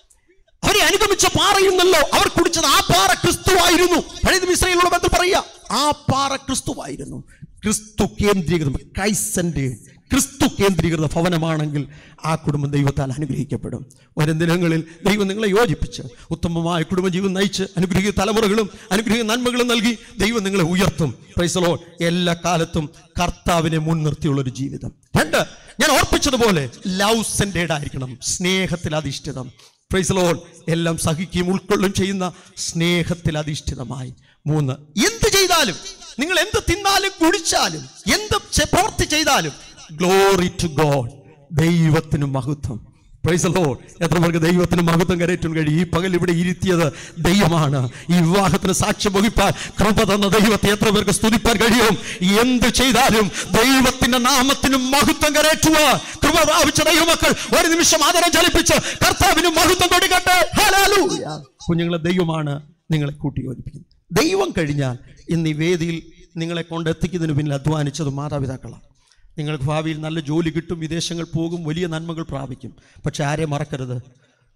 അവരെ അനുഗമിച്ച പാറയുന്നല്ലോ അവർ കുടിച്ചത് ആ പാറ ക്രിസ്തുവായിരുന്നു പഴയ ഇസ്രയേലുള്ള ബന്ധം പറയുക ആ പാറ ക്രിസ്തുവായിരുന്നു ക്രിസ്തു കേന്ദ്രീകൃതം ക്രൈസന്റെ ക്രിസ്തു കേന്ദ്രീകൃത ഭവനമാണെങ്കിൽ ആ കുടുംബം ദൈവത്താൽ അനുഗ്രഹിക്കപ്പെടും വരും ദിനങ്ങളിൽ ദൈവം നിങ്ങളെ യോജിപ്പിച്ച് ഉത്തമമായ കുടുംബജീവൻ നയിച്ച് അനുഗ്രഹിക്കുന്ന തലമുറകളും അനുഗ്രഹിക്കുന്ന നന്മകളും നൽകി ദൈവം നിങ്ങളെ ഉയർത്തും പ്രൈസലോ എല്ലാ കാലത്തും കർത്താവിനെ മുൻനിർത്തിയുള്ള ഒരു ജീവിതം രണ്ട് ഞാൻ ഓർപ്പിച്ചതുപോലെ ലവ് സെന്റേഡ് ആയിരിക്കണം സ്നേഹത്തിൽ അധിഷ്ഠിതം പ്രൈസ് ലോഡ് എല്ലാം സഹിക്കുകയും ഉൾക്കൊള്ളുകയും ചെയ്യുന്ന സ്നേഹത്തിൽ അധിഷ്ഠിതമായി മൂന്ന് എന്ത് ചെയ്താലും നിങ്ങൾ എന്ത് തിന്നാലും കുടിച്ചാലും എന്ത് ചെ- പ്രവൃത്തി ചെയ്താലും ഗ്ലോറി ടു ഗോഡ് ദൈവത്തിന് മഹത്വം പ്രൈസ് ലോഡ് എത്ര പേർക്ക് ദൈവത്തിന് മഹത്വം കരയറ്റും കഴിയും ഈ പകൽ ഇവിടെ ഇരുത്തിയത് ദൈവമാണ് ഈ വിവാഹത്തിന് സാക്ഷ്യം വഹിപ്പാൻ കൃപ തന്ന ദൈവത്തെ എത്ര പേർക്ക് സ്തുതിപ്പാൻ കഴിയും എന്ത് ചെയ്താലും ദൈവത്തിന്റെ നാമത്തിന് മഹത്വം കരയറ്റുവാൻ കൃപ പ്രാപിച്ച ദൈവമക്കൾ ഒരു നിമിഷം ആദരം ചലിപ്പിച്ച് കർത്താവിന് മഹത്വം കൊടുക്കട്ടെ ഹല്ലേലൂയ. കുഞ്ഞുങ്ങളെ ദൈവമാണ് നിങ്ങളെ കൂട്ടി യോജിപ്പിക്കുന്നത് ദൈവം കഴിഞ്ഞാൽ ഇന്ന് ഈ വേദിയിൽ നിങ്ങളെ കൊണ്ട് എത്തിക്കുന്നതിന് പിന്നിൽ അധ്വാനിച്ചത് മാതാപിതാക്കളാണ് നിങ്ങൾക്ക് ഭാവിയിൽ നല്ല ജോലി കിട്ടും വിദേശങ്ങൾ പോകും വലിയ നന്മകൾ പ്രാപിക്കും പക്ഷെ ആരെ മറക്കരുത്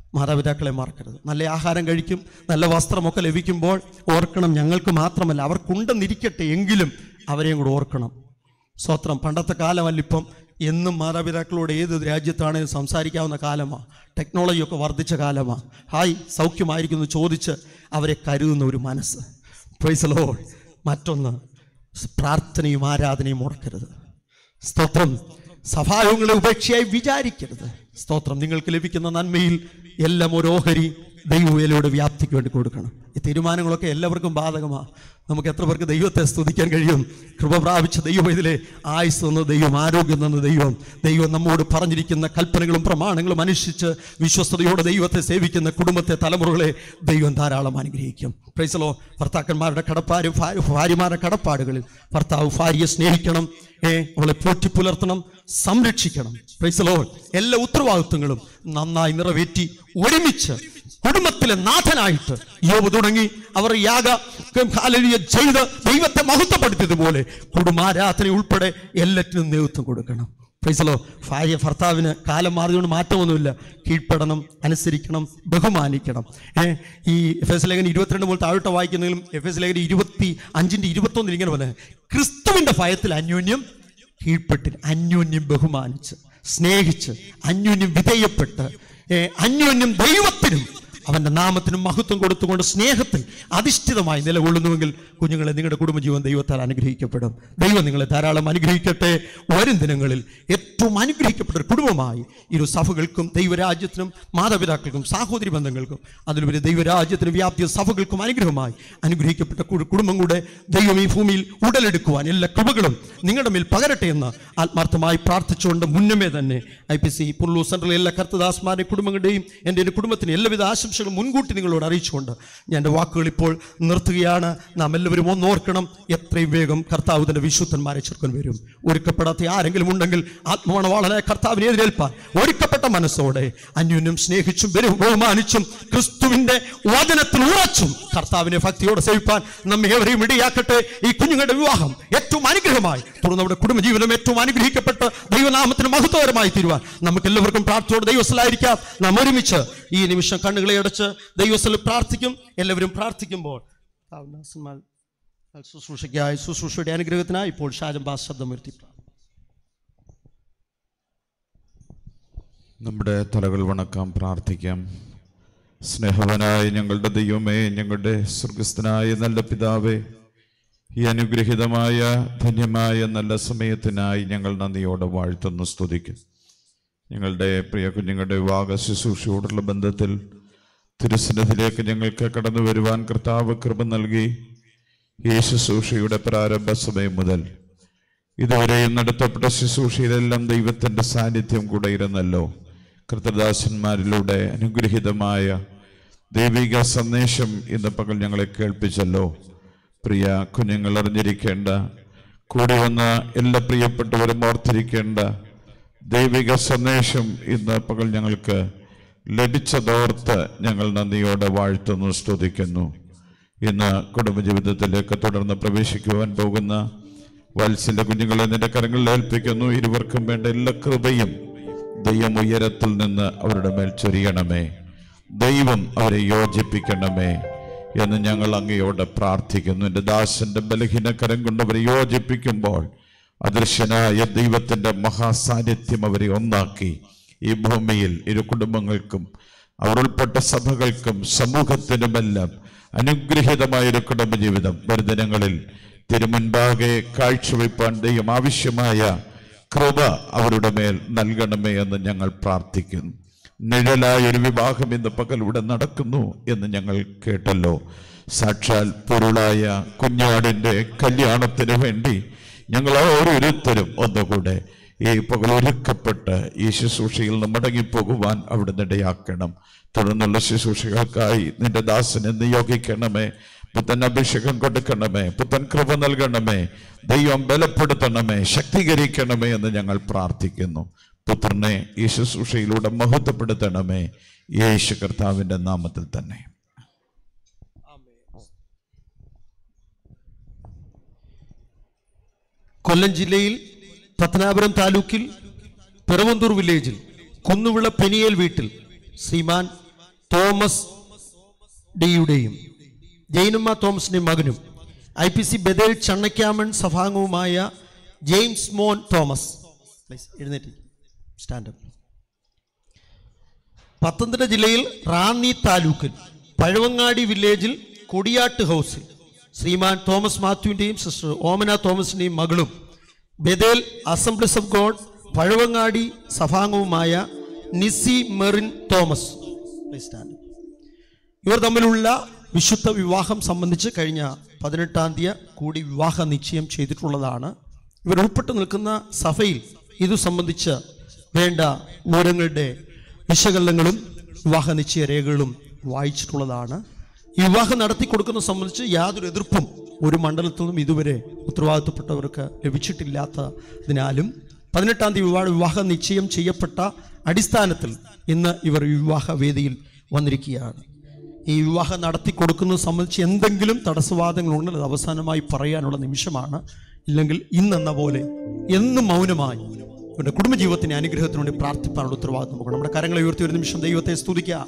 മാതാപിതാക്കളെ മറക്കരുത് നല്ല ആഹാരം കഴിക്കും നല്ല വസ്ത്രമൊക്കെ ലഭിക്കുമ്പോൾ ഓർക്കണം ഞങ്ങൾക്ക് മാത്രമല്ല അവർക്കുണ്ടെന്നിരിക്കട്ടെ എങ്കിലും അവരെയും കൂടെ ഓർക്കണം സ്വത്രം പണ്ടത്തെ കാലമല്ല ഇപ്പം എന്നും മാതാപിതാക്കളോട് ഏത് രാജ്യത്താണെങ്കിലും സംസാരിക്കാവുന്ന കാലമാണ് ടെക്നോളജിയൊക്കെ വർദ്ധിച്ച കാലമാണ് ഹായ് സൗഖ്യമായിരിക്കുന്നു ചോദിച്ച് അവരെ കരുതുന്ന ഒരു മനസ്സ് പ്രൈസലോ മറ്റൊന്ന് പ്രാർത്ഥനയും ആരാധനയും മുടക്കരുത് സ്തോത്രം സഭായോഗങ്ങളെ ഉപേക്ഷയായി വിചാരിക്കരുത് സ്തോത്രം നിങ്ങൾക്ക് ലഭിക്കുന്ന നന്മയിൽ എല്ലാം ഒരു ഓഹരി ദൈവവേലയുടെ വ്യാപ്തിക്ക് വേണ്ടി കൊടുക്കണം ഈ തീരുമാനങ്ങളൊക്കെ എല്ലാവർക്കും ബാധകമാണ് നമുക്ക് എത്ര പേർക്ക് ദൈവത്തെ സ്തുതിക്കാൻ കഴിയും കൃപ പ്രാപിച്ച ദൈവം ഇതിലെ ആയുസ് തന്ന ദൈവം ആരോഗ്യം തന്ന ദൈവം ദൈവം നമ്മോട് പറഞ്ഞിരിക്കുന്ന കൽപ്പനകളും പ്രമാണങ്ങളും അനുഷ്ഠിച്ച് വിശ്വസ്തയോടെ ദൈവത്തെ സേവിക്കുന്ന കുടുംബത്തെ തലമുറകളെ ദൈവം ധാരാളം അനുഗ്രഹിക്കും പ്രൈസലോ ഭർത്താക്കന്മാരുടെ കടപ്പാരും ഭാര്യ- ഭാര്യമാരുടെ കടപ്പാടുകളിൽ ഭർത്താവ് ഭാര്യയെ സ്നേഹിക്കണം ഏ അവളെ പോറ്റി പുലർത്തണം സംരക്ഷിക്കണം പ്രൈസലോ എല്ലാ ഉത്തരവാദിത്വങ്ങളും നന്നായി നിറവേറ്റി ഒരുമിച്ച് കുടുംബത്തിലെ നാഥനായിട്ട് യോബ് തുടങ്ങി അവർ യാഗ ഹാലലിയ ചെയ്ത് ദൈവത്തെ മഹത്വപ്പെടുത്തിയതുപോലെ കുടുംബാരാധന ഉൾപ്പെടെ എല്ലാറ്റിനും നേതൃത്വം കൊടുക്കണം പ്രൈസലോ ഭാര്യ ഭർത്താവിന് കാലം മാറിയതുകൊണ്ട് മാറ്റമൊന്നുമില്ല കീഴ്പ്പെടണം അനുസരിക്കണം ബഹുമാനിക്കണം ഏ ഈ എഫ് എസ് ലേഖനം ഇരുപത്തിരണ്ട് മുതൽ താഴോട്ട് വായിക്കുന്നെങ്കിലും എഫ് എസ് ലേഖനം ഇരുപത്തി അഞ്ചിൻ്റെ ഇരുപത്തൊന്നിൽ ഇങ്ങനെ പറഞ്ഞത് ക്രിസ്തുവിൻ്റെ ഭയത്തിൽ അന്യോന്യം കീഴ്പ്പെട്ട് അന്യോന്യം ബഹുമാനിച്ച് സ്നേഹിച്ച് അന്യോന്യം വിധേയപ്പെട്ട് ഏ, അന്യോന്യം ദൈവത്തിനും അവന്റെ നാമത്തിനും മഹത്വം കൊടുത്തുകൊണ്ട് സ്നേഹത്തിൽ അധിഷ്ഠിതമായി നിലകൊള്ളുന്നുവെങ്കിൽ കുഞ്ഞുങ്ങളെ നിങ്ങളുടെ കുടുംബജീവൻ ദൈവത്താൽ അനുഗ്രഹിക്കപ്പെടും ദൈവം നിങ്ങളെ ധാരാളം അനുഗ്രഹിക്കട്ടെ വരും ദിനങ്ങളിൽ ഏറ്റവും അനുഗ്രഹിക്കപ്പെട്ട ഒരു കുടുംബമായി ഇരു സഭകൾക്കും ദൈവരാജ്യത്തിനും മാതാപിതാക്കൾക്കും സാഹോദരി ബന്ധങ്ങൾക്കും അതിലുപരി ദൈവരാജ്യത്തിനും വ്യാപ്തിയ സഭകൾക്കും അനുഗ്രഹമായി അനുഗ്രഹിക്കപ്പെട്ട കു- കുടുംബം കൂടെ ദൈവം ഈ ഭൂമിയിൽ ഉടലെടുക്കുവാൻ എല്ലാ കൃപകളും നിങ്ങളുടെ മേൽ പകരട്ടെ എന്ന് ആത്മാർത്ഥമായി പ്രാർത്ഥിച്ചുകൊണ്ട് മുന്നമേ തന്നെ I P C Punalur central എല്ലാ കർത്തദാസ്മാരുടെ കുടുംബങ്ങളുടെയും എൻ്റെ ഒരു കുടുംബത്തിന് എല്ലാവിധ ആശംസകളും മുൻകൂട്ടി നിങ്ങളോട് അറിയിച്ചുകൊണ്ട് ഞാൻ എൻ്റെ വാക്കുകൾ ഇപ്പോൾ നിർത്തുകയാണ് നാം എല്ലാവരും ഒന്നോർക്കണം എത്രയും വേഗം കർത്താവ് തൻ്റെ വിശുദ്ധന്മാരെ ചെറുക്കൻ വരും ഒരുക്കപ്പെടാത്ത ആരെങ്കിലും ഉണ്ടെങ്കിൽ ആത്മവണവാളനായ കർത്താവിനെ എതിരേൽപ്പാൻ ഒരുക്കപ്പെട്ട മനസ്സോടെ അന്യോന്യം സ്നേഹിച്ചും ബഹു- ബഹുമാനിച്ചും ക്രിസ്തുവിന്റെ വചനത്തിൽ ഉറച്ചും കർത്താവിനെ ഭക്തിയോടെ സേവിപ്പാൻ നമ്മെ ഏവരെയും ഇടയാക്കട്ടെ ഈ കുഞ്ഞുങ്ങളുടെ വിവാഹം ഏറ്റവും അനുഗ്രഹമായി തുടർന്ന് നമ്മുടെ കുടുംബജീവിതം ഏറ്റവും അനുഗ്രഹിക്കപ്പെട്ട് ദൈവനാമത്തിന് മഹത്വകരമായി തീരുവാൻ നമുക്ക് എല്ലാവർക്കും പ്രാർത്ഥനയോടെ ദൈവസ്ഥലായിരിക്കാം നാം ഒരുമിച്ച് ഈ നിമിഷം കണ്ണുകളെ അടച്ച് ദൈവസ്ഥലിൽ പ്രാർത്ഥിക്കും എല്ലാവരും പ്രാർത്ഥിക്കുമ്പോൾ താഴ്ന്ന ശുശ്രൂഷയ്ക്കായി ശുശ്രൂഷയുടെ അനുഗ്രഹത്തിനായി ഇപ്പോൾ ഷാജം ബാസ് ശബ്ദമുയർത്തി പ്രാർത്ഥിക്കും. നമ്മുടെ തലകൾ വണക്കാം പ്രാർത്ഥിക്കാം സ്നേഹവനായ ഞങ്ങളുടെ ദൈവമേ ഞങ്ങളുടെ സ്വർഗസ്ഥനായ നല്ല പിതാവേ ഈ അനുഗ്രഹീതമായ ധന്യമായ നല്ല സമയത്തിനായി ഞങ്ങൾ നന്ദിയോടെ വാഴ്ത്തുന്നു സ്തുതിക്കും ഞങ്ങളുടെ പ്രിയ കുഞ്ഞുങ്ങളുടെ വിവാഹ ശുശ്രൂഷയോടുള്ള ബന്ധത്തിൽ തിരുസന്നിധിയിലേക്ക് ഞങ്ങൾക്ക് കടന്നു വരുവാൻ കർത്താവ് കൃപ നൽകി ഈ ശുശ്രൂഷയുടെ പ്രാരംഭ സമയം മുതൽ ഇതുവരെയും നടത്തപ്പെട്ട ശുശ്രൂഷയിലെല്ലാം ദൈവത്തിന്റെ സാന്നിധ്യം കൂടെ ഇരുന്നല്ലോ കൃതദാസന്മാരിലൂടെ അനുഗ്രഹീതമായ ദൈവിക സന്ദേശം ഇന്ന് പകൽ ഞങ്ങളെ കേൾപ്പിച്ചല്ലോ പ്രിയ കുഞ്ഞുങ്ങൾ അറിഞ്ഞിരിക്കേണ്ട കൂടി വന്ന എല്ലാ പ്രിയപ്പെട്ടവരും ഓർത്തിരിക്കേണ്ട ദൈവിക സന്ദേശം ഇന്ന് പകൽ ഞങ്ങൾക്ക് ലഭിച്ചതോർത്ത് ഞങ്ങൾ നന്ദിയോടെ വാഴ്ത്തുന്നു സ്തുതിക്കുന്നു ഇന്ന് കുടുംബജീവിതത്തിലേക്ക് തുടർന്ന് പ്രവേശിക്കുവാൻ പോകുന്ന വത്സല കുഞ്ഞുങ്ങളെ നിന്റെ കരങ്ങളിൽ ഏൽപ്പിക്കുന്നു ഇരുവർക്കും വേണ്ട എല്ലാ കൃപയും ദൈവം ഉയരത്തിൽ നിന്ന് അവരുടെ മേൽ ചൊരിയണമേ ദൈവം അവരെ യോജിപ്പിക്കണമേ എന്ന് ഞങ്ങൾ അങ്ങയോട് പ്രാർത്ഥിക്കുന്നു എൻ്റെ ദാസന്റെ ബലഹീന കരം കൊണ്ട് അവരെ യോജിപ്പിക്കുമ്പോൾ അദൃശ്യനായ ദൈവത്തിന്റെ മഹാസാന്നിധ്യം അവരെ ഒന്നാക്കി ഈ ഭൂമിയിൽ ഇരു കുടുംബങ്ങൾക്കും അവർ ഉൾപ്പെട്ട സഭകൾക്കും സമൂഹത്തിനുമെല്ലാം അനുഗ്രഹീതമായ ഒരു കുടുംബജീവിതം വരുദിനങ്ങളിൽ തിരുമുൻപാകെ കാഴ്ചവെപ്പാൻ ദൈവം ആവശ്യമായ കൃപ അവരുടെ മേൽ നൽകണമേ എന്ന് ഞങ്ങൾ പ്രാർത്ഥിക്കുന്നു നിഴലായ ഒരു വിവാഹം ഇന്ന് പകലൂടെ നടക്കുന്നു എന്ന് ഞങ്ങൾ കേട്ടല്ലോ സാക്ഷാൽ പൊരുളായ കുഞ്ഞാടിന്റെ കല്യാണത്തിന് വേണ്ടി ഞങ്ങൾ ഓരോരുത്തരും ഒന്നുകൂടെ ഈ പകൽ ഒരുക്കപ്പെട്ട് ഈ ശുശ്രൂഷയിൽ നിന്ന് മടങ്ങിപ്പോകുവാൻ അവിടെ ഇടയാക്കണം തുടർന്നുള്ള ശുശ്രൂഷകൾക്കായി നിന്റെ ദാസനെ നിയോഗിക്കണമേ പുത്തൻ അഭിഷേകം കൊടുക്കണമേ പുത്തൻ കൃപ നൽകണമേ ദൈവം ബലപ്പെടുത്തണമേ ശക്തീകരിക്കണമേ എന്ന് ഞങ്ങൾ പ്രാർത്ഥിക്കുന്നു പുത്രനെ ഈ ശുശ്രൂഷയിലൂടെ മഹത്വപ്പെടുത്തണമേ യേശു കർത്താവിന്റെ നാമത്തിൽ തന്നെ കൊല്ലം ജില്ലയിൽ പത്തനാപുരം താലൂക്കിൽ പിറവന്തൂർ വില്ലേജിൽ കുന്നുവിള പെനിയേൽ വീട്ടിൽ ശ്രീമാൻ തോമസ് ഡിയുടെയും ജൈനുമ്മ തോമസിന്റെ മകനും I P C Bethel Channakkamon സഭാംഗവുമായ ജെയിംസ് മോൻ തോമസ് പ്ലീസ് എഴുന്നേറ്റ് സ്റ്റാൻഡപ്പ് പത്തനംതിട്ട ജില്ലയിൽ റാന്നി താലൂക്കിൽ പഴവങ്ങാടി വില്ലേജിൽ കൊടിയാട്ട് ഹൗസിൽ ശ്രീമാൻ തോമസ് മാത്യുവിൻ്റെയും സിസ്റ്റർ ഓമന തോമസിൻ്റെയും മകളും Bethel assemblies of God Pazhavangadi സഭാംഗവുമായ നിസി മെറിൻ തോമസ് Please stand. ഇവർ തമ്മിലുള്ള വിശുദ്ധ വിവാഹം സംബന്ധിച്ച് കഴിഞ്ഞ പതിനെട്ടാം തീയതി കൂടി വിവാഹ നിശ്ചയം ചെയ്തിട്ടുള്ളതാണ് ഇവർ ഉൾപ്പെട്ട് നിൽക്കുന്ന സഭയിൽ ഇതു സംബന്ധിച്ച് വേണ്ട വിവരങ്ങളുടെ വിശകലനങ്ങളും വിവാഹ നിശ്ചയ രേഖകളും വായിച്ചിട്ടുള്ളതാണ് ഈ വിവാഹം നടത്തി കൊടുക്കുന്നത് സംബന്ധിച്ച് യാതൊരു എതിർപ്പും ഒരു മണ്ഡലത്തിൽ നിന്നും ഇതുവരെ ഉത്തരവാദിത്തപ്പെട്ടവർക്ക് ലഭിച്ചിട്ടില്ലാത്തതിനാലും പതിനെട്ടാം തീയതി വിവാഹ വിവാഹ നിശ്ചയം ചെയ്യപ്പെട്ട അടിസ്ഥാനത്തിൽ ഇന്ന് ഇവർ ഈ വിവാഹ വേദിയിൽ വന്നിരിക്കുകയാണ് ഈ വിവാഹം നടത്തി കൊടുക്കുന്നത് സംബന്ധിച്ച് എന്തെങ്കിലും തടസ്സവാദങ്ങളുണ്ടെങ്കിൽ അത് അവസാനമായി പറയാനുള്ള നിമിഷമാണ് ഇല്ലെങ്കിൽ ഇന്നെന്ന പോലെ എന്നും മൗനമായി ഇവരുടെ കുടുംബജീവിതത്തിന്റെ അനുഗ്രഹത്തിന് വേണ്ടി പ്രാർത്ഥിപ്പാനുള്ള ഉത്തരവാദിത്വം നമുക്ക് നമ്മുടെ കരങ്ങളെ ഉയർത്തി ഒരു നിമിഷം ദൈവത്തെ സ്തുതിക്കുക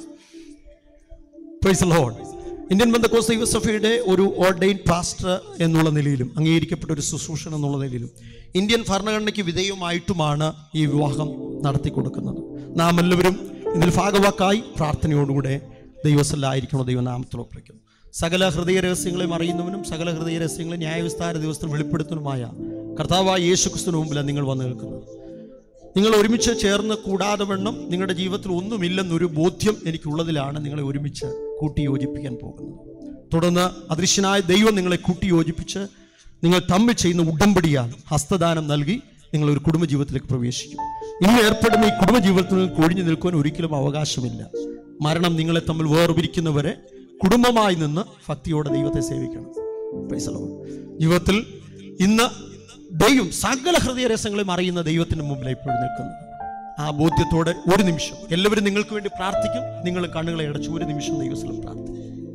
പ്രൈസ് ലോഡ് ഇന്ത്യൻ ബന്ധക്കോസ് ദൈവസഭയുടെ ഒരു ഓർഡൈൻ പാസ്റ്റർ എന്നുള്ള നിലയിലും അംഗീകരിക്കപ്പെട്ട ഒരു ശുശ്രൂഷൻ എന്നുള്ള നിലയിലും ഇന്ത്യൻ ഭരണഘടനയ്ക്ക് വിധേയമായിട്ടുമാണ് ഈ വിവാഹം നടത്തി കൊടുക്കുന്നത് നാം എല്ലാവരും ഇതിൽ ഭാഗവാക്കായി പ്രാർത്ഥനയോടുകൂടെ ദൈവസ്ഥലായിരിക്കണം ദൈവനാമത്തിൽ ഒപ്പിക്കുന്നു സകല ഹൃദയ രഹസ്യങ്ങളെയും അറിയുന്നവനും സകല ഹൃദയ രഹസ്യങ്ങളെ ന്യായവിസ്താര ദിവസത്തിൽ വെളിപ്പെടുത്തുന്നതുമായ കർത്താവായ യേശു ക്രിസ്തുവിന് മുമ്പിലാണ് നിങ്ങൾ വന്നു നിൽക്കുന്നത് നിങ്ങൾ ഒരുമിച്ച് ചേർന്ന് കൂടാതെ വണ്ണം നിങ്ങളുടെ ജീവിതത്തിൽ ഒന്നുമില്ലെന്നൊരു ബോധ്യം എനിക്കുള്ളതിലാണ് നിങ്ങളെ ഒരുമിച്ച് കൂട്ടി യോജിപ്പിക്കാൻ പോകുന്നത് തുടർന്ന് അദൃശ്യനായ ദൈവം നിങ്ങളെ കൂട്ടി യോജിപ്പിച്ച് നിങ്ങൾ തമ്മിൽ ചെയ്യുന്ന ഉടമ്പടിയാൽ ഹസ്തദാനം നൽകി നിങ്ങൾ ഒരു കുടുംബജീവിതത്തിലേക്ക് പ്രവേശിക്കും ഇന്ന് ഏർപ്പെടുന്ന ഈ കുടുംബജീവിതത്തിൽ നിന്ന് കൊഴിഞ്ഞു നിൽക്കുവാൻ ഒരിക്കലും അവകാശമില്ല മരണം നിങ്ങളെ തമ്മിൽ വേർപിരിക്കുന്നവരെ കുടുംബമായി നിന്ന് ഭക്തിയോടെ ദൈവത്തെ സേവിക്കണം Praise the Lord. ജീവിതത്തിൽ ഇന്ന് ദൈവം സകല ഹൃദയ രസങ്ങളെയും അറിയുന്ന ദൈവത്തിന്റെ മുമ്പിൽ ഇപ്പോഴും നിൽക്കുന്നത് ആ ബോധ്യത്തോടെ ഒരു നിമിഷം എല്ലാവരും നിങ്ങൾക്ക് വേണ്ടി പ്രാർത്ഥിക്കും നിങ്ങൾ കണ്ണുകളെ അടച്ചു ഒരു നിമിഷം ദൈവസ്ഥലം പ്രാർത്ഥിക്കും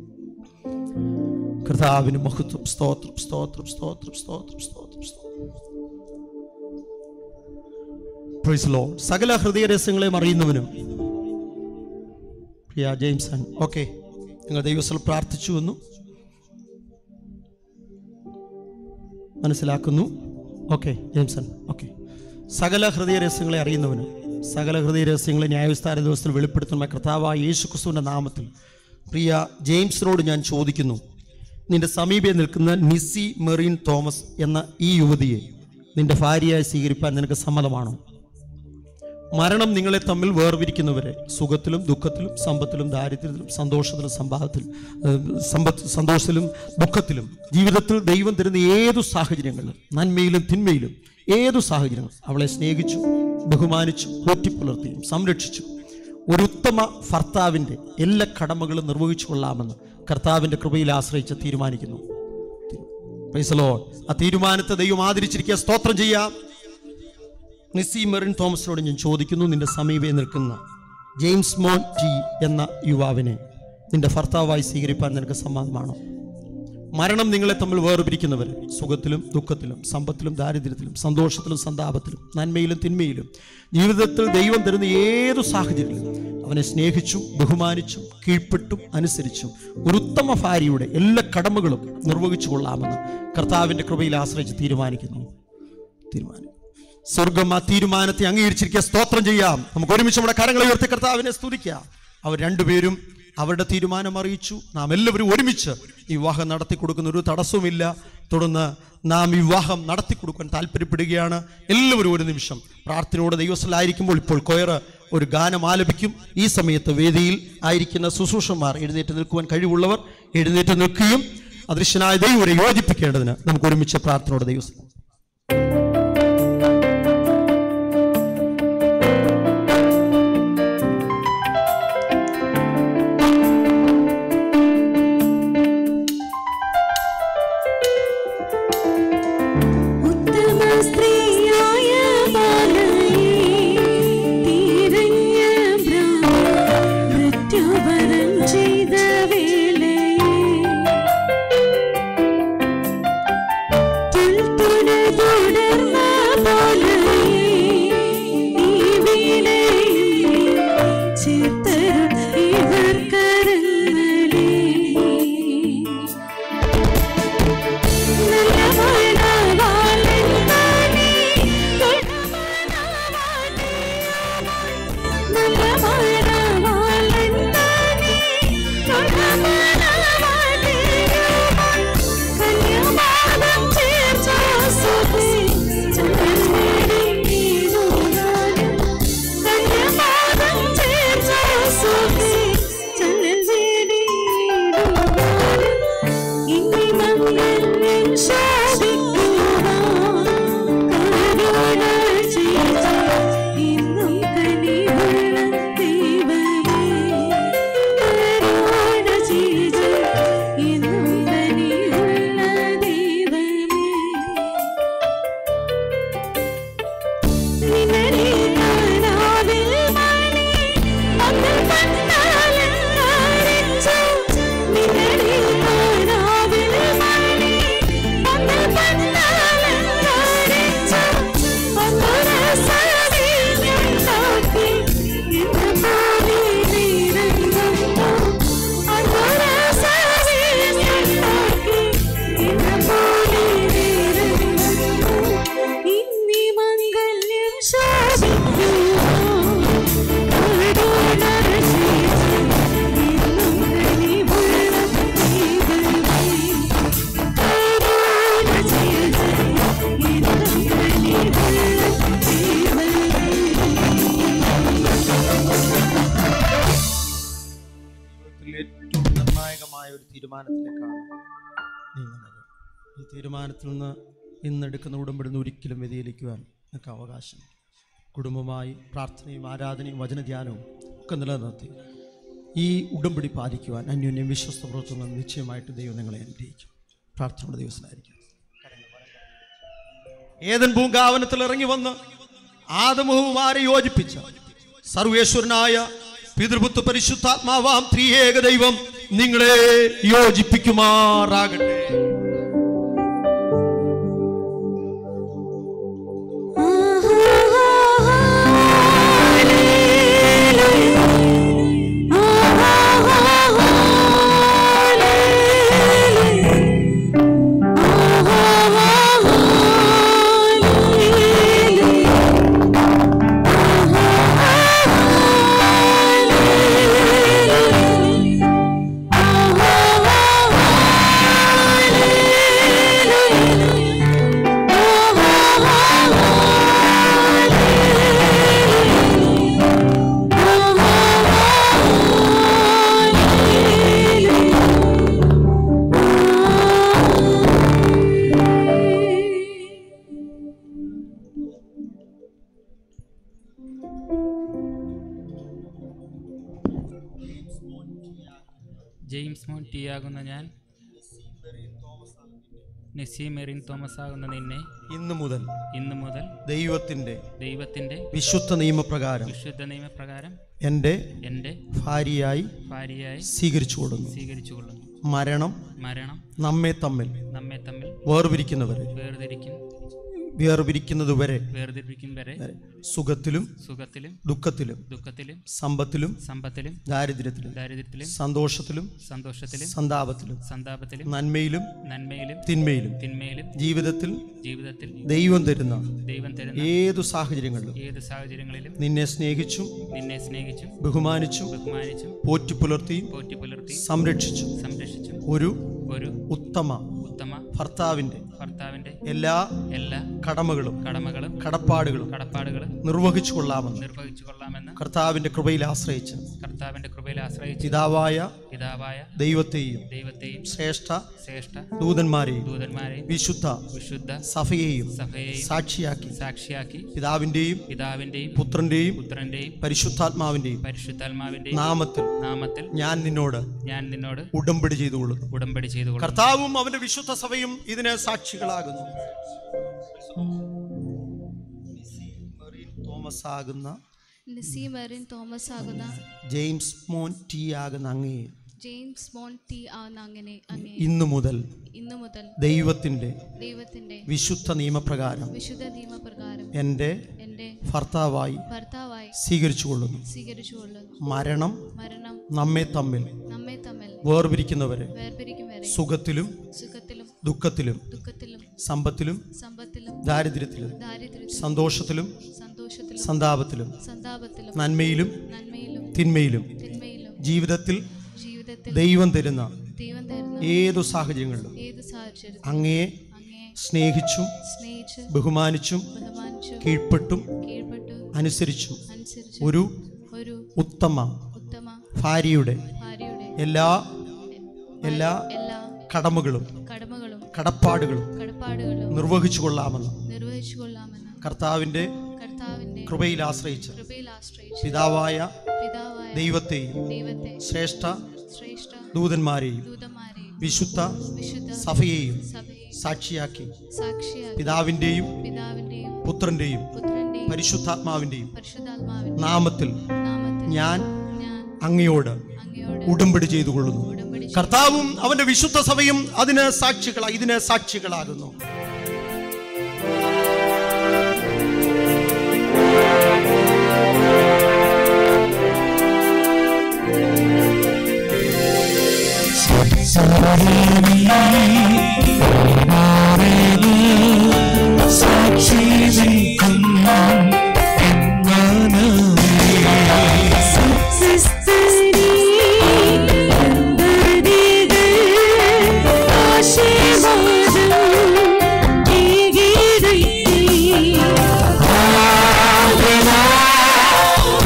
കർത്താവിന് മഹത്വം സ്തോത്രം സ്തോത്രം സ്തോത്രം സ്തോത്രം സ്തോത്രം സ്തോത്രം Praise the Lord. സകല ഹൃദയ രഹസ്യങ്ങളെയും അറിയുന്നവനും പ്രിയ ജെയിംസൺ ഓക്കെ നിങ്ങൾ ദൈവസ്ഥലം പ്രാർത്ഥിച്ചു എന്നു മനസ്സിലാക്കുന്നു ഓക്കെ ജെയിംസൺ ഓക്കെ സകല ഹൃദയ രഹസ്യങ്ങളെ അറിയുന്നവനും സകല ഹൃദയ രഹസ്യങ്ങളെ ന്യായവിസ്താര ദിവസത്തിൽ വെളിപ്പെടുത്തുന്ന കർത്താവായ യേശു ക്രിസ്തുവിൻ്റെ നാമത്തിൽ പ്രിയ ജെയിംസിനോട് ഞാൻ ചോദിക്കുന്നു നിന്റെ സമീപേ നിൽക്കുന്ന നിസി മെറീൻ തോമസ് എന്ന ഈ യുവതിയെ നിന്റെ ഭാര്യയായി സ്വീകരിപ്പാൻ നിനക്ക് സമ്മതമാണോ മരണം നിങ്ങളെ തമ്മിൽ വേർതിരിക്കുന്നവരെ സുഖത്തിലും ദുഃഖത്തിലും സമ്പത്തിലും ദാരിദ്ര്യത്തിലും സന്തോഷത്തിലും സമ്പാദത്തിലും ഏഹ്, സമ്പത്ത് സന്തോഷത്തിലും ദുഃഖത്തിലും ജീവിതത്തിൽ ദൈവം തരുന്ന ഏതു സാഹചര്യങ്ങളിലും നന്മയിലും തിന്മയിലും ഏതു സാഹചര്യങ്ങളും അവളെ സ്നേഹിച്ചു ബഹുമാനിച്ചു പോറ്റിപ്പുലർത്തിയും സംരക്ഷിച്ചു ഒരു ഉത്തമ ഭർത്താവിൻ്റെ എല്ലാ കടമകളും നിർവഹിച്ചു കൊള്ളാമെന്ന് കർത്താവിൻ്റെ കൃപയിൽ ആശ്രയിച്ച് തീരുമാനിക്കുന്നു Praise the Lord. ആ തീരുമാനത്തെ ദൈവം ആദരിച്ചിരിക്കുക സ്തോത്രം ചെയ്യാം നിസി മെറിൻ തോമസിനോട് ഞാൻ ചോദിക്കുന്നു നിന്റെ സമീപേ നിൽക്കുന്ന ജെയിംസ് മോൻ ടി എന്ന യുവാവിനെ നിന്റെ ഭർത്താവായി സ്വീകരിപ്പാൻ നിനക്ക് സമ്മതമാണോ മരണം നിങ്ങളെ തമ്മിൽ വേർപിരിക്കുന്നവർ സുഖത്തിലും ദുഃഖത്തിലും സമ്പത്തിലും ദാരിദ്ര്യത്തിലും സന്തോഷത്തിലും സന്താപത്തിലും നന്മയിലും തിന്മയിലും ജീവിതത്തിൽ ദൈവം തരുന്ന ഏതു സാഹചര്യത്തിലും അവനെ സ്നേഹിച്ചും ബഹുമാനിച്ചും കീഴ്പ്പെട്ടും അനുസരിച്ചും ഒരു ഉത്തമ ഭാര്യയുടെ എല്ലാ കടമകളും നിർവഹിച്ചു കൊള്ളാമെന്ന് കർത്താവിൻ്റെ കൃപയിൽ ആശ്രയിച്ച് തീരുമാനിക്കുന്നു തീരുമാനം സ്വർഗം ആ തീരുമാനത്തെ അംഗീകരിച്ചിരിക്കുക സ്തോത്രം ചെയ്യാം നമുക്ക് ഒരുമിച്ച് നമ്മുടെ കരങ്ങളെ ഉയർത്തി കർത്താവിനെ സ്തുതിക്കാം അവർ രണ്ടുപേരും അവരുടെ തീരുമാനം അറിയിച്ചു നാം എല്ലാവരും ഒരുമിച്ച് ഈ വിവാഹം നടത്തി കൊടുക്കുന്ന ഒരു തടസ്സവുമില്ല തുടർന്ന് നാം ഈ വിവാഹം നടത്തി കൊടുക്കാൻ താല്പര്യപ്പെടുകയാണ് എല്ലാവരും ഒരു നിമിഷം പ്രാർത്ഥനയോടെ ദൈവസ്ഥലായിരിക്കുമ്പോൾ ഇപ്പോൾ കൊയർ ഒരു ഗാനം ആലപിക്കും ഈ സമയത്ത് വേദിയിൽ ആയിരിക്കുന്ന ശുശ്രൂഷന്മാർ എഴുന്നേറ്റ് നിൽക്കുവാൻ കഴിവുള്ളവർ എഴുന്നേറ്റ് നിൽക്കുകയും അദൃശ്യനായ ദൈവരെ യോജിപ്പിക്കേണ്ടതിന് നമുക്ക് ഒരുമിച്ച് പ്രാർത്ഥനയോടെ ദൈവസ്ഥ ഉത്തമ സ്ത്രീയായ ബാലയെ തിരഞ്ഞ ബ്രാഹ്മണൻ മൃത്യുവരം ചെയ്ത വേളയെ തുൽത്തുടി തീരുമാനത്തിലേക്കാണ് നീങ്ങുന്നത് ഈ തീരുമാനത്തിൽ നിന്ന് ഇന്നെടുക്കുന്ന ഉടമ്പടിന്ന് ഒരിക്കലും വ്യതിചലിക്കുവാൻ നിങ്ങൾക്ക് അവകാശം കുടുംബമായി പ്രാർത്ഥനയും ആരാധനയും വചനധ്യാനവും ഒക്കെ നിലനിർത്തി ഈ ഉടമ്പടി പാലിക്കുവാൻ അന്യോന്യം വിശ്വസ്ത പ്രവർത്തനങ്ങൾ നിശ്ചയമായിട്ട് ദൈവം നിങ്ങളെ അനുഗ്രഹിക്കും പ്രാർത്ഥനയുടെ ദിവസമായിരിക്കും ഏതൻ പൂങ്കാവനത്തിൽ ഇറങ്ങി വന്ന് ആദമുഹുമാരെ യോജിപ്പിച്ച സർവേശ്വരനായ പിതൃപുത്ര പരിശുദ്ധാത്മാവാം ത്രിയേക ദൈവം നിങ്ങളെ യോജിപ്പിക്കുമാറാകട്ടെ ജെയിംസ് മോൻ ടി ആകുന്ന ഞാൻ നസീം മെറിൻ തോമസ് ആകുന്ന നിന്നെ ഇന്നു മുതൽ ഇന്നു മുതൽ ദൈവത്തിന്റെ ദൈവത്തിൻ്റെ വിശുദ്ധ നിയമപ്രകാരം വിശുദ്ധ നിയമപ്രകാരം എൻ്റെ എൻ്റെ ഭാര്യയായി ഭാര്യയായി സ്വീകരിച്ചു കൊടുക്കുന്നു സ്വീകരിച്ചുകൊള്ളുന്നു മരണം മരണം നമ്മെ തമ്മിൽ നമ്മെ തമ്മിൽ വേർപിരിക്കുന്നവരെ വേർതിരിക്കും വേർപിരിക്കുന്നതുവരെ വേർതിരിക്കും വരെ സുഖത്തിലും സുഖത്തിലും ദുഃഖത്തിലും ദുഃഖത്തിലും സമ്പത്തിലും സമ്പത്തിലും ദാരിദ്ര്യത്തിലും ദാരിദ്ര്യത്തിലും സന്തോഷത്തിലും സന്തോഷത്തിലും സന്താപത്തിലും സന്താപത്തിലും നന്മയിലും നന്മയിലും തിന്മയിലും തിന്മയിലും ജീവിതത്തിൽ ജീവിതത്തിൽ ദൈവം തരുന്ന ദൈവം തരുന്ന ഏതു സാഹചര്യങ്ങളിലും ഏത് സാഹചര്യങ്ങളിലും നിന്നെ സ്നേഹിച്ചും നിന്നെ സ്നേഹിച്ചും ബഹുമാനിച്ചും ബഹുമാനിച്ചും പോറ്റിപ്പുലർത്തിയും പോറ്റി പുലർത്തി സംരക്ഷിച്ചും സംരക്ഷിച്ചും ഒരു ഒരു ഉത്തമ ഉത്തമ ഭർത്താവിന്റെ ഭർത്താവിന്റെ എല്ലാ എല്ലാ കടമകളും കടമകളും കടപ്പാടുകളും കടപ്പാടുകളും നിർവഹിച്ചു കൊള്ളാമെന്ന് നിർവഹിച്ചു കൊള്ളാമെന്ന് കർത്താവിന്റെ കൃപയിൽ ആശ്രയിച്ച് കർത്താവിന്റെ കൃപയിൽ ആശ്രയിച്ച് പിതാവായ പിതാവായ ദൈവത്തെയും ദൈവത്തെയും ശ്രേഷ്ഠ ശ്രേഷ്ഠ ദൂതന്മാരെയും ദൂതന്മാരെയും വിശുദ്ധ വിശുദ്ധ സഭയെയും സഭയെയും സാക്ഷിയാക്കി സാക്ഷിയാക്കി പിതാവിന്റെയും പിതാവിന്റെയും പുത്രന്റെയും പുത്രന്റെയും പരിശുദ്ധാത്മാവിന്റെയും പരിശുദ്ധാത്മാവിന്റെയും നാമത്തിൽ നാമത്തിൽ ഞാൻ നിന്നോട് ഞാൻ നിന്നോട് ഉടമ്പടി ചെയ്തുകൊള്ളുന്നു ഉടമ്പടി ചെയ്തു കൊള്ളുന്നു. കർത്താവും അവന്റെ വിശുദ്ധ സഭയും ഇതിന് സാക്ഷികളാകുന്നു തോമസ് ആകുന്ന നസീമറിൻ തോമസ് ആകുന്ന ജെയിംസ് മോൻ ടി ആകുന്ന അങ്ങയെ ജെയിംസ് മോൺ ടി ആകുന്ന അങ്ങനെ അങ്ങേ ഇന്നു മുതൽ ഇന്നു മുതൽ ദൈവത്തിന്റെ ദൈവത്തിന്റെ വിശുദ്ധ നിയമപ്രകാരം വിശുദ്ധ നിയമപ്രകാരം എൻ്റെ എൻ്റെ ഭർത്താവായി ഭർത്താവായി സ്വീകരിച്ചുകൊള്ളുന്നു സ്വീകരിച്ചുകൊള്ളുന്നു മരണം മരണം നമ്മെ തമ്മിൽ നമ്മെ തമ്മിൽ വേർപിരിക്കുന്നവരെ വേർപിരിക്കും വരെ സുഖത്തിലും സുഖത്തിലും ദുഃഖത്തിലും ദുഃഖത്തിലും സമ്പത്തിലും സമ്പത്തിലും ദാരിദ്ര്യത്തിലും ദാരിദ്ര്യത്തിലും സന്തോഷത്തിലും സന്തോഷത്തിലും സന്താപത്തിലും സന്താപത്തിലും നന്മയിലും നന്മയിലും തിന്മയിലും തിന്മയിലും ജീവിതത്തിൽ ജീവിതത്തിൽ ദൈവം തരുന്ന ദൈവം തരുന്ന ഏതു സാഹചര്യങ്ങളിലും ഏത് സാഹചര്യത്തിലും അങ്ങയെ അങ്ങയെ സ്നേഹിച്ചും സ്നേഹിച്ച് ബഹുമാനിച്ചും ബഹുമാനിച്ചും കീഴ്പ്പെട്ടും കീഴ്പ്പെട്ടു അനുസരിച്ചും അനുസരിച്ച് ഒരു ഒരു ഉത്തമ ഉത്തമ ഭാര്യയുടെ ഭാര്യയുടെ എല്ലാ എല്ലാ എല്ലാ കടമകളും കടമകളും കടപ്പാടുകളും കടപ്പാടുകളും നിർവഹിച്ചു കൊള്ളാമെന്ന് നിർവഹിച്ചു കൊള്ളാമെന്ന് കർത്താവിന്റെ കർത്താവിന്റെ കൃപയിൽ ആശ്രയിച്ച് കൃപയിൽ ആശ്രയിച്ച് പിതാവായ പിതാവായ ദൈവത്തെയും ദൈവത്തെ ശ്രേഷ്ഠ ശ്രേഷ്ഠ ദൂതന്മാരെയും ദൂതന്മാരെയും വിശുദ്ധ വിശുദ്ധ സഭയെയും സഭയെയും സാക്ഷിയാക്കി സാക്ഷിയാക്കി പിതാവിന്റെയും പിതാവിന്റെയും പുത്രന്റെയും പുത്രന്റെയും പരിശുദ്ധാത്മാവിന്റെയും പരിശുദ്ധാത്മാവിന്റെ നാമത്തിൽ നാമത്തിൽ ഞാൻ ഞാൻ അങ്ങയോട് അങ്ങയോട് ഉടമ്പടി ചെയ്തുകൊള്ളുന്നു ഉടമ്പടി കർത്താവും അവന്റെ വിശുദ്ധ സഭയും അതിന് സാക്ഷികളാ ഇതിന് സാക്ഷികളാകുന്നു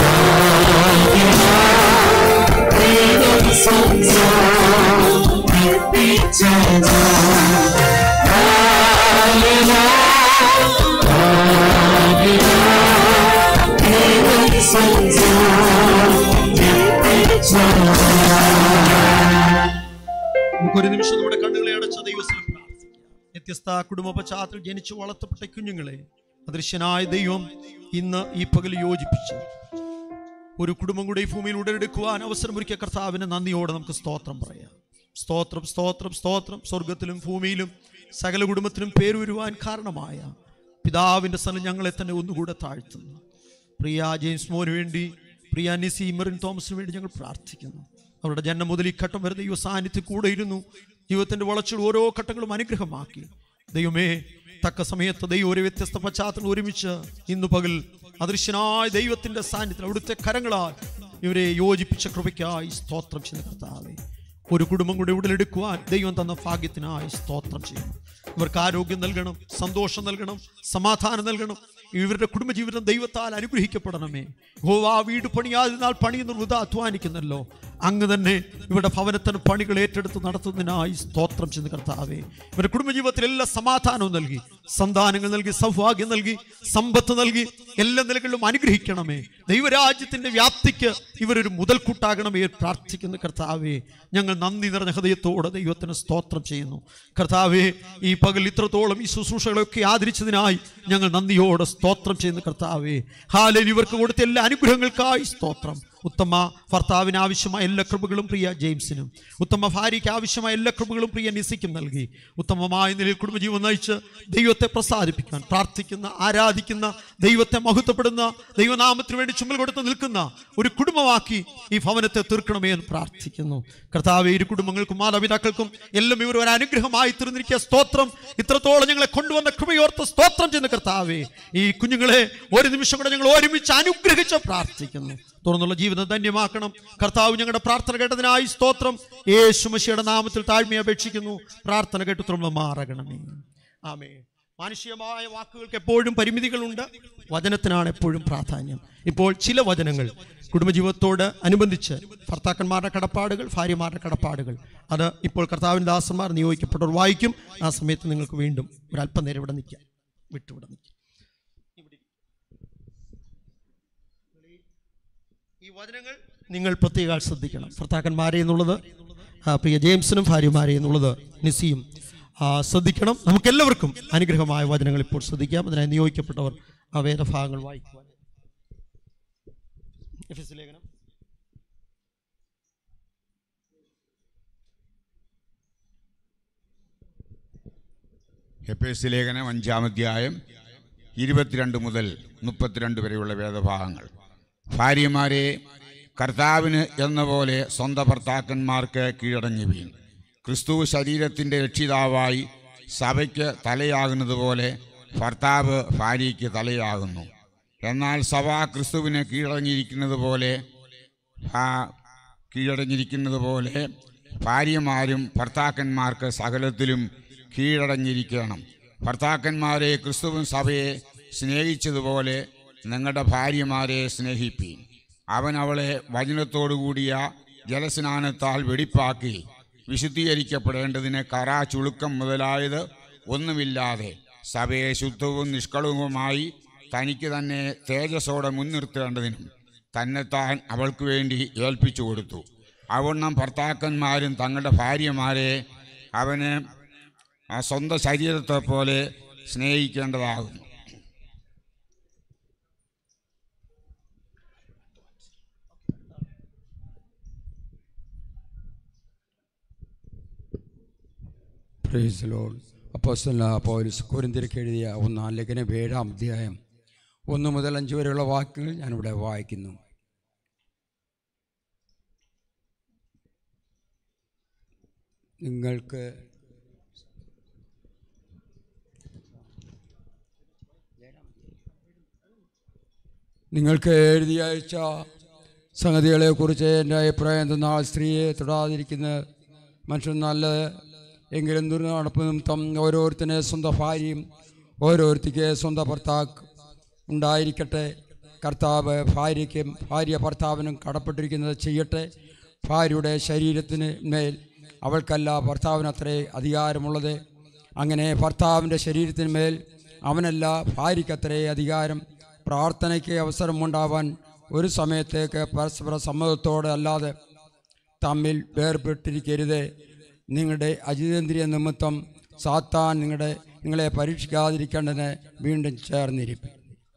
ആശീർവാദം നമുക്കൊരു നിമിഷം നമ്മുടെ കണ്ണുകളെ അടച്ച ദൈവസ്ഥലം പ്രാർത്ഥിക്കാം വ്യത്യസ്ത കുടുംബ പശ്ചാത്തലത്തിൽ ജനിച്ചു വളർത്തപ്പെട്ട കുഞ്ഞുങ്ങളെ അദൃശ്യനായ ദൈവം ഇന്ന് ഈ പകൽ യോജിപ്പിച്ച് ഒരു കുടുംബം കൂടെ ഈ ഭൂമിയിൽ ഉടലെടുക്കുവാൻ അവസരമൊരുക്കിയ കർത്താവിന് നന്ദിയോടെ നമുക്ക് സ്തോത്രം പറയാം സ്തോത്രം സ്തോത്രം സ്തോത്രം സ്വർഗത്തിലും ഭൂമിയിലും സകല കുടുംബത്തിലും പേരുവരുവാൻ കാരണമായ പിതാവിൻ്റെ സ്ഥലം ഞങ്ങളെ തന്നെ ഒന്നുകൂടെ താഴ്ത്തുന്നു പ്രിയ ജെയിംസ് മോന് വേണ്ടി പ്രിയ നിസി മെറിൻ തോമസിന് വേണ്ടി ഞങ്ങൾ പ്രാർത്ഥിക്കുന്നു അവരുടെ ജന്മം മുതൽ ഈ ഘട്ടം വരെ ദൈവ സാന്നിധ്യം കൂടെ ഇരുന്നു ജീവിതത്തിൻ്റെ വളർച്ചയുടെ ഓരോ ഘട്ടങ്ങളും അനുഗ്രഹമാക്കി ദൈവമേ തക്ക സമയത്ത് ദൈവം ഒരു വ്യത്യസ്ത പശ്ചാത്തലം ഒരുമിച്ച് ഇന്നു പകൽ അദൃശ്യനായ ദൈവത്തിൻ്റെ സാന്നിധ്യം അവിടുത്തെ കരങ്ങളാൽ ഇവരെ യോജിപ്പിച്ച കൃപയ്ക്കായി സ്തോത്രം ചെയ്യുന്ന കർത്താവേ ഒരു കുടുംബം കൂടി ഉടലെടുക്കുവാൻ ദൈവം തന്ന ഭാഗ്യത്തിനായി സ്തോത്രം ചെയ്യുന്നു ഇവർക്ക് ആരോഗ്യം നൽകണം സന്തോഷം നൽകണം സമാധാനം നൽകണം ഇവരുടെ കുടുംബജീവിതം ദൈവത്താൽ അനുഗ്രഹിക്കപ്പെടണമേ ഹോവാ വീട് പണിയാതിരുന്നാൽ പണിയുന്ന വൃത അധ്വാനിക്കുന്നല്ലോ അങ്ങ് തന്നെ ഇവരുടെ ഭവനത്തിന് പണികൾ ഏറ്റെടുത്ത് നടത്തുന്നതിനായി സ്തോത്രം ചെയ്യുന്ന കർത്താവേ ഇവരുടെ കുടുംബജീവിതത്തിൽ എല്ലാ സമാധാനവും നൽകി സന്താനങ്ങൾ നൽകി സൗഭാഗ്യം നൽകി സമ്പത്ത് നൽകി എല്ലാ നിലകളിലും അനുഗ്രഹിക്കണമേ ദൈവരാജ്യത്തിന്റെ വ്യാപ്തിക്ക് ഇവരൊരു മുതൽക്കൂട്ടാകണമേ പ്രാർത്ഥിക്കുന്ന കർത്താവേ ഞങ്ങൾ നന്ദി നിറഞ്ഞ ഹൃദയത്തോടെ ദൈവത്തിന് സ്തോത്രം ചെയ്യുന്നു കർത്താവേ ഈ പകൽ ഇത്രത്തോളം ഈ ശുശ്രൂഷകളൊക്കെ ആദരിച്ചതിനായി ഞങ്ങൾ നന്ദിയോടെ സ്തോത്രം ചെയ്യുന്ന കർത്താവേ ഹാലൻ ഇവർക്ക് കൊടുത്ത എല്ലാ അനുഗ്രഹങ്ങൾക്കായി സ്തോത്രം ഉത്തമ ഭർത്താവിന് ആവശ്യമായ എല്ലാ കൃപകളും പ്രിയ ജെയിംസിനും ഉത്തമ ഭാര്യയ്ക്ക് ആവശ്യമായ എല്ലാ കൃപകളും പ്രിയ നിസിക്കും നൽകി ഉത്തമമായ നിലയിൽ കുടുംബജീവൻ നയിച്ച് ദൈവത്തെ പ്രസാദിപ്പിക്കാൻ പ്രാർത്ഥിക്കുന്ന ആരാധിക്കുന്ന ദൈവത്തെ മഹത്വപ്പെടുന്ന ദൈവനാമത്തിന് വേണ്ടി ചുമൽ കൊടുത്ത് നിൽക്കുന്ന ഒരു കുടുംബമാക്കി ഈ ഭവനത്തെ തീർക്കണമേ എന്ന് പ്രാർത്ഥിക്കുന്നു കർത്താവ് ഇരു കുടുംബങ്ങൾക്കും മാതാപിതാക്കൾക്കും എല്ലാം ഇവർ ഒരു അനുഗ്രഹമായി തീർന്നിരിക്കുക സ്തോത്രം ഇത്രത്തോളം ഞങ്ങളെ കൊണ്ടുവന്ന കൃപയോർത്ത് സ്തോത്രം ചെയ്യുന്ന കർത്താവേ ഈ കുഞ്ഞുങ്ങളെ ഒരു നിമിഷം കൂടെ ഞങ്ങൾ ഒരുമിച്ച് അനുഗ്രഹിച്ച് പ്രാർത്ഥിക്കുന്നു തുടർന്നുള്ള ജീവിതം ധന്യമാക്കണം കർത്താവ് ഞങ്ങളുടെ പ്രാർത്ഥന കേട്ടതിനായി സ്തോത്രം യേശുമശിയുടെ നാമത്തിൽ താഴ്മയെ അപേക്ഷിക്കുന്നു പ്രാർത്ഥന കേട്ട് തുടർന്ന് മാറണമേ ആമേ മാനുഷികമായ വാക്കുകൾക്ക് എപ്പോഴും പരിമിതികളുണ്ട് വചനത്തിനാണ് എപ്പോഴും പ്രാധാന്യം ഇപ്പോൾ ചില വചനങ്ങൾ കുടുംബജീവിതത്തോട് അനുബന്ധിച്ച് ഭർത്താക്കന്മാരുടെ കടപ്പാടുകൾ ഭാര്യമാരുടെ കടപ്പാടുകൾ അത് ഇപ്പോൾ കർത്താവിൻ്റെ ദാസന്മാർ നിയോഗിക്കപ്പെട്ടവർ വായിക്കും ആ സമയത്ത് നിങ്ങൾക്ക് വീണ്ടും ഒരു അല്പനേരം ഇവിടെ നിൽക്കാം വിട്ടുവിടെ നിൽക്കാം ഈ വചനങ്ങൾ നിങ്ങൾ പ്രത്യേക ശ്രദ്ധിക്കണം ഭർത്താക്കന്മാരെ എന്നുള്ളത് ആ, പ്രിയ ജെയിംസിനും ഭാര്യമാരെ എന്നുള്ളത് നിസിയും ആ, ശ്രദ്ധിക്കണം നമുക്കെല്ലാവർക്കും അനുഗ്രഹമായ വചനങ്ങൾ ഇപ്പോൾ ശ്രദ്ധിക്കാം അതിനായി നിയോഗിക്കപ്പെട്ടവർ ആ വേദഭാഗങ്ങൾ വായിക്കുവാൻ എഫെസ് ലേഖനം എപ്പേസ് ലേഖനം അഞ്ചാം അധ്യായം ഇരുപത്തിരണ്ട് മുതൽ മുപ്പത്തിരണ്ട് വരെയുള്ള വേദഭാഗങ്ങൾ ഭാര്യമാരെ കർത്താവിന് എന്ന പോലെ സ്വന്തം ഭർത്താക്കന്മാർക്ക് കീഴടങ്ങുവീൻ ക്രിസ്തു ശരീരത്തിൻ്റെ രക്ഷിതാവായി സഭയ്ക്ക് തലയാകുന്നത് പോലെ ഭർത്താവ് ഭാര്യയ്ക്ക് തലയാകുന്നു എന്നാൽ സഭ ക്രിസ്തുവിന് കീഴടങ്ങിയിരിക്കുന്നത് പോലെ ഭാ- കീഴടങ്ങിയിരിക്കുന്നത് പോലെ ഭാര്യമാരും ഭർത്താക്കന്മാർക്ക് സകലത്തിലും കീഴടങ്ങിയിരിക്കണം ഭർത്താക്കന്മാരെ ക്രിസ്തുവും സഭയെ സ്നേഹിച്ചതുപോലെ നിങ്ങളുടെ ഭാര്യമാരെ സ്നേഹിപ്പീൻ അവൻ അവളെ വചനത്തോടുകൂടിയ ജലസ്നാനത്താൽ വെടിപ്പാക്കി വിശുദ്ധീകരിക്കപ്പെടേണ്ടതിന് കറ ചുളുക്കം മുതലായത് ഒന്നുമില്ലാതെ സഭയെ ശുദ്ധവും നിഷ്കളവുമായി തനിക്ക് തന്നെ തേജസ്സോടെ മുൻനിർത്തേണ്ടതിനും തന്നെത്താൻ അവൾക്ക് വേണ്ടി ഏൽപ്പിച്ചു കൊടുത്തു അവണ്ണം ഭർത്താക്കന്മാരും തങ്ങളുടെ ഭാര്യമാരെ അവന് ആ സ്വന്തം ശരീരത്തെ പോലെ സ്നേഹിക്കേണ്ടതാകുന്നു പ്രൈസ് ലോഡ് അപ്പോസ്തല പൗലോസ് കുരിന്തിരക്ക് എഴുതിയ ഒന്നാം ലേഖനം ഏഴാം അധ്യായം ഒന്ന് മുതൽ അഞ്ച് വരെയുള്ള വാക്കുകൾ ഞാനിവിടെ വായിക്കുന്നു നിങ്ങൾക്ക് നിങ്ങൾക്ക് എഴുതി അയച്ച സംഗതികളെക്കുറിച്ച് എൻ്റെ അഭിപ്രായം എന്തെന്നാൽ സ്ത്രീയെ തൊടാതിരിക്കുന്ന മനുഷ്യൻ നല്ലത് എങ്കിലും ദുർനടപ്പ് നിമിത്തം ഓരോരുത്തനെ സ്വന്തം ഭാര്യയും ഓരോരുത്തിക്ക് സ്വന്തം ഭർത്താവ് ഉണ്ടായിരിക്കട്ടെ കർത്താവ് ഭാര്യയ്ക്കും ഭാര്യ ഭർത്താവിനും കടപ്പെട്ടിരിക്കുന്നത് ചെയ്യട്ടെ ഭാര്യയുടെ ശരീരത്തിന് മേൽ അവൾക്കല്ല ഭർത്താവിനത്രേ അധികാരമുള്ളത് അങ്ങനെ ഭർത്താവിൻ്റെ ശരീരത്തിന് മേൽ അവനല്ല ഭാര്യയ്ക്കത്രേ അധികാരം പ്രാർത്ഥനയ്ക്ക് അവസരമുണ്ടാവാൻ ഒരു സമയത്തേക്ക് പരസ്പര സമ്മതത്തോടെ അല്ലാതെ തമ്മിൽ വേർപെട്ടിരിക്കരുത് നിങ്ങളുടെ അജിതേന്ദ്രിയ നിമിത്തം സാത്താൻ നിങ്ങളുടെ നിങ്ങളെ പരീക്ഷിക്കാതിരിക്കേണ്ടതിന് വീണ്ടും ചേർന്നിരിക്കും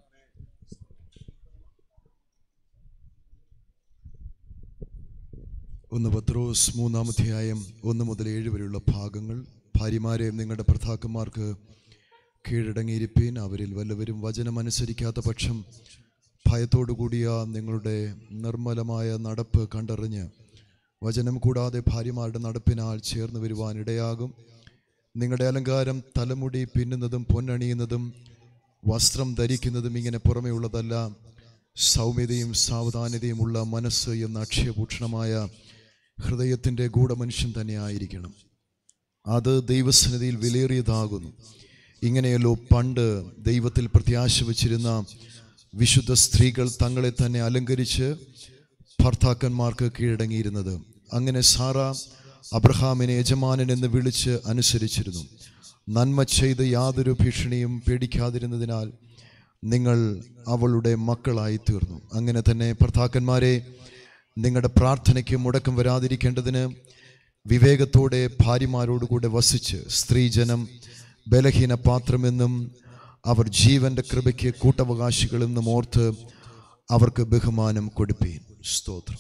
ഒന്ന് പത്രോസ് മൂന്നാം അധ്യായം ഒന്ന് മുതൽ ഏഴ് വരെയുള്ള ഭാഗങ്ങൾ ഭാര്യമാരെ നിങ്ങളുടെ ഭർത്താക്കന്മാർക്ക് കീഴടങ്ങിയിരിപ്പീൻ അവരിൽ വല്ലവരും വചനം അനുസരിക്കാത്ത പക്ഷം ഭയത്തോടു കൂടിയ നിങ്ങളുടെ നിർമ്മലമായ നടപ്പ് കണ്ടറിഞ്ഞ് വചനം കൂടാതെ ഭാര്യമാരുടെ നടപ്പിനാൽ ചേർന്ന് വരുവാൻ ഇടയാകും നിങ്ങളുടെ അലങ്കാരം തലമുടി പിന്നുന്നതും പൊന്നണിയുന്നതും വസ്ത്രം ധരിക്കുന്നതും ഇങ്ങനെ പുറമേയുള്ളതല്ല സൗമ്യതയും സാവധാനതയുമുള്ള മനസ്സ് എന്ന അക്ഷയഭൂഷണമായ ഹൃദയത്തിൻ്റെ ഗൂഢമനുഷ്യൻ തന്നെ ആയിരിക്കണം അത് ദൈവസന്നിധിയിൽ വിലയേറിയതാകുന്നു ഇങ്ങനെയല്ലോ പണ്ട് ദൈവത്തിൽ പ്രത്യാശ വച്ചിരുന്ന വിശുദ്ധ സ്ത്രീകൾ തങ്ങളെ തന്നെ അലങ്കരിച്ച് ഭർത്താക്കന്മാർക്ക് കീഴടങ്ങിയിരുന്നത് അങ്ങനെ സാറ അബ്രഹാമിനെ യജമാനൻ എന്ന് വിളിച്ച് അനുസരിച്ചിരുന്നു നന്മ ചെയ്ത് യാതൊരു ഭീഷണിയും പേടിക്കാതിരുന്നതിനാൽ നിങ്ങൾ അവളുടെ മക്കളായി തീർന്നു അങ്ങനെ തന്നെ ഭർത്താക്കന്മാരെ നിങ്ങളുടെ പ്രാർത്ഥനയ്ക്ക് മുടക്കം വരാതിരിക്കേണ്ടതിന് വിവേകത്തോടെ ഭാര്യമാരോടുകൂടെ വസിച്ച് സ്ത്രീജനം ബലഹീന പാത്രമെന്നും അവർ ജീവന്റെ കൃപയ്ക്ക് കൂട്ടവകാശികളെന്നും ഓർത്ത് അവർക്ക് ബഹുമാനം കൊടുപ്പീൻ സ്തോത്രം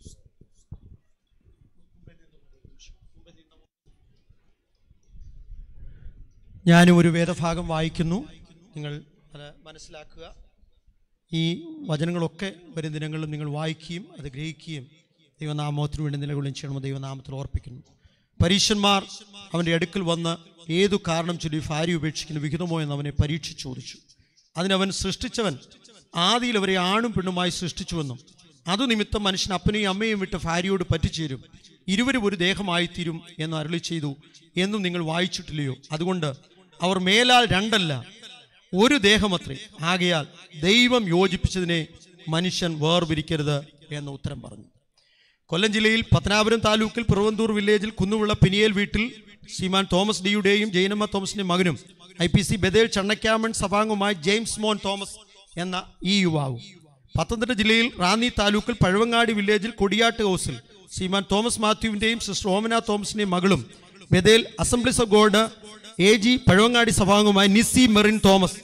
ഞാനും ഒരു വേദഭാഗം വായിക്കുന്നു നിങ്ങൾ അത് മനസ്സിലാക്കുക ഈ വചനങ്ങളൊക്കെ വരും ദിനങ്ങളിലും നിങ്ങൾ വായിക്കുകയും അത് ഗ്രഹിക്കുകയും ദൈവനാമത്തിന് വേണ്ടി നിലകൊള്ളുകയും ചെയ്യണമെന്ന് ദൈവനാമത്തിൽ ഓർപ്പിക്കുന്നു പരീക്ഷന്മാർ അവൻ്റെ അടുക്കൽ വന്ന് ഏതു കാരണം ചൊല്ലി ഭാര്യ ഉപേക്ഷിക്കുന്ന വിഹിതമോ എന്ന് അവനെ പരീക്ഷ ചോദിച്ചു അതിനവൻ സൃഷ്ടിച്ചവൻ ആദിയിൽ അവരെ ആണും പെണ്ണുമായി സൃഷ്ടിച്ചുവെന്നും അതു നിമിത്തം മനുഷ്യൻ അപ്പനെയും അമ്മയും വിട്ട് ഭാര്യയോട് പറ്റിച്ചേരും ഇരുവരും ഒരു ദേഹമായിത്തീരും എന്ന് അരുളി ചെയ്തു എന്നും നിങ്ങൾ വായിച്ചിട്ടില്ലയോ അതുകൊണ്ട് അവർ മേലാൽ രണ്ടല്ല ഒരു ദേഹമത്രേ ആകയാൽ ദൈവം യോജിപ്പിച്ചതിനെ മനുഷ്യൻ വേർപിരിക്കരുത് എന്ന് ഉത്തരം പറഞ്ഞു കൊല്ലം ജില്ലയിൽ പത്തനാപുരം താലൂക്കിൽ പിറവന്തൂർ വില്ലേജിൽ കുന്നുവിള പിനിയേൽ വീട്ടിൽ ശ്രീമാൻ തോമസ് ഡിയുടെയും ജൈനമ്മ തോമസിന്റെ മകനും I P C Bethel Channakkamon സഭാംഗമായ ജെയിംസ് മോൻ തോമസ് എന്ന ഈ യുവാവും പത്തനംതിട്ട ജില്ലയിൽ റാന്നി താലൂക്കിൽ പഴവങ്ങാടി വില്ലേജിൽ കൊടിയാട്ട് ഹൗസിൽ ശ്രീമാൻ തോമസ് മാത്യുവിന്റെയും സിസ്റ്റർ ഓമന തോമസിന്റെയും മകളും Bethel assemblies of God A G Pazhavangadi സഭാംഗമായ നിസി മെറിൻ തോമസ്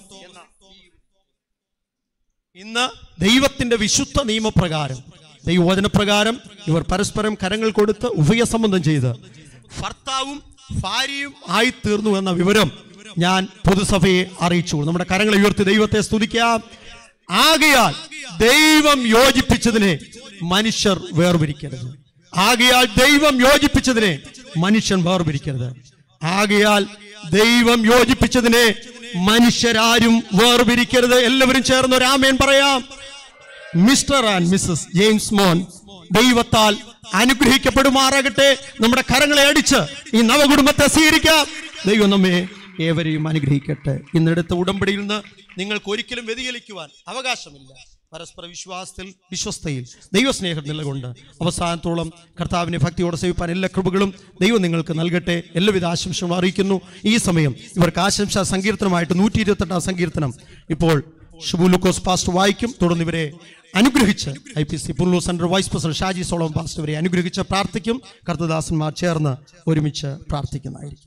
ഇന്ന് ദൈവത്തിന്റെ വിശുദ്ധ നിയമപ്രകാരം ദൈവവചനപ്രകാരം ഇവർ പരസ്പരം കരങ്ങൾ കൊടുത്ത് ഉഭയസംബന്ധം ചെയ്ത് ഭർത്താവും ഭാര്യയും ആയിത്തീർന്നു എന്ന വിവരം ഞാൻ പൊതുസഭയെ അറിയിച്ചു നമ്മുടെ കരങ്ങളെ ഉയർത്തി ദൈവത്തെ സ്തുതിക്കാം ആകയാൽ ദൈവം യോജിപ്പിച്ചതിനെ മനുഷ്യർ വേർപിരിക്കരുത് ആകയാൽ ദൈവം യോജിപ്പിച്ചതിനെ മനുഷ്യൻ വേർപിരിക്കരുത് ആകയാൽ ദൈവം യോജിപ്പിച്ചതിനെ മനുഷ്യരാരും വേർപിരിക്കരുത് എല്ലാവരും ചേർന്ന് ഒരു ആമേൻ പറയാം മിസ്റ്റർ ആൻഡ് മിസ്സസ് ജെയിംസ് മോൻ ദൈവത്താൽ അനുഗ്രഹിക്കപ്പെടുമാറാകട്ടെ നമ്മുടെ കരങ്ങളെ അടിച്ച് ഈ നവകുടുംബത്തെ സ്വീകരിക്കാം ദൈവം നമ്മെ ഏവരെയും അനുഗ്രഹിക്കട്ടെ ഇന്നെടുത്ത ഉടമ്പടിയിൽ നിന്ന് നിങ്ങൾക്ക് ഒരിക്കലും വ്യതിചലിക്കുവാൻ അവകാശമില്ല പരസ്പര വിശ്വാസത്തിൽ വിശ്വസ്തയിൽ ദൈവസ്നേഹം നിലകൊണ്ട് അവസാനത്തോളം കർത്താവിനെ ഭക്തിയോടെ സേവിപ്പാൻ എല്ലാ കൃപകളും ദൈവം നിങ്ങൾക്ക് നൽകട്ടെ എല്ലാവിധ ആശംസകളും അറിയിക്കുന്നു ഈ സമയം ഇവർക്ക് ആശംസാ സങ്കീർത്തനമായിട്ട് നൂറ്റി ഇരുപത്തെട്ടാം സങ്കീർത്തനം ഇപ്പോൾ ഷിബു ലൂക്കോസ് പാസ്റ്റർ വായിക്കും തുടർന്ന് ഇവരെ അനുഗ്രഹിച്ച് I P C Punalur central vice president Shaji Solomon pastor ഇവരെ അനുഗ്രഹിച്ച് പ്രാർത്ഥിക്കും കർത്തദാസന്മാർ ചേർന്ന് ഒരുമിച്ച് പ്രാർത്ഥിക്കുന്നതായിരിക്കും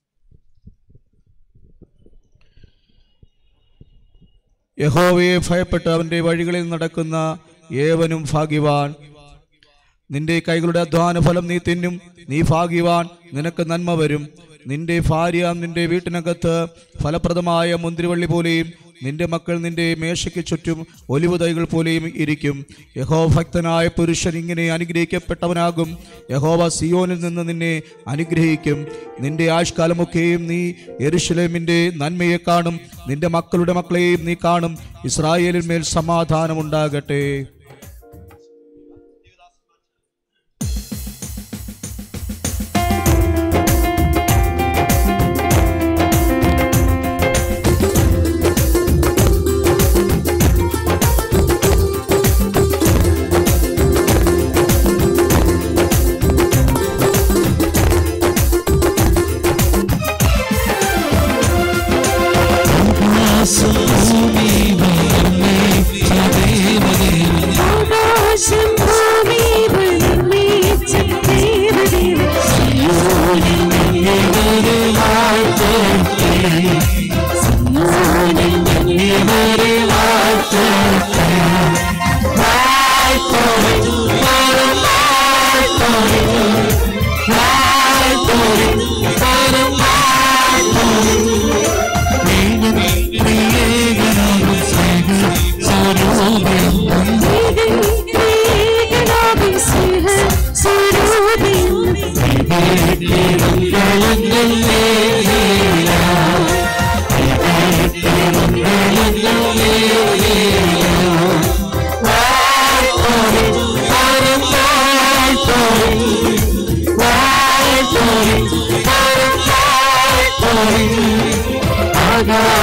യഹോവയെ ഭയപ്പെട്ട് അവൻ്റെ വഴികളിൽ നടക്കുന്ന ഏവനും ഭാഗ്യവാൻ നിന്റെ കൈകളുടെ അധ്വാന ഫലം നീ തിന്നും നീ ഭാഗ്യവാൻ നിനക്ക് നന്മ വരും നിന്റെ ഭാര്യ നിന്റെ വീട്ടിനകത്ത് ഫലപ്രദമായ മുന്തിരിവള്ളി പോലെയും നിന്റെ മക്കൾ നിന്റെ മേശയ്ക്ക് ചുറ്റും ഒലിവ് തൈകൾ പോലെയും ഇരിക്കും യഹോവ ഭക്തനായ പുരുഷൻ ഇങ്ങനെ അനുഗ്രഹിക്കപ്പെട്ടവനാകും യഹോവ സിയോനിൽ നിന്ന് നിന്നെ അനുഗ്രഹിക്കും നിന്റെ ആയുഷ്കാലമൊക്കെയും നീ എരുഷലേമിൻ്റെ നന്മയെ കാണും നിന്റെ മക്കളുടെ മക്കളെയും നീ കാണും ഇസ്രായേലിൽ മേൽ സമാധാനമുണ്ടാകട്ടെ ആകാശഭൂമി വയമേ ചതേവനേ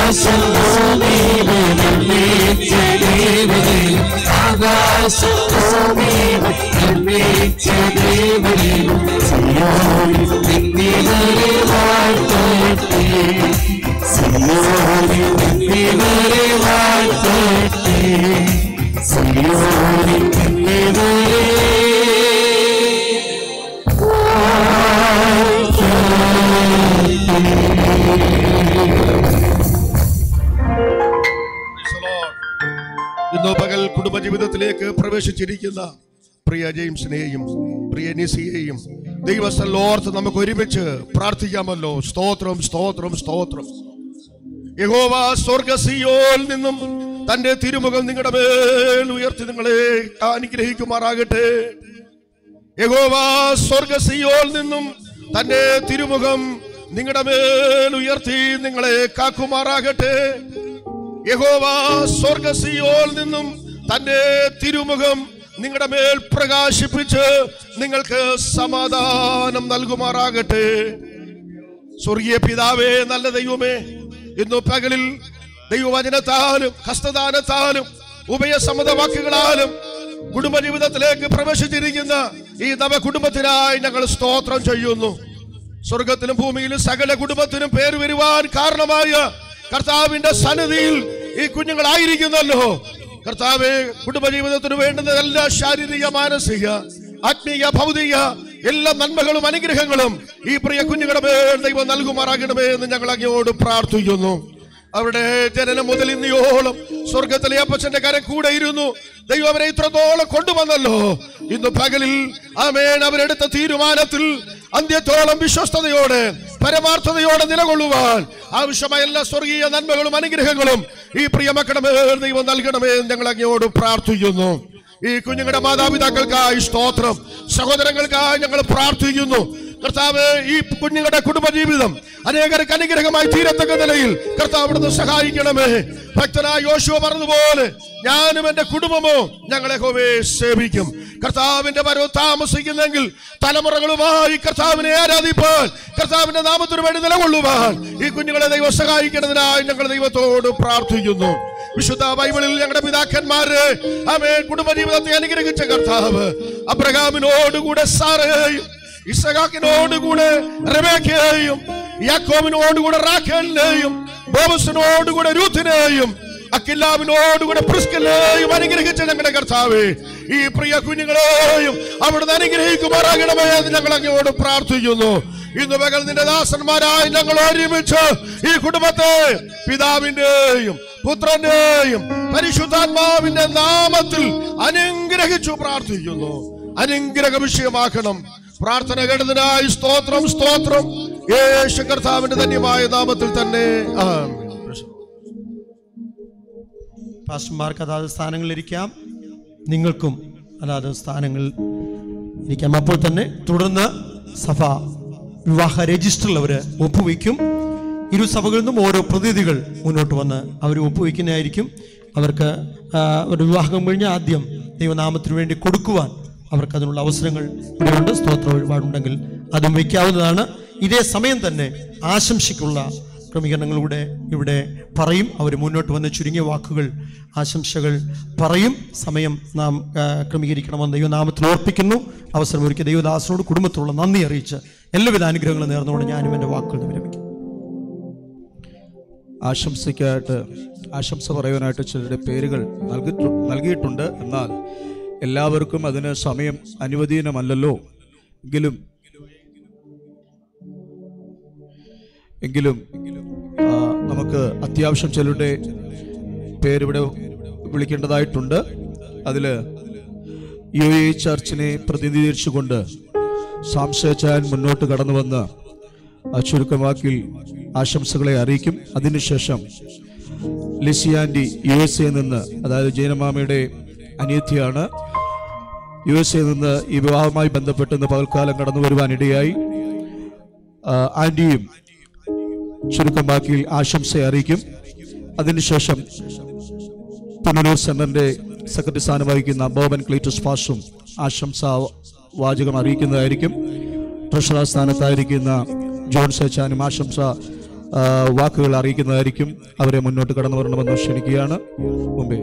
ആകാശം ഭൂമിയിലെ നിർമ്മിച്ച ദേവനെ ആകാശം ഭൂമിയിലെ നിർമ്മിച്ച ദേവനെ സിയോനിൽ നിന്നിവരെ വാഴ്ത്തട്ടെ സിയോനിൽ നിന്നിവരെ വാഴ്ത്തട്ടെ സിയോനിൽ നിന്നിവരെ ഇന്ന് പകൽ കുടുംബജീവിതത്തിലേക്ക് പ്രവേശിച്ചിരിക്കുന്ന പ്രിയ ജെയിംസിനെയും പ്രിയ നിസിയെയും ദൈവസ്ഥലോർത്ത് നമുക്ക് ഒരുമിച്ച് പ്രാർത്ഥിക്കാമല്ലോ സ്തോത്രം സ്തോത്രം സ്തോത്രം യഹോവ സ്വർഗസിയോൽ നിന്നും തന്റെ തിരുമുഖം നിങ്ങളുടെ മേൽ ഉയർത്തി നിങ്ങളെ അനുഗ്രഹിക്കുമാറാകട്ടെ യഹോവ സ്വർഗസിയോൽ നിന്നും തന്റെ തിരുമുഖം നിങ്ങളുടെ മേൽ ഉയർത്തി നിങ്ങളെ കാക്കുമാറാകട്ടെ യഹോവ സ്വർഗസിയോൽ നിന്നും തന്റെ തിരുമുഖം നിങ്ങളുടെ മേൽ പ്രകാശിപ്പിച്ച് നിങ്ങൾക്ക് സമാധാനം നൽകുമാറാകട്ടെ സ്വർഗീയ പിതാവേ നല്ല ദൈവമേ ഇന്നു പകലിൽ ദൈവവചനത്താലും ഹസ്തദാനത്താലും ഉഭയസമ്മത വാക്കുകളാലും കുടുംബജീവിതത്തിലേക്ക് പ്രവേശിച്ചിരിക്കുന്ന ഈ നവ കുടുംബത്തിനായി ഞങ്ങൾ സ്തോത്രം ചെയ്യുന്നു സ്വർഗത്തിലും ഭൂമിയിലും സകല കുടുംബത്തിനും പേര് വരുവാൻ കാരണമായ കർത്താവിന്റെ സന്നിധിയിൽ ഈ കുഞ്ഞുങ്ങളായിരിക്കുന്നല്ലോ കർത്താവെ കുടുംബജീവിതത്തിന് വേണ്ടുന്ന എല്ലാ ശാരീരിക മാനസിക ആത്മീയ ഭൗതിക എല്ലാ നന്മകളും അനുഗ്രഹങ്ങളും ഈ പ്രിയ കുഞ്ഞുങ്ങളുടെ മേൽ ദൈവം നൽകുമാറാകണമേ എന്ന് ഞങ്ങൾ അങ്ങോട്ട് പ്രാർത്ഥിക്കുന്നു അവരുടെ ജനനം മുതൽ ഇന്നിയോളം സ്വർഗത്തിലെ അപ്പച്ചന്റെ കരം കൂടെ ഇരുന്നു ദൈവം അവരെ ഇത്രത്തോളം കൊണ്ടുവന്നല്ലോ ഇന്ന് പകലിൽ ആമേൻ അവരെടുത്ത തീരുമാനത്തിൽ അന്ത്യത്തോളം വിശ്വസ്തയോടെ പരമാർത്ഥതയോടെ നിലകൊള്ളുവാൻ ആവശ്യമായ എല്ലാ സ്വർഗീയ നന്മകളും അനുഗ്രഹങ്ങളും ഈ പ്രിയ മക്കളുടെ മേൽ ദൈവം നൽകണമേ എന്ന് ഞങ്ങൾ അങ്ങോട്ട് പ്രാർത്ഥിക്കുന്നു ഈ കുഞ്ഞുങ്ങളുടെ മാതാപിതാക്കൾക്കായി സ്തോത്രം സഹോദരങ്ങൾക്കായി ഞങ്ങൾ പ്രാർത്ഥിക്കുന്നു കർത്താവ് ഈ കുഞ്ഞുങ്ങളുടെ കുടുംബജീവിതം അനേകർക്ക് അനുഗ്രഹമായി തീരത്തക്ക നിലയിൽ കർത്താവ് അവിടുന്ന് സഹായിക്കണമേ ഭക്തനായ യോശുവ പറഞ്ഞതുപോലെ ഞാനും എന്റെ കുടുംബമോ ഞങ്ങളെ ഹോവേ സേവിക്കും കർത്താവിന്റെ വരവ് താമസിക്കുന്നെങ്കിൽ തലമുറകളുമായി കർത്താവിനെ ആരാധിപ്പാൻ കർത്താവിന്റെ നാമത്തിന് വേണ്ടി നിലകൊള്ളുവാൻ ഈ കുഞ്ഞുങ്ങളെ ദൈവം സഹായിക്കുന്നതിനായി ഞങ്ങൾ ദൈവത്തോട് പ്രാർത്ഥിക്കുന്നു വിശുദ്ധ ബൈബിളിൽ ഞങ്ങളുടെ പിതാക്കന്മാര് ആമേൻ കുടുംബജീവിതത്തെ അനുഗ്രഹിച്ച കർത്താവ് അബ്രഹാമിനോടുകൂടെ സാറേയും ഇസഹാക്കിനോടുകൂടെ റബേക്കയെയും യാക്കോബിനോടുകൂടെ റാഖേലിനെയും ബോബസിനോടുകൂടെ രൂത്തിനെയും അക്കില്ലാവിനോടുകൂടെ പ്രിസ്കലിനെയും അനുഗ്രഹിച്ച ഞങ്ങളുടെ കർത്താവേ ഈ പ്രിയ കുഞ്ഞുങ്ങളെയും അവിടുന്ന് അനുഗ്രഹിക്കുമാറാകണമേ എന്ന് ഞങ്ങൾ അങ്ങോട്ട് പ്രാർത്ഥിക്കുന്നു ഇന്ന് പകൽ നിന്റെ ദാസന്മാരായി ഞങ്ങൾ ഒരുമിച്ച് ഈ കുടുംബത്തെ പിതാവിന്റെയും പുത്രന്റെയും പരിശുദ്ധാത്മാവിന്റെ നാമത്തിൽ അനുഗ്രഹിച്ചു പ്രാർത്ഥിക്കുന്നു അനുഗ്രഹ വിഷയമാക്കണം പ്രാർത്ഥന കേട്ടതിനായി സ്തോത്രം സ്തോത്രം യേശു കർത്താവിന്റെ ധന്യമായ നാമത്തിൽ തന്നെ ആമേൻ. പാസ്റ്റർമാർക്ക് അതാത് സ്ഥാനങ്ങളിൽ ഇരിക്കാം നിങ്ങൾക്കും അതാത് സ്ഥാനങ്ങളിൽ ഇരിക്കാം അപ്പോൾ തന്നെ തുടർന്ന് സഭ വിവാഹ രജിസ്റ്ററിൽ അവർ ഒപ്പുവയ്ക്കും ഇരു സഭകളിൽ നിന്നും ഓരോ പ്രതിനിധികൾ മുന്നോട്ട് വന്ന് അവർ ഒപ്പുവയ്ക്കുന്നതായിരിക്കും അവർക്ക് ആ, ഒരു വിവാഹം കഴിഞ്ഞ് ആദ്യം ദൈവനാമത്തിന് വേണ്ടി കൊടുക്കുവാൻ അവർക്ക് അതിനുള്ള അവസരങ്ങൾ ഇവിടെയുണ്ട് സ്തോത്ര ഒരുപാടുണ്ടെങ്കിൽ അതും വയ്ക്കാവുന്നതാണ് ഇതേ സമയം തന്നെ ആശംസയ്ക്കുള്ള ക്രമീകരണങ്ങളിലൂടെ ഇവിടെ പറയും അവർ മുന്നോട്ട് വന്ന് ചുരുങ്ങിയ വാക്കുകൾ ആശംസകൾ പറയും സമയം നാം ആ, ക്രമീകരിക്കണമെന്ന് ദൈവനാമത്തിൽ ഓർപ്പിക്കുന്നു അവസരമൊരുക്കിയ ദൈവദാസനോട് കുടുംബത്തിലുള്ള നന്ദി അറിയിച്ച് എല്ലാവിധ അനുഗ്രഹങ്ങളും നേർന്നുകൊണ്ട് ഞാനും എൻ്റെ വാക്കുകൾ വിരമിക്കും ആശംസയ്ക്കായിട്ട് ആശംസ പറയുവാനായിട്ട് ചിലരുടെ പേരുകൾ നൽകിട്ടു നൽകിയിട്ടുണ്ട് എന്നാൽ എല്ലാവർക്കും അതിന് സമയം അനുവദീനമല്ലല്ലോ എങ്കിലും എങ്കിലും ആ, നമുക്ക് അത്യാവശ്യം ചിലരുടെ പേരിവിടെ വിളിക്കേണ്ടതായിട്ടുണ്ട് അതിൽ യു എ ചർച്ചിനെ പ്രതിനിധീകരിച്ചുകൊണ്ട് സാംശേച്ചാൻ മുന്നോട്ട് കടന്നു വന്ന് ആ ചുരുക്കവാക്കിൽ ആശംസകളെ അറിയിക്കും അതിനുശേഷം ലിസിയാൻഡി യു എസ് എ നിന്ന് അതായത് ജൈനമാമയുടെ അനിയത്തിയാണ് യു എസ് എ നിന്ന് ഈ വിവാഹവുമായി ബന്ധപ്പെട്ട് ഇന്ന് പകൽക്കാലം കടന്നു വരുവാനിടയായി ആ, ആൻറ്റിയും ചുരുക്കം ബാക്കിയിൽ ആശംസ അറിയിക്കും അതിനുശേഷം പുനലൂർ സെന്ററിന്റെ സെക്രട്ടറി സ്ഥാനം വഹിക്കുന്ന ബോബൻ ക്ലീറ്റസ് പാസും ആശംസ വാചകം അറിയിക്കുന്നതായിരിക്കും ട്രഷറർ സ്ഥാനത്തായിരിക്കുന്ന ജോൺ സേച്ചാനും ആശംസ ആ, വാക്കുകൾ അറിയിക്കുന്നതായിരിക്കും അവരെ മുന്നോട്ട് കടന്നു വരണമെന്ന് ക്ഷണിക്കുകയാണ് മുമ്പേ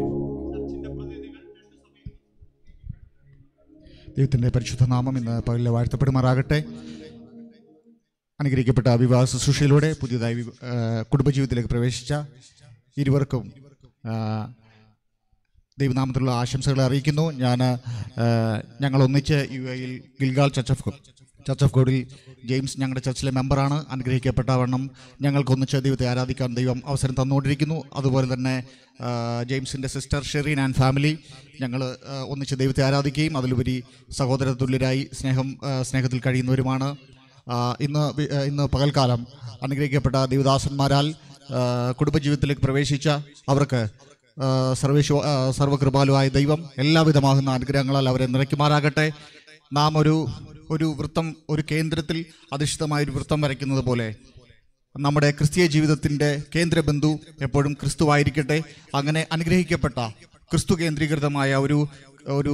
ദൈവത്തിൻ്റെ പരിശുദ്ധ നാമം ഇന്ന് പകലിൽ വാഴ്ത്തപ്പെടുമാറാകട്ടെ അനുഗ്രഹിക്കപ്പെട്ട വിവാഹ ശുശ്രൂഷയിലൂടെ പുതിയതായി വി- ആ, കുടുംബജീവിതത്തിലേക്ക് പ്രവേശിച്ച ഇരുവർക്കും ആ, ദൈവനാമത്തിലുള്ള ആശംസകൾ അറിയിക്കുന്നു ഞാൻ ആ, ഞങ്ങൾ ഒന്നിച്ച് യു എയിൽ Gilgal church of God church of ഗോഡിൽ ജെയിംസ് ഞങ്ങളുടെ ചർച്ചിലെ മെമ്പറാണ് അനുഗ്രഹിക്കപ്പെട്ട വണ്ണം ഞങ്ങൾക്ക് ഒന്നിച്ച് ദൈവത്തെ ആരാധിക്കാൻ ദൈവം അവസരം തന്നുകൊണ്ടിരിക്കുന്നു അതുപോലെ തന്നെ ആ, ജെയിംസിൻ്റെ സിസ്റ്റർ ഷെറീൻ ആൻഡ് ഫാമിലി ഞങ്ങൾ ആ, ഒന്നിച്ച് ദൈവത്തെ ആരാധിക്കുകയും അതിലുപരി സഹോദര തുല്യരായി സ്നേഹം ആ, സ്നേഹത്തിൽ കഴിയുന്നവരുമാണ് ആ, ഇന്ന് വി- ആ, ഇന്ന് പകൽക്കാലം അനുഗ്രഹിക്കപ്പെട്ട ദൈവദാസന്മാരാൽ ആ, കുടുംബജീവിതത്തിലേക്ക് പ്രവേശിച്ച അവർക്ക് ആ, സർവേശ്വ ആ, സർവകൃപാലുവായ ദൈവം എല്ലാവിധമാകുന്ന അനുഗ്രഹങ്ങളാൽ അവരെ നിറയ്ക്കുമാറാകട്ടെ നാം ഒരു ഒരു വൃത്തം ഒരു കേന്ദ്രത്തിൽ അധിഷ്ഠിതമായ ഒരു വൃത്തം വരയ്ക്കുന്നത് പോലെ നമ്മുടെ ക്രിസ്തീയ ജീവിതത്തിൻ്റെ കേന്ദ്രബിന്ദു എപ്പോഴും ക്രിസ്തുവായിരിക്കട്ടെ അങ്ങനെ അനുഗ്രഹിക്കപ്പെട്ട ക്രിസ്തു കേന്ദ്രീകൃതമായ ഒരു ഒരു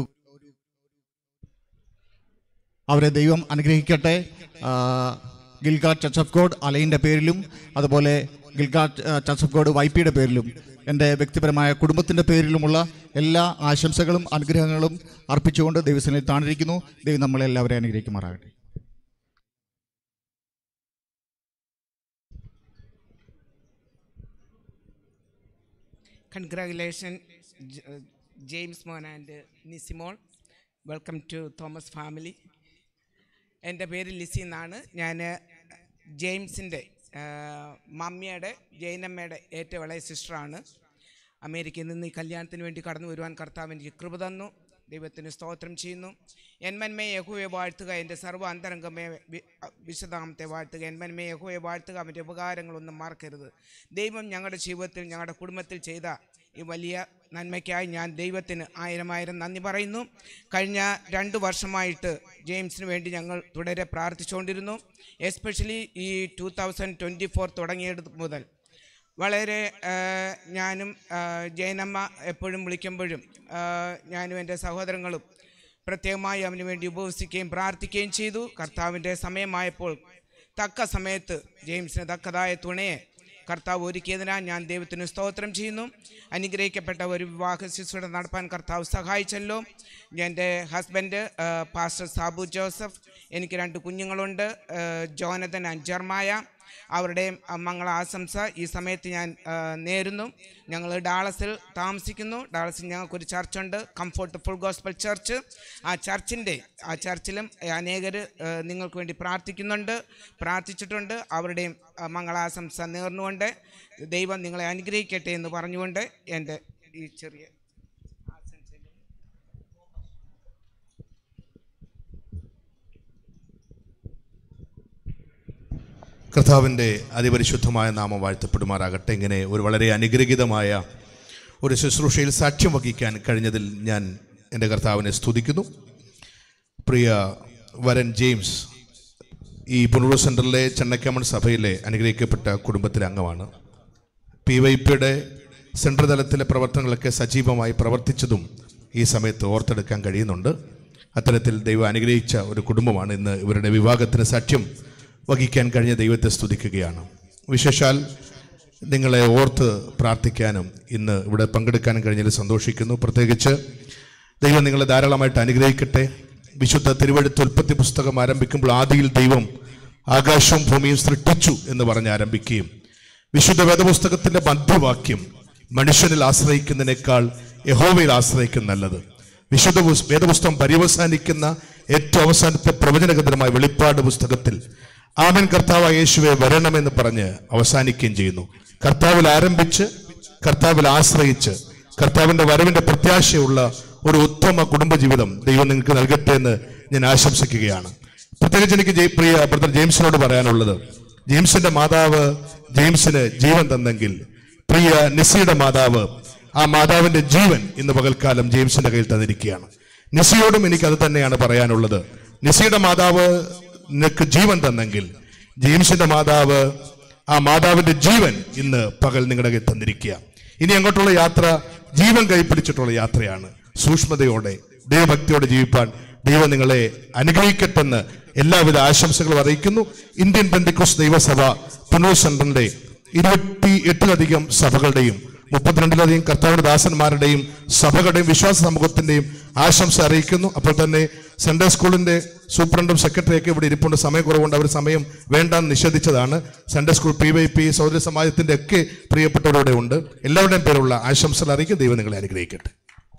അവരെ ദൈവം അനുഗ്രഹിക്കട്ടെ ആ, ഗിൽഗാഡ് ചർച്ച് ഓഫ് ഗോഡ് അലൈൻ്റെ പേരിലും അതുപോലെ ഗിൽഗാഡ് ആ, ചർച്ച് ഓഫ് ഗോഡ് വൈപ്പിയുടെ പേരിലും എൻ്റെ വ്യക്തിപരമായ കുടുംബത്തിൻ്റെ പേരിലുമുള്ള എല്ലാ ആശംസകളും അനുഗ്രഹങ്ങളും അർപ്പിച്ചുകൊണ്ട് ദൈവസേനയിൽ താണിരിക്കുന്നു ദൈവം നമ്മളെ എല്ലാവരെയും അനുഗ്രഹിക്കുമാറാകട്ടെ Congratulations, J- uh, James Mon and uh, Nisimol. Welcome to Thomas family എൻ്റെ പേര് ലിസി എന്നാണ് ഞാൻ ജെയിംസിൻ്റെ മമ്മിയുടെ ജൈനമ്മയുടെ ഏറ്റവും ഇളയ സിസ്റ്ററാണ് അമേരിക്കയിൽ നിന്ന് ഈ കല്യാണത്തിന് വേണ്ടി കടന്നു വരുവാൻ കർത്താവ് എനിക്ക് കൃപ തന്നു ദൈവത്തിന് സ്തോത്രം ചെയ്യുന്നു എന്മന്മേ യഹുവെ വാഴ്ത്തുക എൻ്റെ സർവ്വ അന്തരംഗമേ വി- വിശദാമത്തെ വാഴ്ത്തുക എന്മന്മേ യഹുവെ വാഴ്ത്തുക അവൻ്റെ ഉപകാരങ്ങളൊന്നും മറക്കരുത് ദൈവം ഞങ്ങളുടെ ജീവിതത്തിൽ ഞങ്ങളുടെ കുടുംബത്തിൽ ചെയ്ത ഈ വലിയ നന്മയ്ക്കായി ഞാൻ ദൈവത്തിന് ആയിരം ആയിരം നന്ദി പറയുന്നു കഴിഞ്ഞ രണ്ട് വർഷമായിട്ട് ജെയിംസിന് വേണ്ടി ഞങ്ങൾ തുടരെ പ്രാർത്ഥിച്ചുകൊണ്ടിരുന്നു എസ്പെഷ്യലി ഈ ടു തൗസൻഡ് ട്വൻറ്റി ഫോർ തുടങ്ങിയത് മുതൽ വളരെ ആ, ഞാനും ആ, ജയനമ്മ എപ്പോഴും വിളിക്കുമ്പോഴും ആ, ഞാനും എൻ്റെ സഹോദരങ്ങളും പ്രത്യേകമായി അവന് വേണ്ടി ഉപവസിക്കുകയും പ്രാർത്ഥിക്കുകയും ചെയ്തു കർത്താവിൻ്റെ സമയമായപ്പോൾ തക്ക സമയത്ത് ജെയിംസിന് തക്കതായ തുണയെ കർത്താവ് ഒരുക്കിയതിനാൽ ഞാൻ ദൈവത്തിന് സ്തോത്രം ചെയ്യുന്നു അനുഗ്രഹിക്കപ്പെട്ട ഒരു വിവാഹ ശിശുവിടെ നടപ്പാൻ കർത്താവ് സഹായിച്ചല്ലോ എൻ്റെ ഹസ്ബൻഡ് ആ, പാസ്റ്റർ സാബു ജോസഫ് എനിക്ക് രണ്ട് കുഞ്ഞുങ്ങളുണ്ട് ആ, ജോനതൻ അഞ്ചർമായ അവരുടെയും ആ, മംഗള ആശംസ ഈ സമയത്ത് ഞാൻ ആ, നേരുന്നു ഞങ്ങൾ ഡാളസിൽ താമസിക്കുന്നു ഡാളസിൽ ഞങ്ങൾക്കൊരു ചർച്ചുണ്ട് കംഫോർട്ട് ഫുൾ ഗോസ്പൽ ചർച്ച് ആ ചർച്ചിൻ്റെ ആ ചർച്ചിലും അനേകർ നിങ്ങൾക്ക് വേണ്ടി പ്രാർത്ഥിക്കുന്നുണ്ട് പ്രാർത്ഥിച്ചിട്ടുണ്ട് അവരുടെയും ആ, മംഗളാശംസ നേർന്നുകൊണ്ട് ദൈവം നിങ്ങളെ അനുഗ്രഹിക്കട്ടെ എന്ന് പറഞ്ഞുകൊണ്ട് എൻ്റെ ഈ ചെറിയ കർത്താവിൻ്റെ അതിപരിശുദ്ധമായ നാമം വാഴ്ത്തപ്പെടുമാറാകട്ടെ ഇങ്ങനെ ഒരു വളരെ അനുഗ്രഹീതമായ ഒരു ശുശ്രൂഷയിൽ സാക്ഷ്യം വഹിക്കാൻ കഴിഞ്ഞതിൽ ഞാൻ എൻ്റെ കർത്താവിനെ സ്തുതിക്കുന്നു പ്രിയ വരൻ ജെയിംസ് ഈ പുനൂർ സെൻറ്ററിലെ ചെന്നക്കമൺ സഭയിലെ അനുഗ്രഹിക്കപ്പെട്ട കുടുംബത്തിലെ അംഗമാണ് പി വൈ പിയുടെ സെൻട്രൽ തലത്തിലെ പ്രവർത്തനങ്ങളൊക്കെ സജീവമായി പ്രവർത്തിച്ചതും ഈ സമയത്ത് ഓർത്തെടുക്കാൻ കഴിയുന്നുണ്ട് അത്തരത്തിൽ ദൈവം അനുഗ്രഹിച്ച ഒരു കുടുംബമാണ് ഇന്ന് ഇവരുടെ വിവാഹത്തിന് സാക്ഷ്യം വഹിക്കാൻ കഴിഞ്ഞ ദൈവത്തെ സ്തുതിക്കുകയാണ് വിശേഷാൽ നിങ്ങളെ ഓർത്ത് പ്രാർത്ഥിക്കാനും ഇന്ന് ഇവിടെ പങ്കെടുക്കാനും കഴിഞ്ഞതിൽ സന്തോഷിക്കുന്നു പ്രത്യേകിച്ച് ദൈവം നിങ്ങളെ ധാരാളമായിട്ട് അനുഗ്രഹിക്കട്ടെ വിശുദ്ധ തിരുവഴുത്ത് ഉൽപ്പത്തി പുസ്തകം ആരംഭിക്കുമ്പോൾ ആദിയിൽ ദൈവം ആകാശവും ഭൂമിയും സൃഷ്ടിച്ചു എന്ന് പറഞ്ഞ് ആരംഭിക്കുകയും വിശുദ്ധ വേദപുസ്തകത്തിന്റെ മധ്യവാക്യം മനുഷ്യനിൽ ആശ്രയിക്കുന്നതിനേക്കാൾ യഹോവയിൽ ആശ്രയിക്കുന്ന നല്ലത് വിശുദ്ധ പുസ്- വേദപുസ്തകം പര്യവസാനിക്കുന്ന ഏറ്റവും അവസാനത്തെ പ്രവചനഗതരമായ വെളിപ്പാട് പുസ്തകത്തിൽ ആമൻ കർത്താവായ യേശുവെ വരണമെന്ന് പറഞ്ഞ് അവസാനിക്കുകയും ചെയ്യുന്നു കർത്താവിൽ ആരംഭിച്ച് കർത്താവിൽ ആശ്രയിച്ച് കർത്താവിന്റെ വരവിന്റെ പ്രത്യാശയുള്ള ഒരു ഉത്തമ കുടുംബജീവിതം ദൈവം നിങ്ങൾക്ക് നൽകട്ടെ എന്ന് ഞാൻ ആശംസിക്കുകയാണ് പ്രത്യേകിച്ച് എനിക്ക് ജയ്- പ്രിയ ബ്രദർ ജെയിംസിനോട് പറയാനുള്ളത് ജെയിംസിന്റെ മാതാവ് ജെയിംസിന് ജീവൻ തന്നെങ്കിൽ പ്രിയ നിസിയുടെ മാതാവ് ആ മാതാവിന്റെ ജീവൻ ഇന്ന് പകൽക്കാലം ജെയിംസിന്റെ കയ്യിൽ തന്നിരിക്കുകയാണ് നിസിയോടും എനിക്ക് അത് തന്നെയാണ് പറയാനുള്ളത് നിസിയുടെ മാതാവ് നിനക്ക് ജീവൻ തന്നെങ്കിൽ ജെയിംസിന്റെ മാതാവ് ആ മാതാവിന്റെ ജീവൻ ഇന്ന് പകൽ നിങ്ങളുടെ കയ്യിൽ തന്നിരിക്കുക ഇനി അങ്ങോട്ടുള്ള യാത്ര ജീവൻ കൈപ്പിടിച്ചിട്ടുള്ള യാത്രയാണ് സൂക്ഷ്മതയോടെ ദൈവഭക്തിയോടെ ജീവിപ്പാൻ ദൈവം നിങ്ങളെ അനുഗ്രഹിക്കട്ടെന്ന് എല്ലാവിധ ആശംസകളും അറിയിക്കുന്നു ഇന്ത്യൻ പെന്തിക്കോസ് ദൈവസഭ പുനൂർ സെന്ററിന്റെ ഇരുപത്തി എട്ടിലധികം സഭകളുടെയും മുപ്പത്തിരണ്ടിലധികം കർത്താവിന്റെ ദാസന്മാരുടെയും സഭകളുടെയും വിശ്വാസ സമൂഹത്തിന്റെയും ആശംസ അറിയിക്കുന്നു അപ്പോൾ തന്നെ സെൻട്രൽ സ്കൂളിന്റെ സൂപ്രണ്ടും സെക്രട്ടറിയൊക്കെ ഇവിടെ ഇരിപ്പുണ്ട് സമയക്കുറവുകൊണ്ട് അവർ സമയം വേണ്ടാന്ന് നിഷേധിച്ചതാണ് central school P Y P സൗദര്യ സമാജത്തിന്റെ ഒക്കെ പ്രിയപ്പെട്ടവരുടെ ഉണ്ട് എല്ലാവരുടെയും പേരുള്ള ആശംസകൾ അറിയിക്കും ദൈവം നിങ്ങളെ അനുഗ്രഹിക്കട്ടെ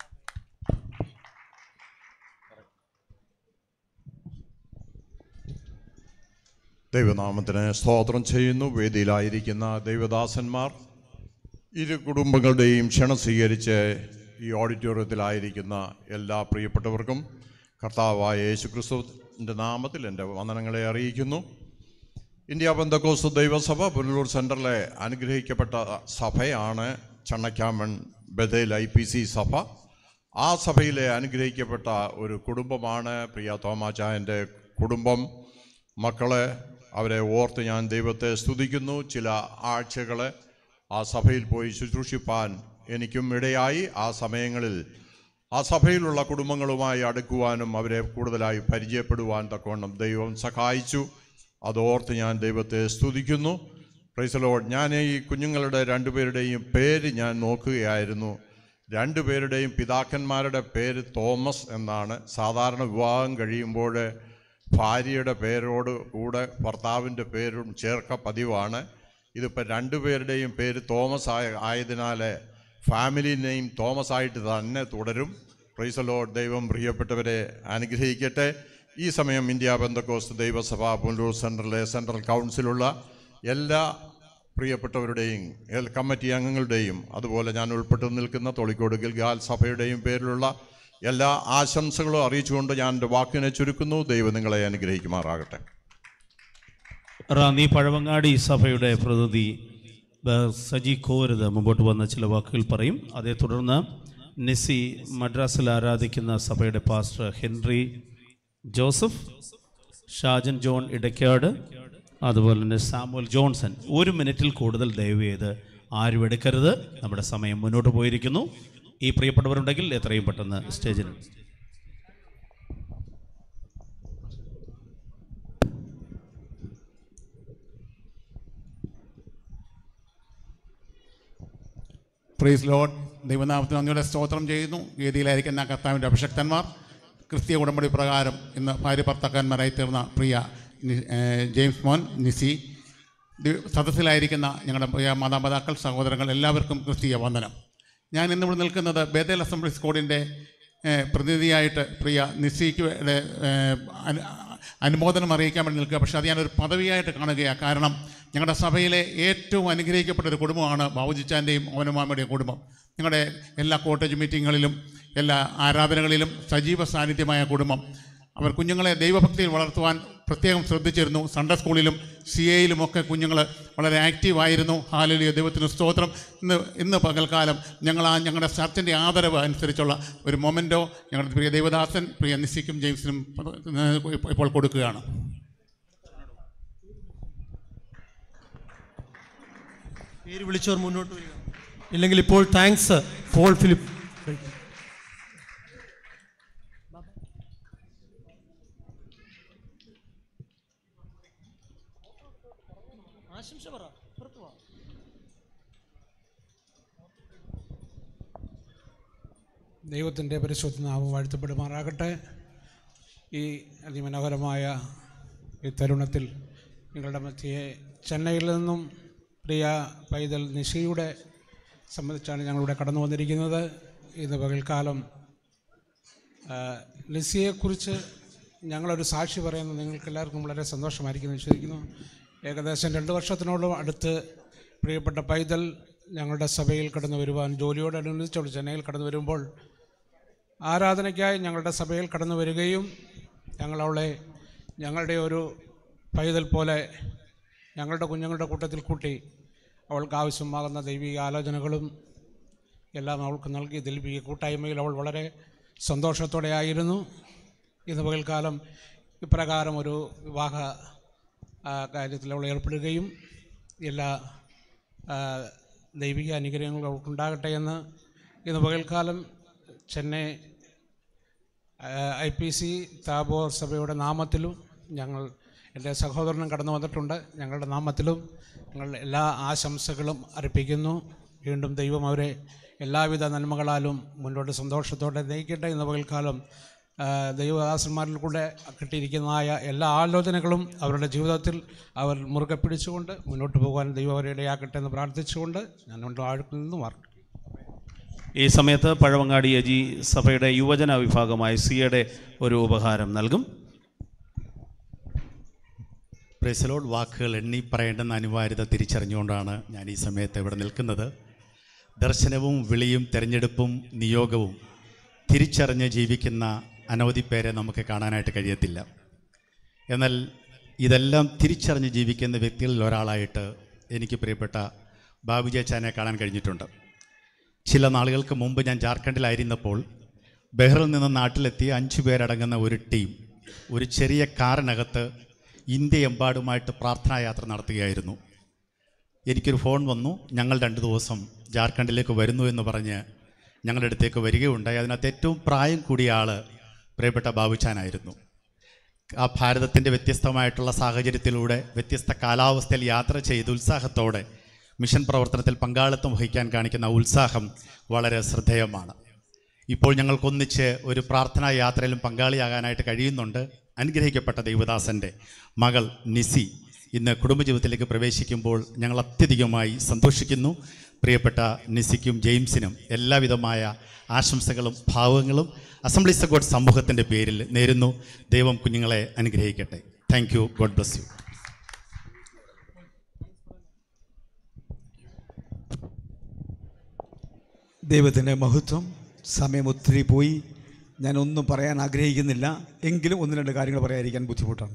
ദൈവനാമത്തിന് സ്തോത്രം ചെയ്യുന്നു വേദിയിലായിരിക്കുന്ന ദൈവദാസന്മാർ ഇരു കുടുംബങ്ങളുടെയും ക്ഷണം സ്വീകരിച്ച് ഈ ഓഡിറ്റോറിയത്തിലായിരിക്കുന്ന എല്ലാ പ്രിയപ്പെട്ടവർക്കും കർത്താവായ യേശു ക്രിസ്തുവിൻ്റെ നാമത്തിൽ എൻ്റെ വന്ദനങ്ങളെ അറിയിക്കുന്നു ഇന്ത്യ ബന്ധക്കോസ് ദൈവസഭ പുനലൂർ സെൻറ്ററിലെ അനുഗ്രഹിക്കപ്പെട്ട സഭയാണ് Channakkamon Bethel I P C സഭ ആ സഭയിലെ അനുഗ്രഹിക്കപ്പെട്ട ഒരു കുടുംബമാണ് പ്രിയ തോമാചായൻ്റെ കുടുംബം മക്കളെ അവരെ ഓർത്ത് ഞാൻ ദൈവത്തെ സ്തുതിക്കുന്നു ചില ആഴ്ചകൾ ആ സഭയിൽ പോയി ശുശ്രൂഷിപ്പാൻ എനിക്കും ഇടയായി ആ സമയങ്ങളിൽ ആ സഭയിലുള്ള കുടുംബങ്ങളുമായി അടുക്കുവാനും അവരെ കൂടുതലായി പരിചയപ്പെടുവാൻ തക്കവണ്ണം ദൈവം സഹായിച്ചു അതോർത്ത് ഞാൻ ദൈവത്തെ സ്തുതിക്കുന്നു പ്രൈസലോഡ് ഞാൻ ഈ കുഞ്ഞുങ്ങളുടെ രണ്ടുപേരുടെയും പേര് ഞാൻ നോക്കുകയായിരുന്നു രണ്ടുപേരുടെയും പിതാക്കന്മാരുടെ പേര് തോമസ് എന്നാണ് സാധാരണ വിവാഹം കഴിയുമ്പോൾ ഭാര്യയുടെ പേരോട് കൂടെ ഭർത്താവിൻ്റെ പേരും ചേർക്ക പതിവാണ് ഇതിപ്പോൾ രണ്ടുപേരുടെയും പേര് തോമസ് ആയ ആയതിനാൽ ഫാമിലി നെയിം തോമസ് ആയിട്ട് തന്നെ തുടരും പ്രൈസലോ ദൈവം പ്രിയപ്പെട്ടവരെ അനുഗ്രഹിക്കട്ടെ ഈ സമയം ഇന്ത്യ ബന്ധക്കോസ് ദൈവസഭ പുനലൂർ സെൻട്രലിലെ സെൻട്രൽ കൗൺസിലുള്ള എല്ലാ പ്രിയപ്പെട്ടവരുടെയും എൽ കമ്മിറ്റി അംഗങ്ങളുടെയും അതുപോലെ ഞാൻ ഉൾപ്പെട്ടു നിൽക്കുന്ന തൊളിക്കോട് ഗിൽഗാൽ സഭയുടെയും പേരിലുള്ള എല്ലാ ആശംസകളും അറിയിച്ചുകൊണ്ട് ഞാൻ എൻ്റെ വാക്കിനെ ചുരുക്കുന്നു ദൈവം നിങ്ങളെ അനുഗ്രഹിക്കുമാറാകട്ടെ റാന്നി പഴവങ്ങാടി സഭയുടെ പ്രതിനിധി ബ- സജി കോരത് മുമ്പോട്ട് വന്ന ചില വാക്കുകൾ പറയും അതേ തുടർന്ന് നിസി മദ്രാസിൽ ആരാധിക്കുന്ന സഭയുടെ pastor Henry Joseph Shajan John Edakkad അതുപോലെ തന്നെ സാമുവൽ ജോൺസൺ ഒരു മിനിറ്റിൽ കൂടുതൽ ദയവ് ചെയ്ത് ആരും എടുക്കരുത് നമ്മുടെ സമയം മുന്നോട്ട് പോയിരിക്കുന്നു ഈ പ്രിയപ്പെട്ടവരുണ്ടെങ്കിൽ എത്രയും പെട്ടെന്ന് സ്റ്റേജിൽ പ്രീസ് ലോഡ് ദൈവനാമത്തിന് നന്ദിയുടെ സ്തോത്രം ചെയ്യുന്നു വേദിയിലായിരിക്കുന്ന കർത്താവിൻ്റെ അഭിഷക്തന്മാർ ക്രിസ്തീയ ഉടമ്പടി പ്രകാരം ഇന്ന് ഭാര്യ ഭർത്താക്കന്മാരായി തീർന്ന പ്രിയ നി- ഏഹ് ജെയിംസ് മോൻ നിസി ദി- സദസ്സിലായിരിക്കുന്ന ഞങ്ങളുടെ പ്രിയ മാതാപിതാക്കൾ സഹോദരങ്ങൾ എല്ലാവർക്കും ക്രിസ്തീയ വന്ദനം ഞാൻ ഇന്നിവിടെ നിൽക്കുന്നത് ബേതേൽ അസംബ്ലി സ്കോഡിൻ്റെ ഏഹ് പ്രതിനിധിയായിട്ട് പ്രിയ നിസിക്ക് യുടെ, ഏഹ് അനു- അനുമോദനം അറിയിക്കാൻ വേണ്ടി നിൽക്കുക പക്ഷേ അത് ഞാനൊരു പദവിയായിട്ട് കാണുകയാണ് കാരണം ഞങ്ങളുടെ സഭയിലെ ഏറ്റവും അനുഗ്രഹിക്കപ്പെട്ട ഒരു കുടുംബമാണ് ബാബുജിച്ചാൻ്റെയും ഓനമാമയുടെയും കുടുംബം ഞങ്ങളുടെ എല്ലാ കോട്ടേജ് മീറ്റിങ്ങുകളിലും എല്ലാ ആരാധനകളിലും സജീവ സാന്നിധ്യമായ കുടുംബം അവർ കുഞ്ഞുങ്ങളെ ദൈവഭക്തിയിൽ വളർത്തുവാൻ പ്രത്യേകം ശ്രദ്ധിച്ചിരുന്നു സൺഡേ സ്കൂളിലും സി എയിലും ഒക്കെ കുഞ്ഞുങ്ങൾ വളരെ ആക്റ്റീവായിരുന്നു ഹാലലിയ ദൈവത്തിന് സ്തോത്രം ഇന്ന് ഇന്ന് പകൽക്കാലം ഞങ്ങൾ ആ ഞങ്ങളുടെ ചർച്ചിൻ്റെ ആദരവ് അനുസരിച്ചുള്ള ഒരു മൊമെൻറ്റോ ഞങ്ങളുടെ പ്രിയ ദേവദാസൻ പ്രിയ നിസിക്കും ജെയിംസിനും ഇപ്പോൾ കൊടുക്കുകയാണ് പേര് വിളിച്ചവർ മുന്നോട്ട് വരിക ഇല്ലെങ്കിൽ ഇപ്പോൾ താങ്ക്സ് പോൾ ഫിലിപ്പ് ആശംസ പറ പുറത്തു വാ ദൈവത്തിൻ്റെ പരിശുദ്ധ നാമം വാഴ്ത്തപ്പെടുമാറാകട്ടെ ഈ അതിമനോഹരമായ ഈ തരുണത്തിൽ നിങ്ങളുടെ മധ്യയെ ചെന്നൈയിൽ നിന്നും പ്രിയ പൈതൽ നിഷയുടെ സംബന്ധിച്ചാണ് ഞങ്ങളിവിടെ കടന്നു വന്നിരിക്കുന്നത് ഇന്ന് പകൽക്കാലം ആ, ലിസിയെക്കുറിച്ച് ഞങ്ങളൊരു സാക്ഷി പറയുന്നത് നിങ്ങൾക്ക് എല്ലാവർക്കും വളരെ സന്തോഷമായിരിക്കും എന്ന് വിശ്വസിക്കുന്നു ഏകദേശം രണ്ട് വർഷത്തിനോളം അടുത്ത് പ്രിയപ്പെട്ട പൈതൽ ഞങ്ങളുടെ സഭയിൽ കടന്നു വരുവാൻ ജോലിയോടനുബന്ധിച്ചോട് ചെന്നൈയിൽ കടന്നു വരുമ്പോൾ ആരാധനയ്ക്കായി ഞങ്ങളുടെ സഭയിൽ കടന്നു വരികയും ഞങ്ങളവളെ ഞങ്ങളുടെ ഒരു പൈതൽ പോലെ ഞങ്ങളുടെ കുഞ്ഞുങ്ങളുടെ കൂട്ടത്തിൽ കൂട്ടി അവൾക്ക് ആവശ്യമാകുന്ന ദൈവിക ആലോചനകളും എല്ലാം അവൾക്ക് നൽകി ദൈവിക കൂട്ടായ്മയിൽ അവൾ വളരെ സന്തോഷത്തോടെ ആയിരുന്നു ഇന്ന് പകൽക്കാലം ഇപ്രകാരം ഒരു വിവാഹ ആ, കാര്യത്തിൽ അവൾ ഏർപ്പെടുകയും എല്ലാ ആ, ദൈവിക അനുഗ്രഹങ്ങളും അവൾക്കുണ്ടാകട്ടെ എന്ന് ഇന്ന് പകൽക്കാലം Chennai I P C Tabor സഭയുടെ നാമത്തിലും ഞങ്ങൾ എൻ്റെ സഹോദരനും കടന്നു വന്നിട്ടുണ്ട് ഞങ്ങളുടെ നാമത്തിലും ഞങ്ങൾ എല്ലാ ആശംസകളും അർപ്പിക്കുന്നു വീണ്ടും ദൈവം അവരെ എല്ലാവിധ നന്മകളാലും മുന്നോട്ട് സന്തോഷത്തോടെ നയിക്കട്ടെ എന്ന പകൽക്കാലം ആ, ദൈവദാസന്മാരിൽ കൂടെ കിട്ടിയിരിക്കുന്നതായ എല്ലാ ആലോചനകളും അവരുടെ ജീവിതത്തിൽ അവർ മുറുകെ പിടിച്ചുകൊണ്ട് മുന്നോട്ട് പോകാൻ ദൈവം അവരെ ഇടയാക്കട്ടെ എന്ന് പ്രാർത്ഥിച്ചുകൊണ്ട് ഞാൻ കൊണ്ട് ആഴ്ക്കിൽ നിന്ന് മാറും ഈ സമയത്ത് പഴവങ്ങാടി അജി സഭയുടെ യുവജന വിഭാഗമായ സിയുടെ ഒരു ഉപഹാരം നൽകും പ്രേസലോഡ് വാക്കുകൾ എണ്ണി പറയേണ്ടെന്ന അനിവാര്യത തിരിച്ചറിഞ്ഞുകൊണ്ടാണ് ഞാൻ ഈ സമയത്ത് ഇവിടെ നിൽക്കുന്നത് ദർശനവും വിളിയും തിരഞ്ഞെടുപ്പും നിയോഗവും തിരിച്ചറിഞ്ഞ് ജീവിക്കുന്ന അനവധി പേരെ നമുക്ക് കാണാനായിട്ട് കഴിയത്തില്ല എന്നാൽ ഇതെല്ലാം തിരിച്ചറിഞ്ഞ് ജീവിക്കുന്ന വ്യക്തികളിൽ ഒരാളായിട്ട് എനിക്ക് പ്രിയപ്പെട്ട ബാബുജാച്ചാനെ കാണാൻ കഴിഞ്ഞിട്ടുണ്ട് ചില നാളുകൾക്ക് മുമ്പ് ഞാൻ ജാർഖണ്ഡിലായിരുന്നപ്പോൾ ബെഹ്റിൽ നിന്ന് നാട്ടിലെത്തിയ അഞ്ചു പേരടങ്ങുന്ന ഒരു ടീം ഒരു ചെറിയ കാറിനകത്ത് ഇന്ത്യയെമ്പാടുമായിട്ട് പ്രാർത്ഥനാ യാത്ര നടത്തുകയായിരുന്നു എനിക്കൊരു ഫോൺ വന്നു ഞങ്ങൾ രണ്ട് ദിവസം ജാർഖണ്ഡിലേക്ക് വരുന്നു എന്ന് പറഞ്ഞ് ഞങ്ങളുടെ അടുത്തേക്ക് വരികയുണ്ടായി അതിനകത്ത് ഏറ്റവും പ്രായം കൂടിയ ആൾ പ്രിയപ്പെട്ട ബാബുച്ചാനായിരുന്നു ആ ഭാരതത്തിൻ്റെ വ്യത്യസ്തമായിട്ടുള്ള സാഹചര്യത്തിലൂടെ വ്യത്യസ്ത കാലാവസ്ഥയിൽ യാത്ര ചെയ്ത് ഉത്സാഹത്തോടെ മിഷൻ പ്രവർത്തനത്തിൽ പങ്കാളിത്തം വഹിക്കാൻ കാണിക്കുന്ന ആ ഉത്സാഹം വളരെ ശ്രദ്ധേയമാണ് ഇപ്പോൾ ഞങ്ങൾക്കൊന്നിച്ച് ഒരു പ്രാർത്ഥനാ യാത്രയിലും പങ്കാളിയാകാനായിട്ട് കഴിയുന്നുണ്ട് അനുഗ്രഹിക്കപ്പെട്ട ദൈവദാസൻ്റെ മകൾ നിസി ഇന്ന് കുടുംബജീവിതത്തിലേക്ക് പ്രവേശിക്കുമ്പോൾ ഞങ്ങൾ അത്യധികമായി സന്തോഷിക്കുന്നു പ്രിയപ്പെട്ട നിസിക്കും ജെയിംസിനും എല്ലാവിധമായ ആശംസകളും ഭാവങ്ങളും അസംബ്ലീസ് ഓഫ് ഗോഡ് സമൂഹത്തിൻ്റെ പേരിൽ നേരുന്നു ദൈവം കുഞ്ഞുങ്ങളെ അനുഗ്രഹിക്കട്ടെ thank you God bless you ദൈവത്തിൻ്റെ മഹത്വം സമയം ഒത്തിരി പോയി ഞാൻ ഒന്നും പറയാൻ ആഗ്രഹിക്കുന്നില്ല എങ്കിലും ഒന്ന് രണ്ട് കാര്യങ്ങൾ പറയാതിരിക്കാൻ ബുദ്ധിമുട്ടാണ്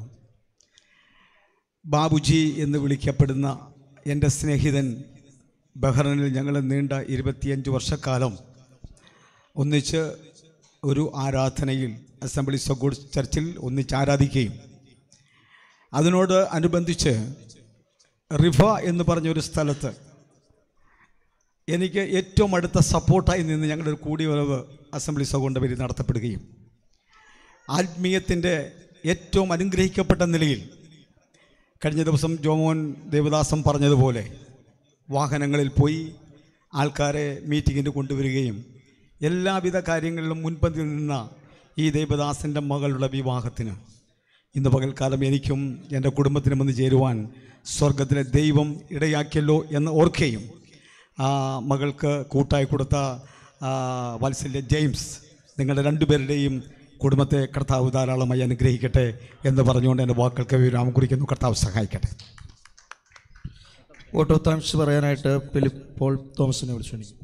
ബാബുജി എന്ന് വിളിക്കപ്പെടുന്ന എൻ്റെ സ്നേഹിതൻ ബഹ്റൈനിൽ ഞങ്ങൾ നീണ്ട ഇരുപത്തിയഞ്ച് വർഷക്കാലം ഒന്നിച്ച് ഒരു ആരാധനയിൽ അസംബ്ലീസ് ഓഫ് ഗോഡ് ചർച്ചിൽ ഒന്നിച്ച് ആരാധിക്കുകയും അതിനോട് അനുബന്ധിച്ച് റിഫ എന്ന് പറഞ്ഞൊരു സ്ഥലത്ത് എനിക്ക് ഏറ്റവും അടുത്ത സപ്പോർട്ടായി നിന്ന് ഞങ്ങളുടെ ഒരു കൂടിവരവ് അസംബ്ലീസ് ഓഫ് കൊണ്ട് പേര് നടത്തപ്പെടുകയും ആത്മീയത്തിൻ്റെ ഏറ്റവും അനുഗ്രഹിക്കപ്പെട്ട നിലയിൽ കഴിഞ്ഞ ദിവസം ജോമോൻ ദേവദാസം പറഞ്ഞതുപോലെ വാഹനങ്ങളിൽ പോയി ആൾക്കാരെ മീറ്റിങ്ങിന് കൊണ്ടുവരികയും എല്ലാവിധ കാര്യങ്ങളിലും മുൻപന്തിയിൽ നിന്ന ഈ ദേവദാസൻ്റെ മകളുടെ വിവാഹത്തിന് ഇന്ന് പകൽക്കാലം എനിക്കും എൻ്റെ കുടുംബത്തിനും വന്ന് ചേരുവാൻ സ്വർഗത്തിലെ ദൈവം ഇടയാക്കിയല്ലോ എന്ന് ഓർക്കുകയും ആ മകൾക്ക് കൂട്ടായി കൊടുത്ത ആ, വാത്സല്യ ജെയിംസ് നിങ്ങളുടെ രണ്ടുപേരുടെയും കുടുംബത്തെ കർത്താവ് ധാരാളമായി അനുഗ്രഹിക്കട്ടെ എന്ന് പറഞ്ഞുകൊണ്ട് എൻ്റെ വാക്കുകൾക്ക് വിരാമം കുറിക്കുന്നു കർത്താവ് സഹായിക്കട്ടെ വോട്ട് ഓഫ് താങ്ക്സ് പറയാനായിട്ട് ഫിലിപ്പ് പോൾ തോമസിനെ വിളിച്ചു ക്ഷണിക്കും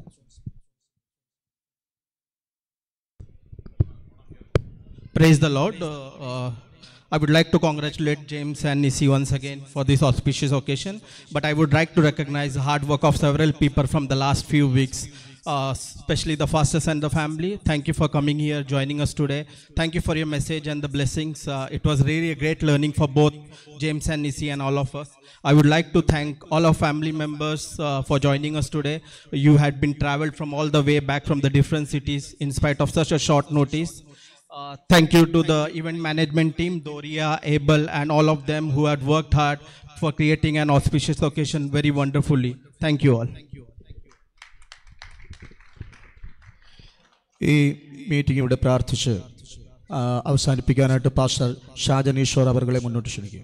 Praise the Lord. Uh, uh, I would like to congratulate James and Nisi once again for this auspicious occasion. But I would like to recognize the hard work of several people from the last few weeks, uh, especially the fastest and the family. Thank you for coming here, joining us today. Thank you for your message and the blessings. Uh, it was really a great learning for both James and Nisi and all of us. I would like to thank all our family members uh, for joining us today. You had been traveled from all the way back from the different cities in spite of such a short notice. Uh, thank you to the event management team, Doria, Abel, and all of them who had worked hard for creating an auspicious occasion very wonderfully. Thank you all. ഈ meeting ഇവിടെ പ്രാർത്ഥിച്ച് ആ, അവസാനിപ്പിക്കാനായിട്ട് pastor Shajan Easwar അവരുടെ മുന്നോട്ട് ക്ഷണിക്കുക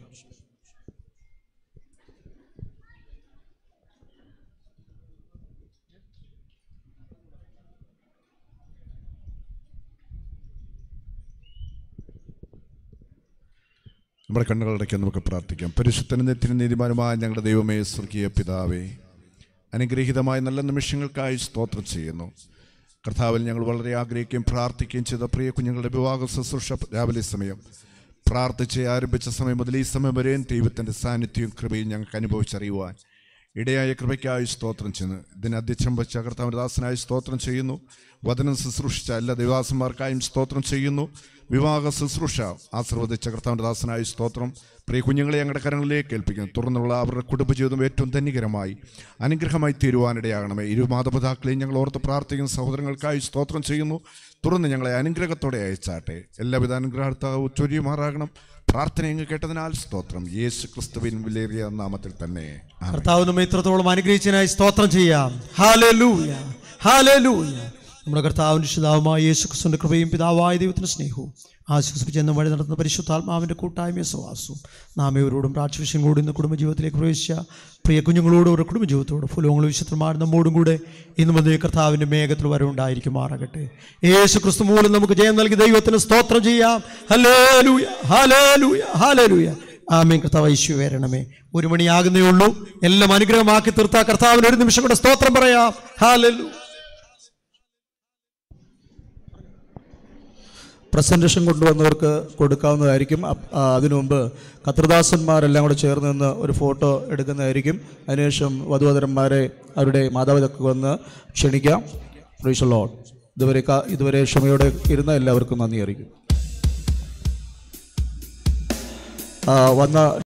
നമ്മുടെ കണ്ണുകളടയ്ക്ക് നമുക്ക് പ്രാർത്ഥിക്കാം പരിശുദ്ധനും നെറ്റിന് നീതിമാനുമായ ഞങ്ങളുടെ ദൈവമേ സ്വർഗീയ പിതാവേ അനുഗ്രഹീതമായ നല്ല നിമിഷങ്ങൾക്കായി സ്തോത്രം ചെയ്യുന്നു കർത്താവിൽ ഞങ്ങൾ വളരെ ആഗ്രഹിക്കുകയും പ്രാർത്ഥിക്കുകയും ചെയ്ത പ്രിയ കുഞ്ഞുങ്ങളുടെ വിവാഹ ശുശ്രൂഷ രാവിലെ സമയം പ്രാർത്ഥിച്ച് ആരംഭിച്ച സമയം മുതൽ ഈ സമയം വരെയും ദൈവത്തിൻ്റെ സാന്നിധ്യവും കൃപയും ഞങ്ങൾക്ക് അനുഭവിച്ചറിയുവാൻ ഇടയായ കൃപയ്ക്കായി സ്തോത്രം ചെയ്യുന്നു ഇതിന് അധ്യക്ഷം വെച്ച കർത്താവിൻ്റെ ദാസനായി സ്തോത്രം ചെയ്യുന്നു വചനം ശുശ്രൂഷിച്ച എല്ലാ ദൈവാസന്മാർക്കായും സ്തോത്രം ചെയ്യുന്നു വിവാഹ ശുശ്രൂഷ ആശീർവദിച്ച കർത്താവിൻ്റെ ദാസനായ സ്തോത്രം പ്രിയ കുഞ്ഞുങ്ങളെ ഞങ്ങളുടെ കരങ്ങളിലേക്ക് ഏൽപ്പിക്കുന്നു തുടർന്നുള്ള അവരുടെ കുടുംബജീവിതം ഏറ്റവും ധന്യകരമായി അനുഗ്രഹമായി തീരുവാനിടയാകണമേ ഇരു മാതാപിതാക്കളെയും ഞങ്ങൾ ഓർത്ത് പ്രാർത്ഥിക്കുന്ന സഹോദരങ്ങൾക്കായി സ്തോത്രം ചെയ്യുന്നു തുടർന്ന് ഞങ്ങളെ അനുഗ്രഹത്തോടെ അയച്ചാട്ടെ എല്ലാവിധ അനുഗ്രഹത്താവ് ചൊരിയുമാറാകണം പ്രാർത്ഥന എങ്ങ് കേട്ടതിനാൽ സ്തോത്രം യേശു ക്രിസ്തുവിൻ വിലേറിയ നാമത്തിൽ തന്നെ ആമേൻ. കർത്താവ് നമ്മെ ഇത്രത്തോളം അനുഗ്രഹിച്ചതിനായി സ്തോത്രം ചെയ്യാം ഹാലലൂയ ഹാലലൂയ നമ്മുടെ കർത്താവിൻ്റെ രക്ഷിതാവുമായ യേശു ക്രിസ്തുവിൻ്റെ കൃപയും പിതാവായ ദൈവത്തിൻ്റെ സ്നേഹവും ആശ്വസിപ്പിച്ചെന്നും വഴി നടത്തുന്ന പരിശുദ്ധാത്മാവിൻ്റെ കൂട്ടായ്മ സവാസവും നാം ഇവരോടും പ്രാക്ഷവിഷ്യം കൂടി ഇന്ന് കുടുംബജീവിതത്തിലേക്ക് പ്രവേശിച്ച പ്രിയ കുഞ്ഞുങ്ങളോടും അവരുടെ കുടുംബജീവിതത്തോട് ഫുലങ്ങളും വിശുദ്ധന്മാർ നമ്മോടും കൂടെ ഇന്ന് മുതൽ കർത്താവിൻ്റെ മേഘത്തിൽ വരവുണ്ടായിരിക്കുമാറാകട്ടെ യേശു ക്രിസ്തു മൂലം നമുക്ക് ജയം നൽകി ദൈവത്തിന് സ്തോത്രം ചെയ്യാം ഹല്ലേലൂയ ഹല്ലേലൂയ ഹല്ലേലൂയ ആമേൻ കർത്താവ് യേശു വരണമേ ഒരു മണിയാകുന്നേ ഉള്ളൂ എല്ലാം അനുഗ്രഹമാക്കി തീർത്ത കർത്താവിന് ഒരു നിമിഷം കൂടെ സ്തോത്രം പറയാം ഹാലലു പ്രസൻറ്റേഷൻ കൊണ്ടുവന്നവർക്ക് കൊടുക്കാവുന്നതായിരിക്കും അപ്പ്- ആ, അതിനു മുമ്പ് കത്രദാസന്മാരെല്ലാം കൂടെ ചേർന്ന് നിന്ന് ഒരു ഫോട്ടോ എടുക്കുന്നതായിരിക്കും അതിനുശേഷം വധുവധരന്മാരെ അവരുടെ മാതാപിതാക്കൾ വന്ന് ക്ഷണിക്കാം ലോഡ് ഇതുവരെ കാ- ഇതുവരെ ക്ഷമയോടെ ഇരുന്ന എല്ലാവർക്കും നന്ദി അറിയിക്കും ആ, വന്ന